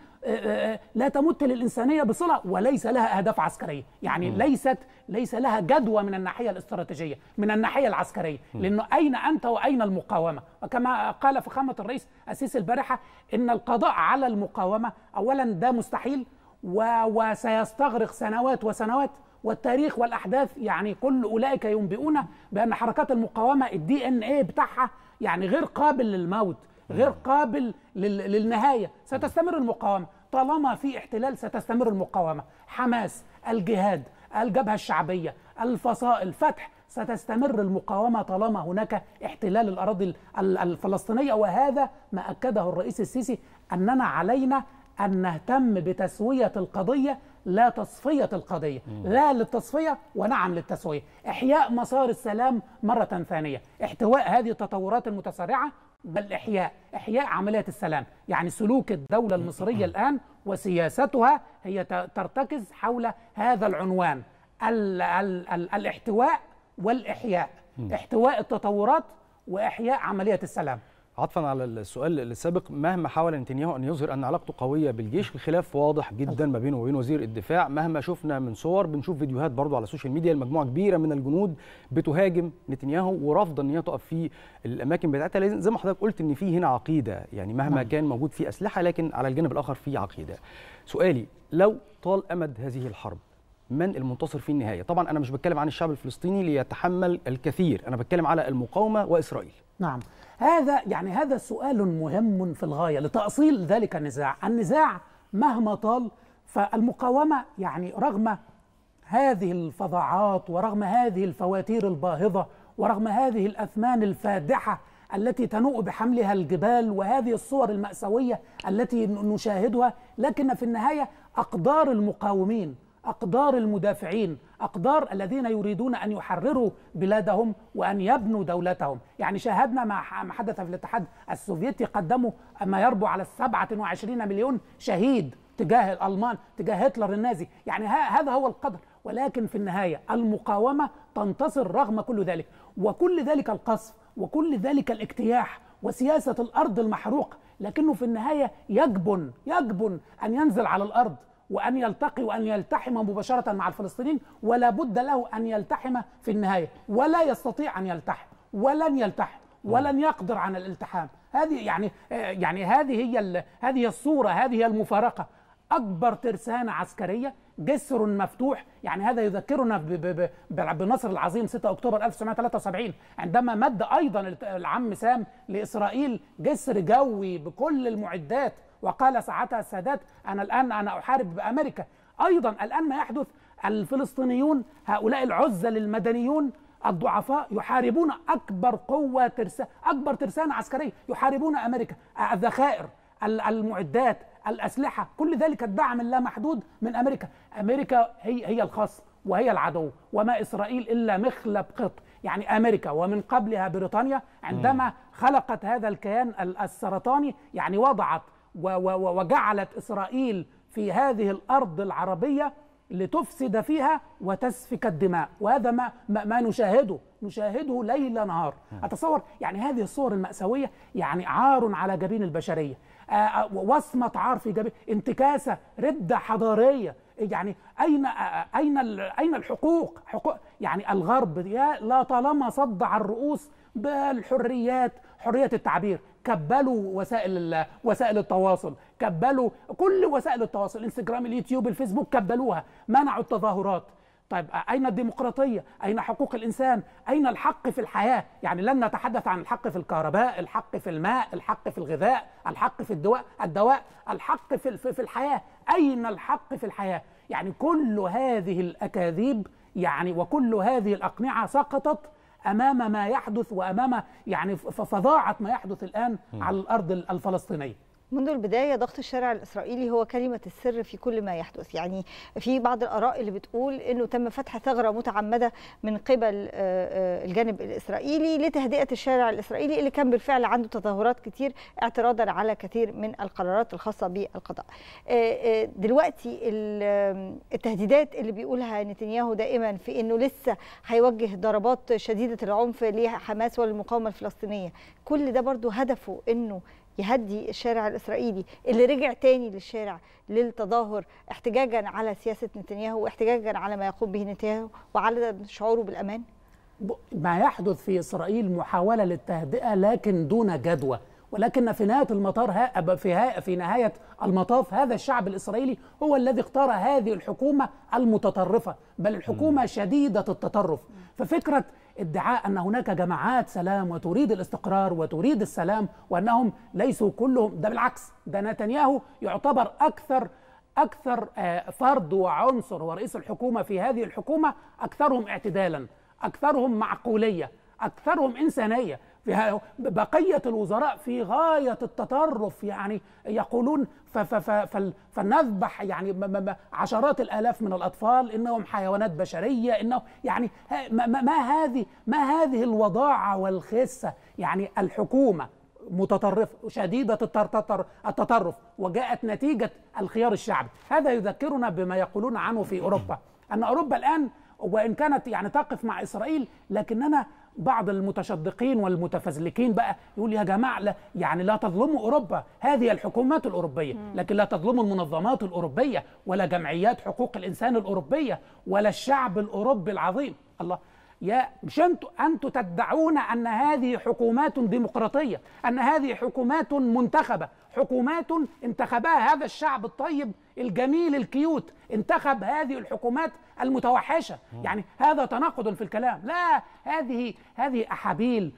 لا تمت للانسانيه بصله وليس لها اهداف عسكريه يعني م. ليست ليس لها جدوى من الناحيه الاستراتيجيه من الناحيه العسكريه م. لانه اين انت واين المقاومه وكما قال فخامه الرئيس السيسي البارحه ان القضاء على المقاومه اولا ده مستحيل و... وسيستغرق سنوات وسنوات والتاريخ والاحداث يعني كل اولئك ينبئون بان حركات المقاومه الدي ان ايه بتاعها يعني غير قابل للموت غير قابل للنهايه ستستمر المقاومه طالما في احتلال ستستمر المقاومه حماس الجهاد الجبهه الشعبيه الفصائل فتح ستستمر المقاومه طالما هناك احتلال الاراضي الفلسطينيه وهذا ما اكده الرئيس السيسي اننا علينا ان نهتم بتسويه القضيه لا تصفيه القضيه لا للتصفيه ونعم للتسويه احياء مسار السلام مره ثانيه احتواء هذه التطورات المتسارعه والاحياء احياء عمليه السلام يعني سلوك الدوله المصريه الان وسياستها هي ترتكز حول هذا العنوان ال ال ال الاحتواء والاحياء احتواء التطورات واحياء عمليه السلام عطفا على السؤال السابق مهما حاول نتنياهو ان يظهر ان علاقته قويه بالجيش الخلاف واضح جدا ما بينه وبين وزير الدفاع مهما شفنا من صور بنشوف فيديوهات برضو على السوشيال ميديا المجموعه كبيره من الجنود بتهاجم نتنياهو ورافضه ان هي تقف في الاماكن بتاعتها زي ما حضرتك قلت ان في هنا عقيده يعني مهما كان موجود في اسلحه لكن على الجانب الاخر في عقيده سؤالي لو طال امد هذه الحرب من المنتصر في النهايه طبعا انا مش بتكلم عن الشعب الفلسطيني ليتحمل الكثير انا بتكلم على المقاومه واسرائيل نعم هذا يعني هذا سؤال مهم في الغايه لتاصيل ذلك النزاع، النزاع مهما طال فالمقاومه يعني رغم هذه الفظاعات ورغم هذه الفواتير الباهظه ورغم هذه الاثمان الفادحه التي تنوء بحملها الجبال وهذه الصور الماساويه التي نشاهدها لكن في النهايه اقدار المقاومين أقدار المدافعين أقدار الذين يريدون أن يحرروا بلادهم وأن يبنوا دولتهم يعني شاهدنا ما حدث في الاتحاد السوفيتي قدموا ما يربو على 27 مليون شهيد تجاه الألمان تجاه هتلر النازي يعني هذا هو القدر ولكن في النهاية المقاومة تنتصر رغم كل ذلك وكل ذلك القصف وكل ذلك الاجتياح وسياسة الأرض المحروق لكنه في النهاية يجبن يجبن أن ينزل على الأرض وأن يلتقي وأن يلتحم مباشرة مع الفلسطينيين ولا بد له أن يلتحم في النهاية ولا يستطيع أن يلتحم ولن يلتحم ولن يقدر عن الالتحام هذه يعني يعني هذه هي هذه الصورة هذه هي المفارقة أكبر ترسانة عسكرية جسر مفتوح يعني هذا يذكرنا بالنصر العظيم 6 أكتوبر 1973 عندما مد أيضا العم سام لإسرائيل جسر جوي بكل المعدات وقال ساعتها السادات انا الان انا احارب بامريكا ايضا الان ما يحدث الفلسطينيون هؤلاء العزل المدنيون الضعفاء يحاربون اكبر قوه ترسانة اكبر ترسانه عسكريه يحاربون امريكا الذخائر المعدات الاسلحه كل ذلك الدعم اللامحدود من امريكا امريكا هي هي الخصم وهي العدو وما اسرائيل الا مخلب قط يعني امريكا ومن قبلها بريطانيا عندما خلقت هذا الكيان السرطاني يعني وضعت وجعلت اسرائيل في هذه الارض العربيه لتفسد فيها وتسفك الدماء وهذا ما ما نشاهده نشاهده ليل نهار اتصور يعني هذه الصور الماساويه يعني عار على جبين البشريه وصمه عار في جبين انتكاسه رده حضاريه يعني اين اين اين الحقوق حقوق يعني الغرب لا طالما صدع الرؤوس بالحريات حريه التعبير كبلوا وسائل وسائل التواصل كبلوا كل وسائل التواصل الانستجرام اليوتيوب الفيسبوك كبلوها منعوا التظاهرات طيب أين الديمقراطية؟ أين حقوق الإنسان؟ أين الحق في الحياة؟ يعني لن نتحدث عن الحق في الكهرباء، الحق في الماء، الحق في الغذاء، الحق في الدواء، الدواء، الحق في في الحياة، أين الحق في الحياة؟ يعني كل هذه الأكاذيب يعني وكل هذه الأقنعة سقطت امام ما يحدث وامام يعني فضاعه ما يحدث الان م. على الارض الفلسطينيه منذ البداية ضغط الشارع الإسرائيلي هو كلمة السر في كل ما يحدث يعني في بعض الآراء اللي بتقول أنه تم فتح ثغرة متعمدة من قبل الجانب الإسرائيلي لتهدئة الشارع الإسرائيلي اللي كان بالفعل عنده تظاهرات كتير اعتراضا على كثير من القرارات الخاصة بالقضاء دلوقتي التهديدات اللي بيقولها نتنياهو دائما في أنه لسه هيوجه ضربات شديدة العنف لحماس والمقاومة الفلسطينية كل ده برضو هدفه أنه يهدي الشارع الاسرائيلي اللي رجع تاني للشارع للتظاهر احتجاجا على سياسه نتنياهو واحتجاجا على ما يقوم به نتنياهو وعلى شعوره بالامان ما يحدث في اسرائيل محاوله للتهدئه لكن دون جدوى ولكن في نهايه المطار في في نهايه المطاف هذا الشعب الاسرائيلي هو الذي اختار هذه الحكومه المتطرفه بل الحكومه شديده التطرف ففكره ادعاء ان هناك جماعات سلام وتريد الاستقرار وتريد السلام وانهم ليسوا كلهم ده بالعكس ده نتنياهو يعتبر اكثر اكثر فرد وعنصر هو رئيس الحكومه في هذه الحكومه اكثرهم اعتدالا اكثرهم معقوليه اكثرهم انسانيه في بقيه الوزراء في غايه التطرف يعني يقولون فلنذبح يعني عشرات الالاف من الاطفال انهم حيوانات بشريه انه يعني ما, ما هذه ما هذه الوضاعه والخسه يعني الحكومه متطرفه شديده التطرف وجاءت نتيجه الخيار الشعبي هذا يذكرنا بما يقولون عنه في اوروبا ان اوروبا الان وان كانت يعني تقف مع اسرائيل لكننا بعض المتشدقين والمتفزلكين بقى يقول يا جماعه لا يعني لا تظلموا اوروبا هذه الحكومات الاوروبيه لكن لا تظلموا المنظمات الاوروبيه ولا جمعيات حقوق الانسان الاوروبيه ولا الشعب الاوروبي العظيم الله يا مش انتوا انتوا تدعون ان هذه حكومات ديمقراطيه ان هذه حكومات منتخبه حكومات انتخبها هذا الشعب الطيب الجميل الكيوت انتخب هذه الحكومات المتوحشه يعني هذا تناقض في الكلام لا هذه هذه احابيل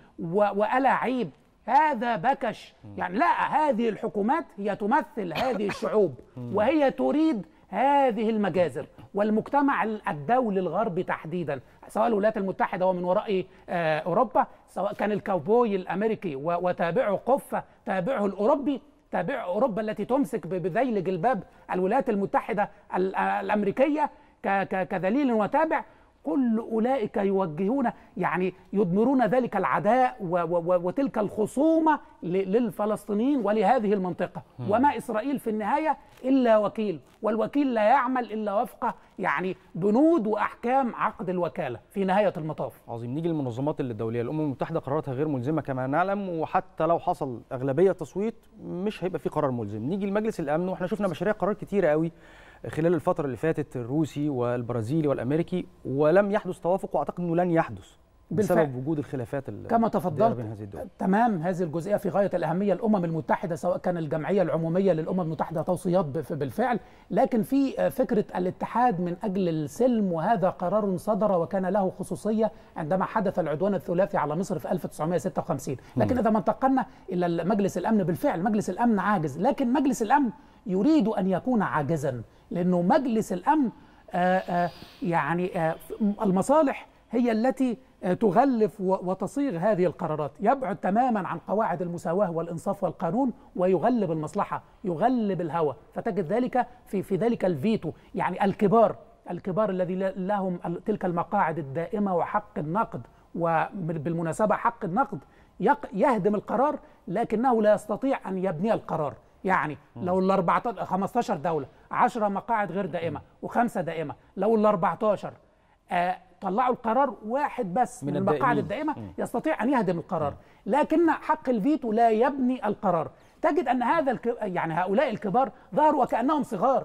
والاعيب هذا بكش يعني لا هذه الحكومات هي تمثل هذه الشعوب وهي تريد هذه المجازر والمجتمع الدولي الغربي تحديدا سواء الولايات المتحده ومن وراء اوروبا سواء كان الكاوبوي الامريكي وتابعه قفه تابعه الاوروبي تابع اوروبا التي تمسك بذيل جلباب الولايات المتحده الامريكيه كذليل وتابع كل اولئك يوجهون يعني يضمرون ذلك العداء وتلك الخصومه للفلسطينيين ولهذه المنطقه وما اسرائيل في النهايه الا وكيل والوكيل لا يعمل الا وفق يعني بنود واحكام عقد الوكاله في نهايه المطاف عظيم نيجي للمنظمات الدوليه الامم المتحده قراراتها غير ملزمه كما نعلم وحتى لو حصل اغلبيه تصويت مش هيبقى في قرار ملزم نيجي لمجلس الامن واحنا شفنا مشاريع قرار كتيره قوي خلال الفترة اللي فاتت الروسي والبرازيلي والأمريكي ولم يحدث توافق وأعتقد أنه لن يحدث بالفعل. بسبب وجود الخلافات كما تفضلت تمام هذه الجزئيه في غايه الاهميه الامم المتحده سواء كان الجمعيه العموميه للامم المتحده توصيات بالفعل لكن في فكره الاتحاد من اجل السلم وهذا قرار صدر وكان له خصوصيه عندما حدث العدوان الثلاثي على مصر في 1956 لكن اذا ما انتقلنا الى مجلس الامن بالفعل مجلس الامن عاجز لكن مجلس الامن يريد ان يكون عاجزا لانه مجلس الامن آآ آآ يعني آآ المصالح هي التي تغلف وتصيغ هذه القرارات يبعد تماما عن قواعد المساواة والإنصاف والقانون ويغلب المصلحة يغلب الهوى فتجد ذلك في, في ذلك الفيتو يعني الكبار الكبار الذي لهم تلك المقاعد الدائمة وحق النقد وبالمناسبة حق النقد يهدم القرار لكنه لا يستطيع أن يبني القرار يعني لو ال 14 15 دوله 10 مقاعد غير دائمه وخمسه دائمه لو ال 14 آه طلعوا القرار واحد بس من, من المقاعد الدائمه يستطيع ان يهدم القرار لكن حق الفيتو لا يبني القرار تجد ان هذا الك... يعني هؤلاء الكبار ظهروا وكانهم صغار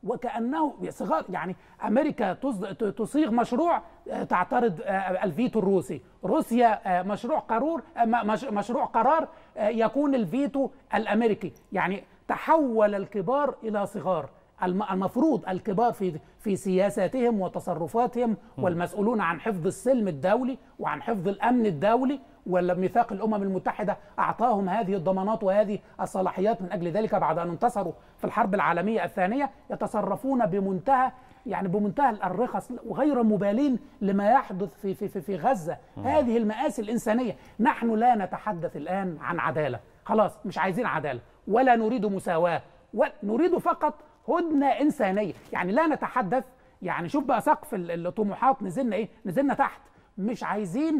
وكانه صغار يعني امريكا تصيغ مشروع تعترض الفيتو الروسي روسيا مشروع قرار مشروع قرار يكون الفيتو الامريكي يعني تحول الكبار الى صغار المفروض الكبار في في سياساتهم وتصرفاتهم والمسؤولون عن حفظ السلم الدولي وعن حفظ الامن الدولي والميثاق الامم المتحده اعطاهم هذه الضمانات وهذه الصلاحيات من اجل ذلك بعد ان انتصروا في الحرب العالميه الثانيه يتصرفون بمنتهى يعني بمنتهى الرخص وغير مبالين لما يحدث في في في, في غزه م. هذه المآسي الانسانيه نحن لا نتحدث الان عن عداله خلاص مش عايزين عداله ولا نريد مساواه ونريد فقط هدنه انسانيه يعني لا نتحدث يعني شوف بقى سقف الطموحات نزلنا ايه نزلنا تحت مش عايزين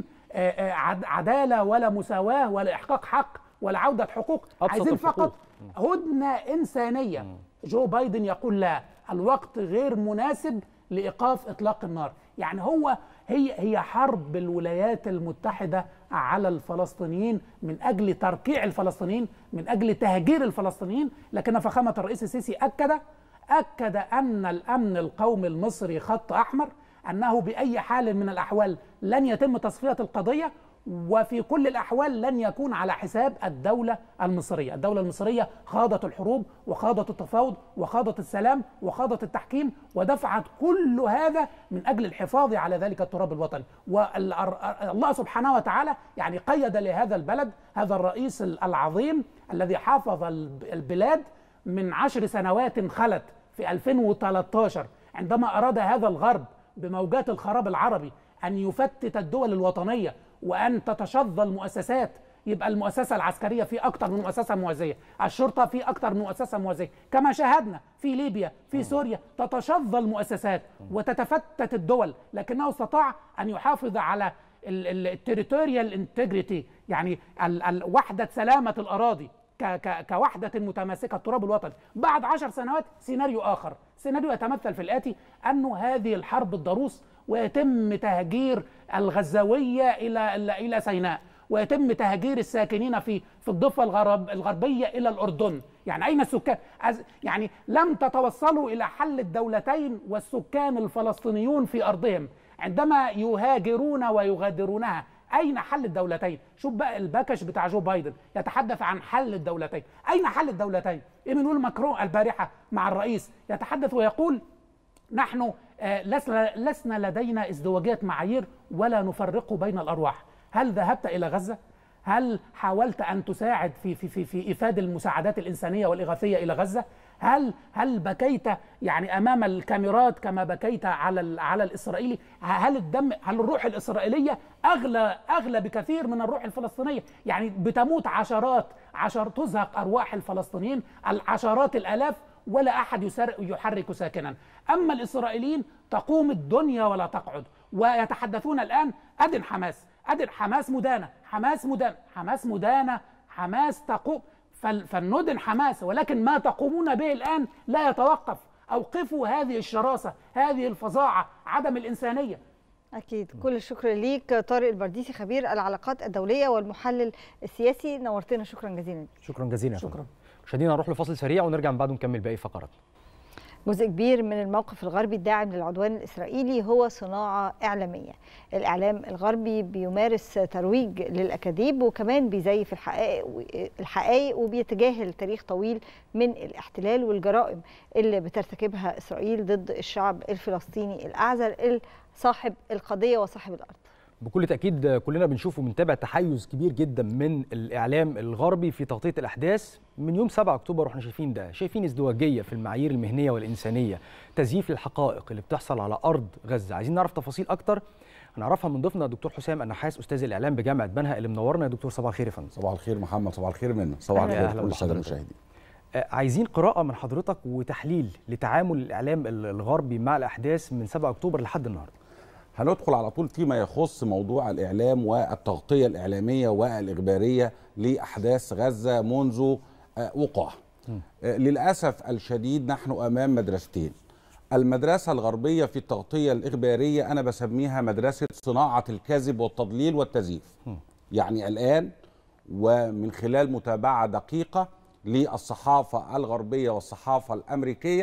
عداله ولا مساواه ولا احقاق حق ولا عوده حقوق عايزين فقط هدنه انسانيه جو بايدن يقول لا الوقت غير مناسب لايقاف اطلاق النار يعني هو هي هي حرب الولايات المتحده على الفلسطينيين من اجل تركيع الفلسطينيين من اجل تهجير الفلسطينيين لكن فخامه الرئيس السيسي اكد اكد ان الامن القومي المصري خط احمر انه باي حال من الاحوال لن يتم تصفيه القضيه وفي كل الاحوال لن يكون على حساب الدوله المصريه، الدوله المصريه خاضت الحروب وخاضت التفاوض وخاضت السلام وخاضت التحكيم ودفعت كل هذا من اجل الحفاظ على ذلك التراب الوطني، والله سبحانه وتعالى يعني قيد لهذا البلد هذا الرئيس العظيم الذي حافظ البلاد من عشر سنوات خلت في 2013 عندما اراد هذا الغرب بموجات الخراب العربي ان يفتت الدول الوطنيه وان تتشظى المؤسسات يبقى المؤسسه العسكريه في اكثر من مؤسسه موازيه، الشرطه في اكثر من مؤسسه موازيه، كما شاهدنا في ليبيا، في سوريا تتشظى المؤسسات وتتفتت الدول، لكنه استطاع ان يحافظ على التريتوريال انتجريتي يعني وحده سلامه الاراضي كوحدة متماسكة التراب الوطني بعد عشر سنوات سيناريو آخر سيناريو يتمثل في الآتي أنه هذه الحرب الضروس ويتم تهجير الغزاوية إلى إلى سيناء ويتم تهجير الساكنين في في الضفة الغرب الغربية إلى الأردن يعني أين السكان يعني لم تتوصلوا إلى حل الدولتين والسكان الفلسطينيون في أرضهم عندما يهاجرون ويغادرونها اين حل الدولتين شوف بقى الباكش بتاع جو بايدن يتحدث عن حل الدولتين اين حل الدولتين ايمانويل ماكرون البارحه مع الرئيس يتحدث ويقول نحن لسنا لسنا لدينا ازدواجيه معايير ولا نفرق بين الارواح هل ذهبت الى غزه هل حاولت ان تساعد في في في في ايفاد المساعدات الانسانيه والاغاثيه الى غزه هل هل بكيت يعني امام الكاميرات كما بكيت على على الاسرائيلي هل الدم هل الروح الاسرائيليه اغلى اغلى بكثير من الروح الفلسطينيه يعني بتموت عشرات عشر تزهق ارواح الفلسطينيين العشرات الالاف ولا احد يحرك ساكنا اما الاسرائيليين تقوم الدنيا ولا تقعد ويتحدثون الان ادن حماس ادن حماس مدانه حماس مدانه حماس مدانه حماس تقوم فلندن حماس ولكن ما تقومون به الآن لا يتوقف أوقفوا هذه الشراسة هذه الفظاعة عدم الإنسانية أكيد كل الشكر ليك طارق البرديسي خبير العلاقات الدولية والمحلل السياسي نورتنا شكرا جزيلا شكرا جزيلا شكرا مشاهدينا نروح لفاصل سريع ونرجع من بعده نكمل باقي فقراتنا جزء كبير من الموقف الغربي الداعم للعدوان الإسرائيلي هو صناعة إعلامية الإعلام الغربي بيمارس ترويج للأكاذيب وكمان بيزيف الحقائق الحقائق وبيتجاهل تاريخ طويل من الاحتلال والجرائم اللي بترتكبها إسرائيل ضد الشعب الفلسطيني الأعزل صاحب القضية وصاحب الأرض بكل تاكيد كلنا بنشوف وبنتابع تحيز كبير جدا من الاعلام الغربي في تغطيه الاحداث من يوم 7 اكتوبر واحنا شايفين ده شايفين ازدواجيه في المعايير المهنيه والانسانيه تزييف الحقائق اللي بتحصل على ارض غزه عايزين نعرف تفاصيل اكتر هنعرفها من ضيفنا الدكتور حسام النحاس استاذ الاعلام بجامعه بنها اللي منورنا يا دكتور صباح الخير يا فندم صباح الخير محمد صباح الخير منا صباح الخير كل الساده المشاهدين عايزين قراءه من حضرتك وتحليل لتعامل الاعلام الغربي مع الاحداث من 7 اكتوبر لحد النهارده هندخل على طول فيما يخص موضوع الإعلام والتغطية الإعلامية والإخبارية لأحداث غزة منذ وقوعها للأسف الشديد نحن أمام مدرستين المدرسة الغربية في التغطية الإخبارية أنا بسميها مدرسة صناعة الكذب والتضليل والتزييف يعني الآن ومن خلال متابعة دقيقة للصحافة الغربية والصحافة الأمريكية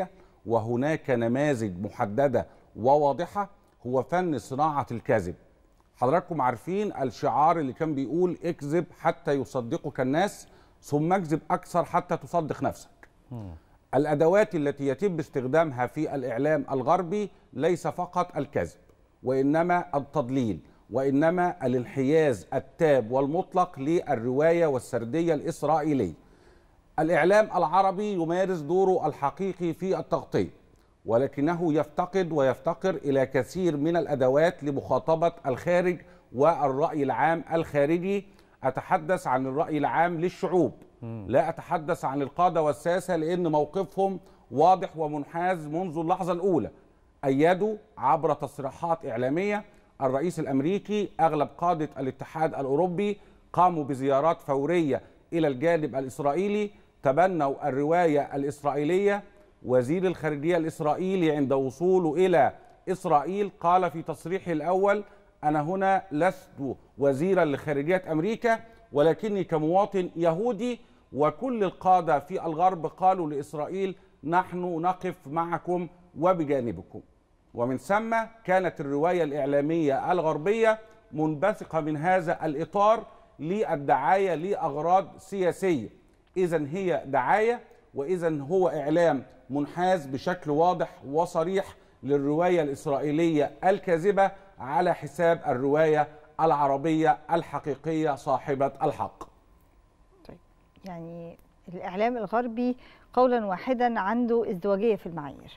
وهناك نماذج محدده وواضحه هو فن صناعه الكذب حضراتكم عارفين الشعار اللي كان بيقول اكذب حتى يصدقك الناس ثم اكذب اكثر حتى تصدق نفسك الادوات التي يتم استخدامها في الاعلام الغربي ليس فقط الكذب وانما التضليل وانما الانحياز التام والمطلق للروايه والسرديه الاسرائيليه الاعلام العربي يمارس دوره الحقيقي في التغطيه ولكنه يفتقد ويفتقر الى كثير من الادوات لمخاطبه الخارج والراي العام الخارجي اتحدث عن الراي العام للشعوب لا اتحدث عن القاده والساسه لان موقفهم واضح ومنحاز منذ اللحظه الاولى ايدوا عبر تصريحات اعلاميه الرئيس الامريكي اغلب قاده الاتحاد الاوروبي قاموا بزيارات فوريه الى الجانب الاسرائيلي تبنوا الروايه الاسرائيليه وزير الخارجيه الاسرائيلي عند وصوله الى اسرائيل قال في تصريحه الاول انا هنا لست وزيرا لخارجيه امريكا ولكني كمواطن يهودي وكل القاده في الغرب قالوا لاسرائيل نحن نقف معكم وبجانبكم ومن ثم كانت الروايه الاعلاميه الغربيه منبثقه من هذا الاطار للدعايه لاغراض سياسيه اذا هي دعايه واذا هو اعلام منحاز بشكل واضح وصريح للروايه الاسرائيليه الكاذبه على حساب الروايه العربيه الحقيقيه صاحبه الحق. طيب يعني الاعلام الغربي قولا واحدا عنده ازدواجيه في المعايير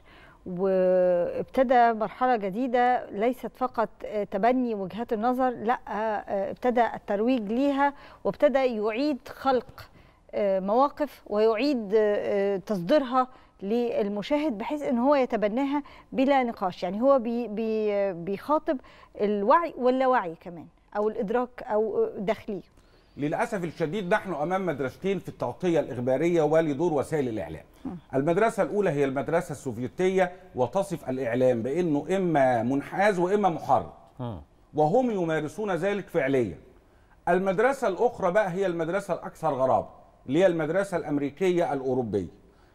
وابتدى مرحلة جديدة ليست فقط تبني وجهات النظر لا ابتدى الترويج ليها وابتدى يعيد خلق مواقف ويعيد تصديرها للمشاهد بحيث ان هو يتبناها بلا نقاش يعني هو بي بي بيخاطب الوعي واللاوعي كمان او الادراك او داخلي للاسف الشديد نحن امام مدرستين في التغطيه الاخباريه ولدور وسائل الاعلام المدرسه الاولى هي المدرسه السوفيتيه وتصف الاعلام بانه اما منحاز واما محرض وهم يمارسون ذلك فعليا المدرسه الاخرى بقى هي المدرسه الاكثر غرابه اللي هي المدرسه الامريكيه الاوروبيه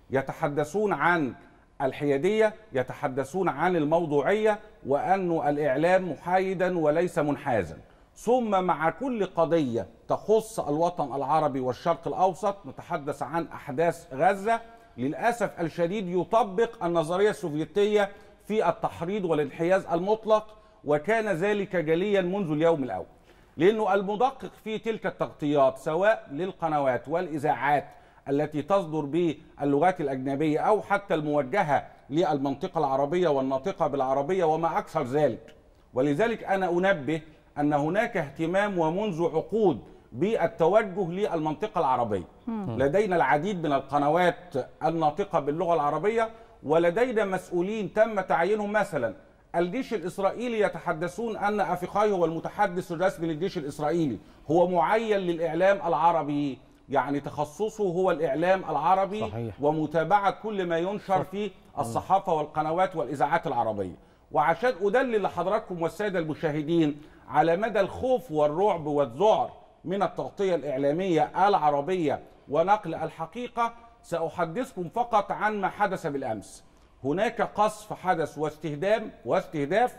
يتحدثون عن الحياديه يتحدثون عن الموضوعيه وان الاعلام محايدا وليس منحازا ثم مع كل قضيه تخص الوطن العربي والشرق الاوسط نتحدث عن احداث غزه للاسف الشديد يطبق النظريه السوفيتيه في التحريض والانحياز المطلق وكان ذلك جليا منذ اليوم الاول لانه المدقق في تلك التغطيات سواء للقنوات والاذاعات التي تصدر باللغات الاجنبيه او حتى الموجهه للمنطقه العربيه والناطقه بالعربيه وما اكثر ذلك ولذلك انا انبه ان هناك اهتمام ومنذ عقود بالتوجه للمنطقه العربيه لدينا العديد من القنوات الناطقه باللغه العربيه ولدينا مسؤولين تم تعيينهم مثلا الجيش الاسرائيلي يتحدثون ان افيقاي هو المتحدث الرسمي للجيش الاسرائيلي هو معين للاعلام العربي يعني تخصصه هو الاعلام العربي صحيح. ومتابعه كل ما ينشر في الصحافه والقنوات والاذاعات العربيه وعشان ادلل لحضراتكم والساده المشاهدين على مدى الخوف والرعب والذعر من التغطيه الاعلاميه العربيه ونقل الحقيقه ساحدثكم فقط عن ما حدث بالامس هناك قصف حدث واستهدام واستهداف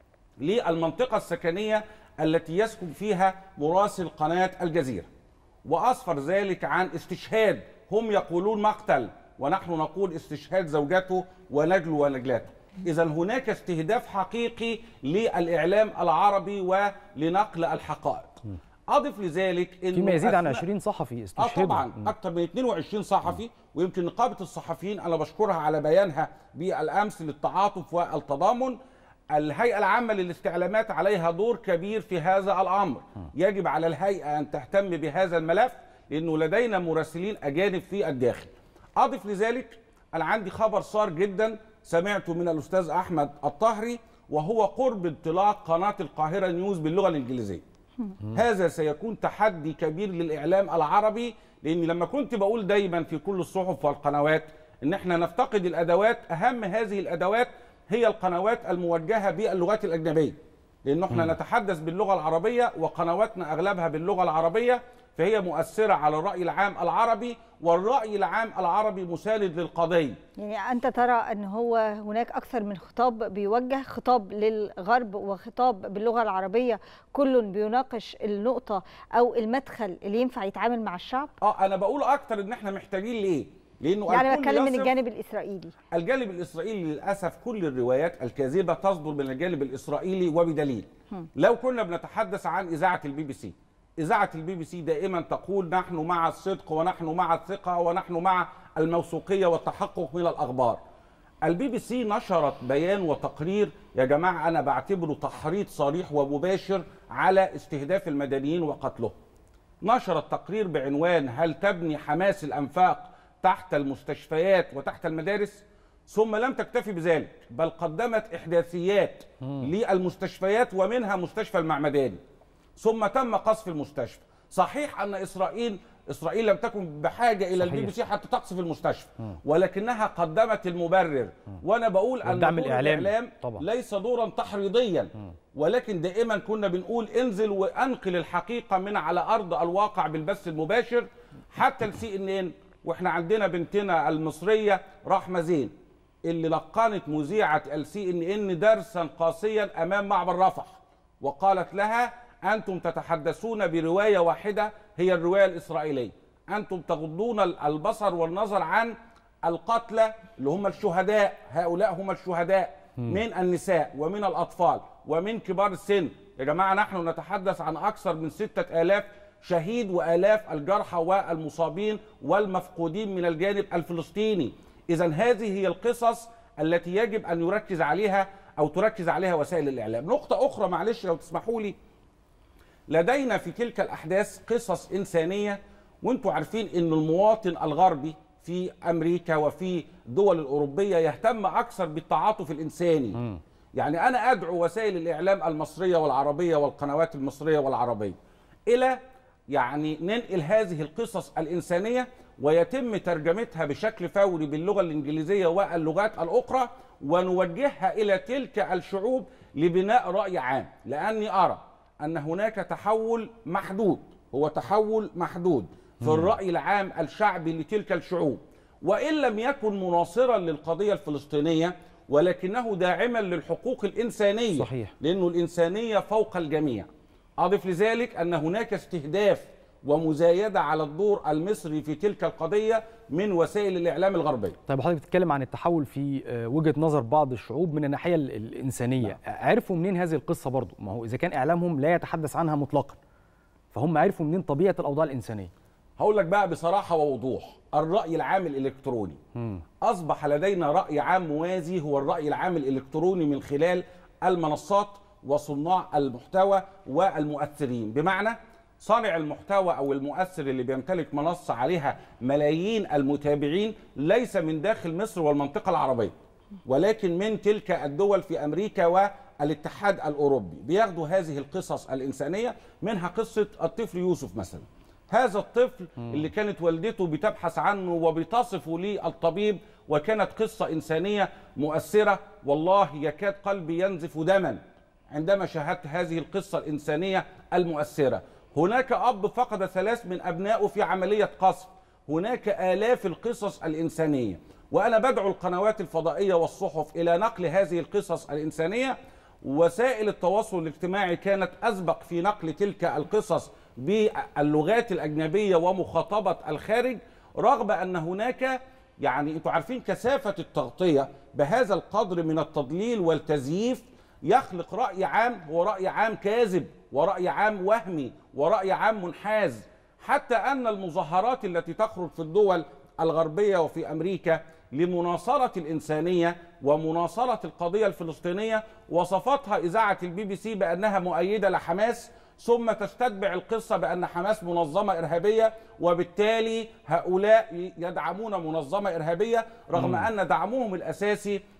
للمنطقه السكنيه التي يسكن فيها مراسل قناه الجزيره واسفر ذلك عن استشهاد هم يقولون مقتل ونحن نقول استشهاد زوجته ونجله ونجلاته اذا هناك استهداف حقيقي للاعلام العربي ولنقل الحقائق اضف لذلك انه فيما يزيد عن أثناء- 20 صحفي اه استشهدوا طبعا اكثر من 22 صحفي ويمكن نقابه الصحفيين انا بشكرها على بيانها بالامس للتعاطف والتضامن الهيئه العامه للاستعلامات عليها دور كبير في هذا الامر يجب على الهيئه ان تهتم بهذا الملف لانه لدينا مراسلين اجانب في الداخل اضف لذلك انا عندي خبر صار جدا سمعته من الاستاذ احمد الطهري وهو قرب انطلاق قناه القاهره نيوز باللغه الانجليزيه هذا سيكون تحدي كبير للاعلام العربي لاني لما كنت بقول دايما في كل الصحف والقنوات ان احنا نفتقد الادوات اهم هذه الادوات هي القنوات الموجهه باللغات الاجنبيه لانه احنا مم. نتحدث باللغه العربيه وقنواتنا اغلبها باللغه العربيه فهي مؤثره على الراي العام العربي والراي العام العربي مساند للقضيه يعني أنت ترى أن هو هناك أكثر من خطاب بيوجه خطاب للغرب وخطاب باللغة العربية كل بيناقش النقطة أو المدخل اللي ينفع يتعامل مع الشعب اه انا بقول اكتر ان احنا محتاجين ليه لانه يعني الكل بتكلم من يصف- الجانب الإسرائيلي الجانب الاسرائيلي للاسف كل الروايات الكاذبه تصدر من الجانب الاسرائيلي وبدليل هم. لو كنا بنتحدث عن اذاعه البي بي سي اذاعه البي بي سي دائما تقول نحن مع الصدق ونحن مع الثقه ونحن مع الموثوقيه والتحقق من الاخبار البي بي سي نشرت بيان وتقرير يا جماعه انا بعتبره تحريض صريح ومباشر على استهداف المدنيين وقتلهم نشرت تقرير بعنوان هل تبني حماس الانفاق تحت المستشفيات وتحت المدارس ثم لم تكتفي بذلك بل قدمت احداثيات للمستشفيات ومنها مستشفى المعمداني ثم تم قصف المستشفى صحيح ان اسرائيل اسرائيل لم تكن بحاجه الى صحيح. البي بي سي حتى تقصف المستشفى ولكنها قدمت المبرر وانا بقول ان والدعم دور الإعلامي الاعلام طبعا. ليس دورا تحريضيا ولكن دائما كنا بنقول انزل وانقل الحقيقه من على ارض الواقع بالبث المباشر حتى السي ان ان واحنا عندنا بنتنا المصريه رحمه زين اللي لقنت مذيعه السي ان ان درسا قاسيا امام معبر رفح وقالت لها انتم تتحدثون بروايه واحده هي الروايه الاسرائيليه انتم تغضون البصر والنظر عن القتلى اللي هم الشهداء هؤلاء هم الشهداء مم. من النساء ومن الأطفال ومن كبار السن يا جماعة نحن نتحدث عن أكثر من ستة آلاف شهيد وآلاف الجرحى والمصابين والمفقودين من الجانب الفلسطيني إذا هذه هي القصص التي يجب أن يركز عليها أو تركز عليها وسائل الإعلام نقطة أخرى معلش لو تسمحوا لي لدينا في تلك الأحداث قصص إنسانية وانتم عارفين أن المواطن الغربي في أمريكا وفي الدول الأوروبية يهتم أكثر بالتعاطف الإنساني يعني أنا أدعو وسائل الإعلام المصرية والعربية والقنوات المصرية والعربية إلى يعني ننقل هذه القصص الإنسانية ويتم ترجمتها بشكل فوري باللغة الإنجليزية واللغات الأخرى ونوجهها إلى تلك الشعوب لبناء رأي عام لأني أرى أن هناك تحول محدود هو تحول محدود في مم. الرأي العام الشعبي لتلك الشعوب وإن لم يكن مناصرا للقضية الفلسطينية ولكنه داعما للحقوق الإنسانية صحيح. لأنه الإنسانية فوق الجميع أضف لذلك أن هناك استهداف ومزايدة على الدور المصري في تلك القضية من وسائل الإعلام الغربية طيب حضرتك بتتكلم عن التحول في آه، وجهه نظر بعض الشعوب من الناحيه ال- الانسانيه عرفوا منين هذه القصه برضو ما هو اذا كان اعلامهم لا يتحدث عنها مطلقا فهم عرفوا منين طبيعه الاوضاع الانسانيه هقول لك بقى بصراحة ووضوح الرأي العام الإلكتروني مم. أصبح لدينا رأي عام موازي هو الرأي العام الإلكتروني من خلال المنصات وصناع المحتوى والمؤثرين بمعنى صانع المحتوى أو المؤثر اللي بيمتلك منصة عليها ملايين المتابعين ليس من داخل مصر والمنطقة العربية ولكن من تلك الدول في أمريكا والاتحاد الأوروبي بياخدوا هذه القصص الإنسانية منها قصة الطفل يوسف مثلا هذا الطفل اللي كانت والدته بتبحث عنه وبتصفه للطبيب وكانت قصة إنسانية مؤثرة والله يكاد قلبي ينزف دما عندما شاهدت هذه القصة الإنسانية المؤثرة هناك أب فقد ثلاث من أبنائه في عملية قصف هناك آلاف القصص الإنسانية وأنا بدعو القنوات الفضائية والصحف إلى نقل هذه القصص الإنسانية وسائل التواصل الاجتماعي كانت أسبق في نقل تلك القصص باللغات الأجنبية ومخاطبة الخارج رغم أن هناك يعني أنتوا عارفين كثافة التغطية بهذا القدر من التضليل والتزييف يخلق رأي عام هو رأي عام كاذب ورأي عام وهمي ورأي عام منحاز حتى أن المظاهرات التي تخرج في الدول الغربية وفي أمريكا لمناصرة الإنسانية ومناصرة القضية الفلسطينية وصفتها إذاعة البي بي سي بأنها مؤيدة لحماس ثم تستتبع القصة بأن حماس منظمة إرهابية وبالتالي هؤلاء يدعمون منظمة إرهابية رغم مم. أن دعمهم الأساسي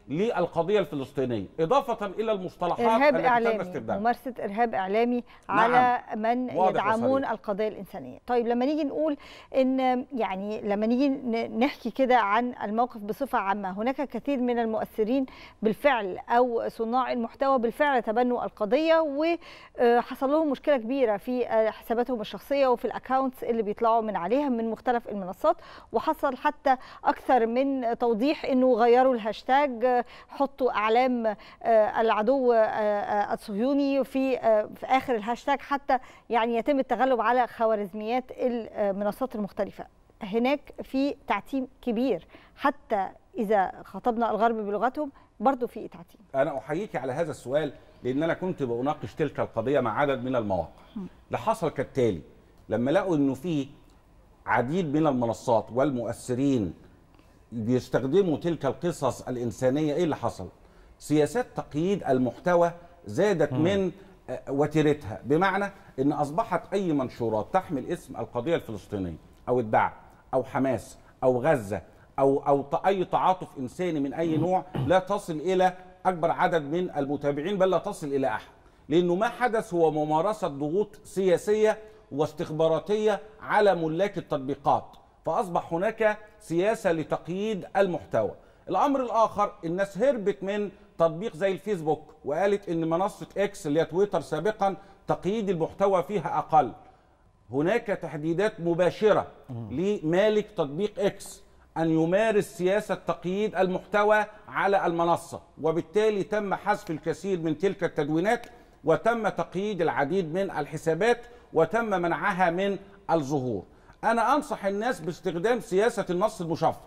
للقضيه الفلسطينيه اضافه الى المصطلحات ارهاب التي تم اعلامي استخدامها ممارسه ارهاب اعلامي نعم. على من واضح يدعمون وصريح. القضيه الانسانيه طيب لما نيجي نقول ان يعني لما نيجي ن- نحكي كده عن الموقف بصفه عامه هناك كثير من المؤثرين بالفعل او صناع المحتوى بالفعل تبنوا القضيه وحصل لهم مشكله كبيره في آه، حساباتهم الشخصيه وفي الاكونتس اللي بيطلعوا من عليها من مختلف المنصات وحصل حتى اكثر من توضيح انه غيروا الهاشتاج آه، حطوا اعلام آه، العدو آه، آه، الصهيوني في آه، في اخر الهاشتاج حتى يعني يتم التغلب على خوارزميات المنصات المختلفه هناك في تعتيم كبير حتى اذا خاطبنا الغرب بلغتهم برضو في تعتيم انا احييك على هذا السؤال لان انا كنت بناقش تلك القضيه مع عدد من المواقع اللي حصل كالتالي لما لقوا انه في عديد من المنصات والمؤثرين بيستخدموا تلك القصص الانسانيه ايه اللي حصل سياسات تقييد المحتوى زادت مم. من آه، وتيرتها بمعنى ان اصبحت اي منشورات تحمل اسم القضيه الفلسطينيه او الدعم او حماس او غزه او او ت- اي تعاطف انساني من اي نوع لا تصل الى اكبر عدد من المتابعين بل لا تصل الى احد لانه ما حدث هو ممارسه ضغوط سياسيه واستخباراتيه على ملاك التطبيقات فاصبح هناك سياسه لتقييد المحتوى الامر الاخر الناس هربت من تطبيق زي الفيسبوك وقالت ان منصه اكس اللي هي تويتر سابقا تقييد المحتوى فيها اقل هناك تحديدات مباشره لمالك تطبيق اكس ان يمارس سياسه تقييد المحتوى على المنصه وبالتالي تم حذف الكثير من تلك التدوينات وتم تقييد العديد من الحسابات وتم منعها من الظهور انا انصح الناس باستخدام سياسه النص المشفر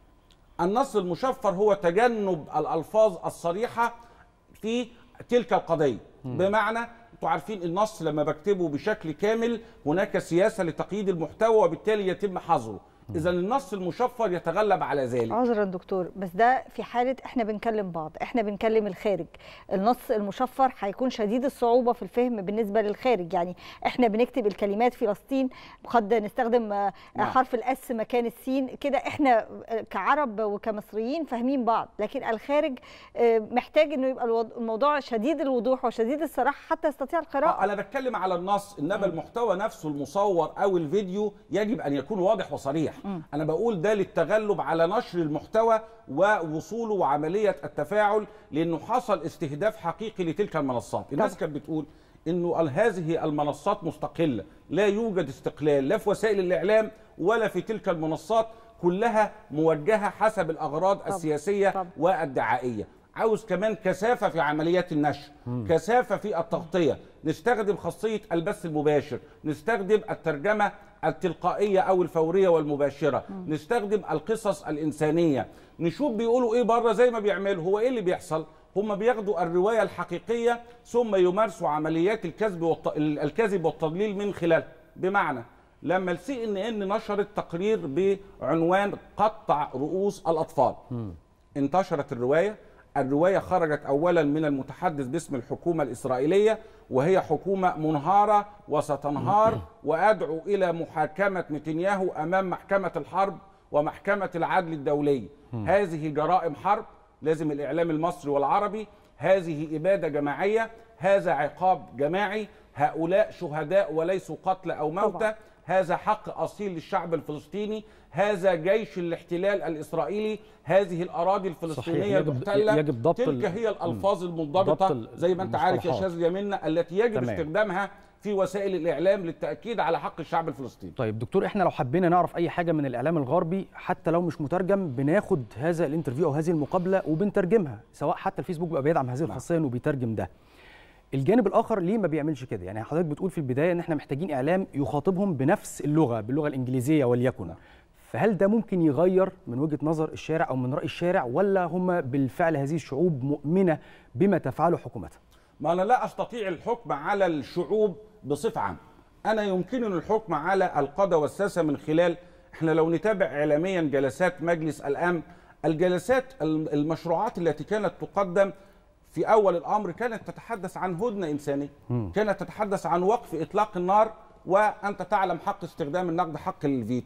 النص المشفر هو تجنب الالفاظ الصريحه في تلك القضيه مم. بمعنى انتوا عارفين النص لما بكتبه بشكل كامل هناك سياسه لتقييد المحتوى وبالتالي يتم حظره اذا النص المشفر يتغلب على ذلك عذرا دكتور بس ده في حاله احنا بنكلم بعض احنا بنكلم الخارج النص المشفر هيكون شديد الصعوبه في الفهم بالنسبه للخارج يعني احنا بنكتب الكلمات فلسطين قد نستخدم آه، نعم. حرف الاس مكان السين كده احنا آه، كعرب وكمصريين فاهمين بعض لكن الخارج آه، محتاج انه يبقى الوض- الموضوع شديد الوضوح وشديد الصراحه حتى يستطيع القراءه آه، انا بتكلم على النص انما المحتوى نفسه المصور او الفيديو يجب ان يكون واضح وصريح مم. انا بقول ده للتغلب على نشر المحتوى ووصوله وعمليه التفاعل لانه حصل استهداف حقيقي لتلك المنصات الناس كانت بتقول انه ال- هذه المنصات مستقله لا يوجد استقلال لا في وسائل الاعلام ولا في تلك المنصات كلها موجهه حسب الاغراض طبعاً. السياسيه طبعاً. والدعائيه عاوز كمان كثافه في عمليات النشر مم. كثافه في التغطيه نستخدم خاصيه البث المباشر نستخدم الترجمه التلقائيه او الفوريه والمباشره نستخدم القصص الانسانيه نشوف بيقولوا ايه بره زي ما بيعملوا هو ايه اللي بيحصل هم بياخدوا الروايه الحقيقيه ثم يمارسوا عمليات الكذب والت... الكذب والتضليل من خلالها بمعنى لما السي ان ان نشرت تقرير بعنوان قطع رؤوس الاطفال انتشرت الروايه الروايه خرجت اولا من المتحدث باسم الحكومه الاسرائيليه وهي حكومه منهاره وستنهار وادعو الى محاكمه نتنياهو امام محكمه الحرب ومحكمه العدل الدوليه مم. هذه جرائم حرب لازم الاعلام المصري والعربي هذه اباده جماعيه هذا عقاب جماعي هؤلاء شهداء وليسوا قتلى او موتى هذا حق اصيل للشعب الفلسطيني هذا جيش الاحتلال الاسرائيلي هذه الاراضي الفلسطينيه صحيح. يجب- المحتله يجب ضبط تلك ال- هي الالفاظ ضبط المنضبطه ال- زي ما انت عارف يا المصطلحات. شاذ يمنا التي يجب تمام. استخدامها في وسائل الاعلام للتاكيد على حق الشعب الفلسطيني طيب دكتور احنا لو حبينا نعرف اي حاجه من الاعلام الغربي حتى لو مش مترجم بناخد هذا الانترفيو او هذه المقابله وبنترجمها سواء حتى الفيسبوك بقى بيدعم هذه الخاصيه انه بيترجم ده الجانب الاخر ليه ما بيعملش كده يعني حضرتك بتقول في البدايه ان احنا محتاجين اعلام يخاطبهم بنفس اللغه باللغه الانجليزيه وليكن فهل ده ممكن يغير من وجهه نظر الشارع او من راي الشارع ولا هم بالفعل هذه الشعوب مؤمنه بما تفعله حكومتها ما انا لا استطيع الحكم على الشعوب بصفه عامه انا يمكنني الحكم على القاده والساسه من خلال احنا لو نتابع اعلاميا جلسات مجلس الامن الجلسات الم- المشروعات التي كانت تقدم في اول الامر كانت تتحدث عن هدنه انسانيه مم. كانت تتحدث عن وقف اطلاق النار وانت تعلم حق استخدام النقد حق الفيتو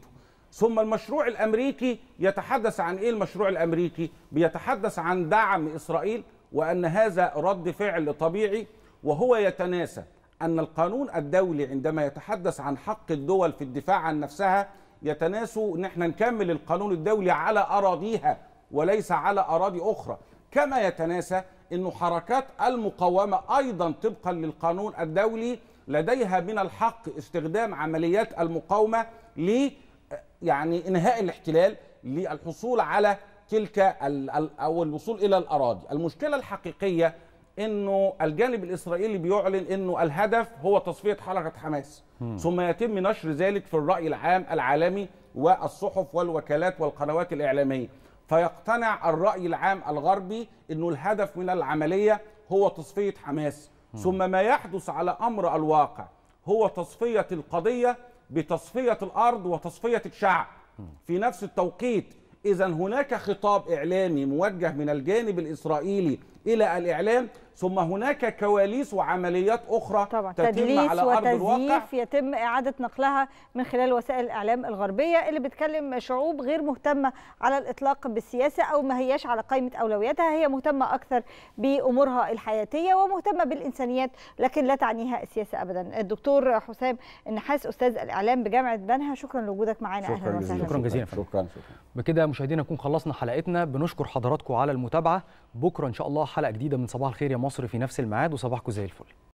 ثم المشروع الامريكي يتحدث عن ايه المشروع الامريكي بيتحدث عن دعم اسرائيل وان هذا رد فعل طبيعي وهو يتناسى ان القانون الدولي عندما يتحدث عن حق الدول في الدفاع عن نفسها يتناسوا ان احنا نكمل القانون الدولي على اراضيها وليس على اراضي اخرى كما يتناسى انه حركات المقاومه ايضا طبقا للقانون الدولي لديها من الحق استخدام عمليات المقاومه ل يعني انهاء الاحتلال للحصول على تلك او الوصول الى الاراضي المشكله الحقيقيه انه الجانب الاسرائيلي بيعلن انه الهدف هو تصفيه حركه حماس م. ثم يتم نشر ذلك في الراي العام العالمي والصحف والوكالات والقنوات الاعلاميه فيقتنع الراي العام الغربي انه الهدف من العمليه هو تصفيه حماس م. ثم ما يحدث على امر الواقع هو تصفيه القضيه بتصفيه الارض وتصفيه الشعب م. في نفس التوقيت اذا هناك خطاب اعلامي موجه من الجانب الاسرائيلي الى الاعلام ثم هناك كواليس وعمليات اخرى طبعا تتم تدليس على ارض الواقع وتزييف يتم اعاده نقلها من خلال وسائل الاعلام الغربيه اللي بتكلم شعوب غير مهتمه على الاطلاق بالسياسه او ما هياش على قائمه اولوياتها هي مهتمه اكثر بامورها الحياتيه ومهتمه بالانسانيات لكن لا تعنيها السياسه ابدا الدكتور حسام النحاس استاذ الاعلام بجامعه بنها شكرا لوجودك معنا شكرا اهلا وسهلا شكرا جزيلا شكرا شكرا بكده مشاهدينا نكون خلصنا حلقتنا بنشكر حضراتكم على المتابعه بكره ان شاء الله حلقه جديده من صباح الخير يا مصر في نفس الميعاد وصباحكم زي الفل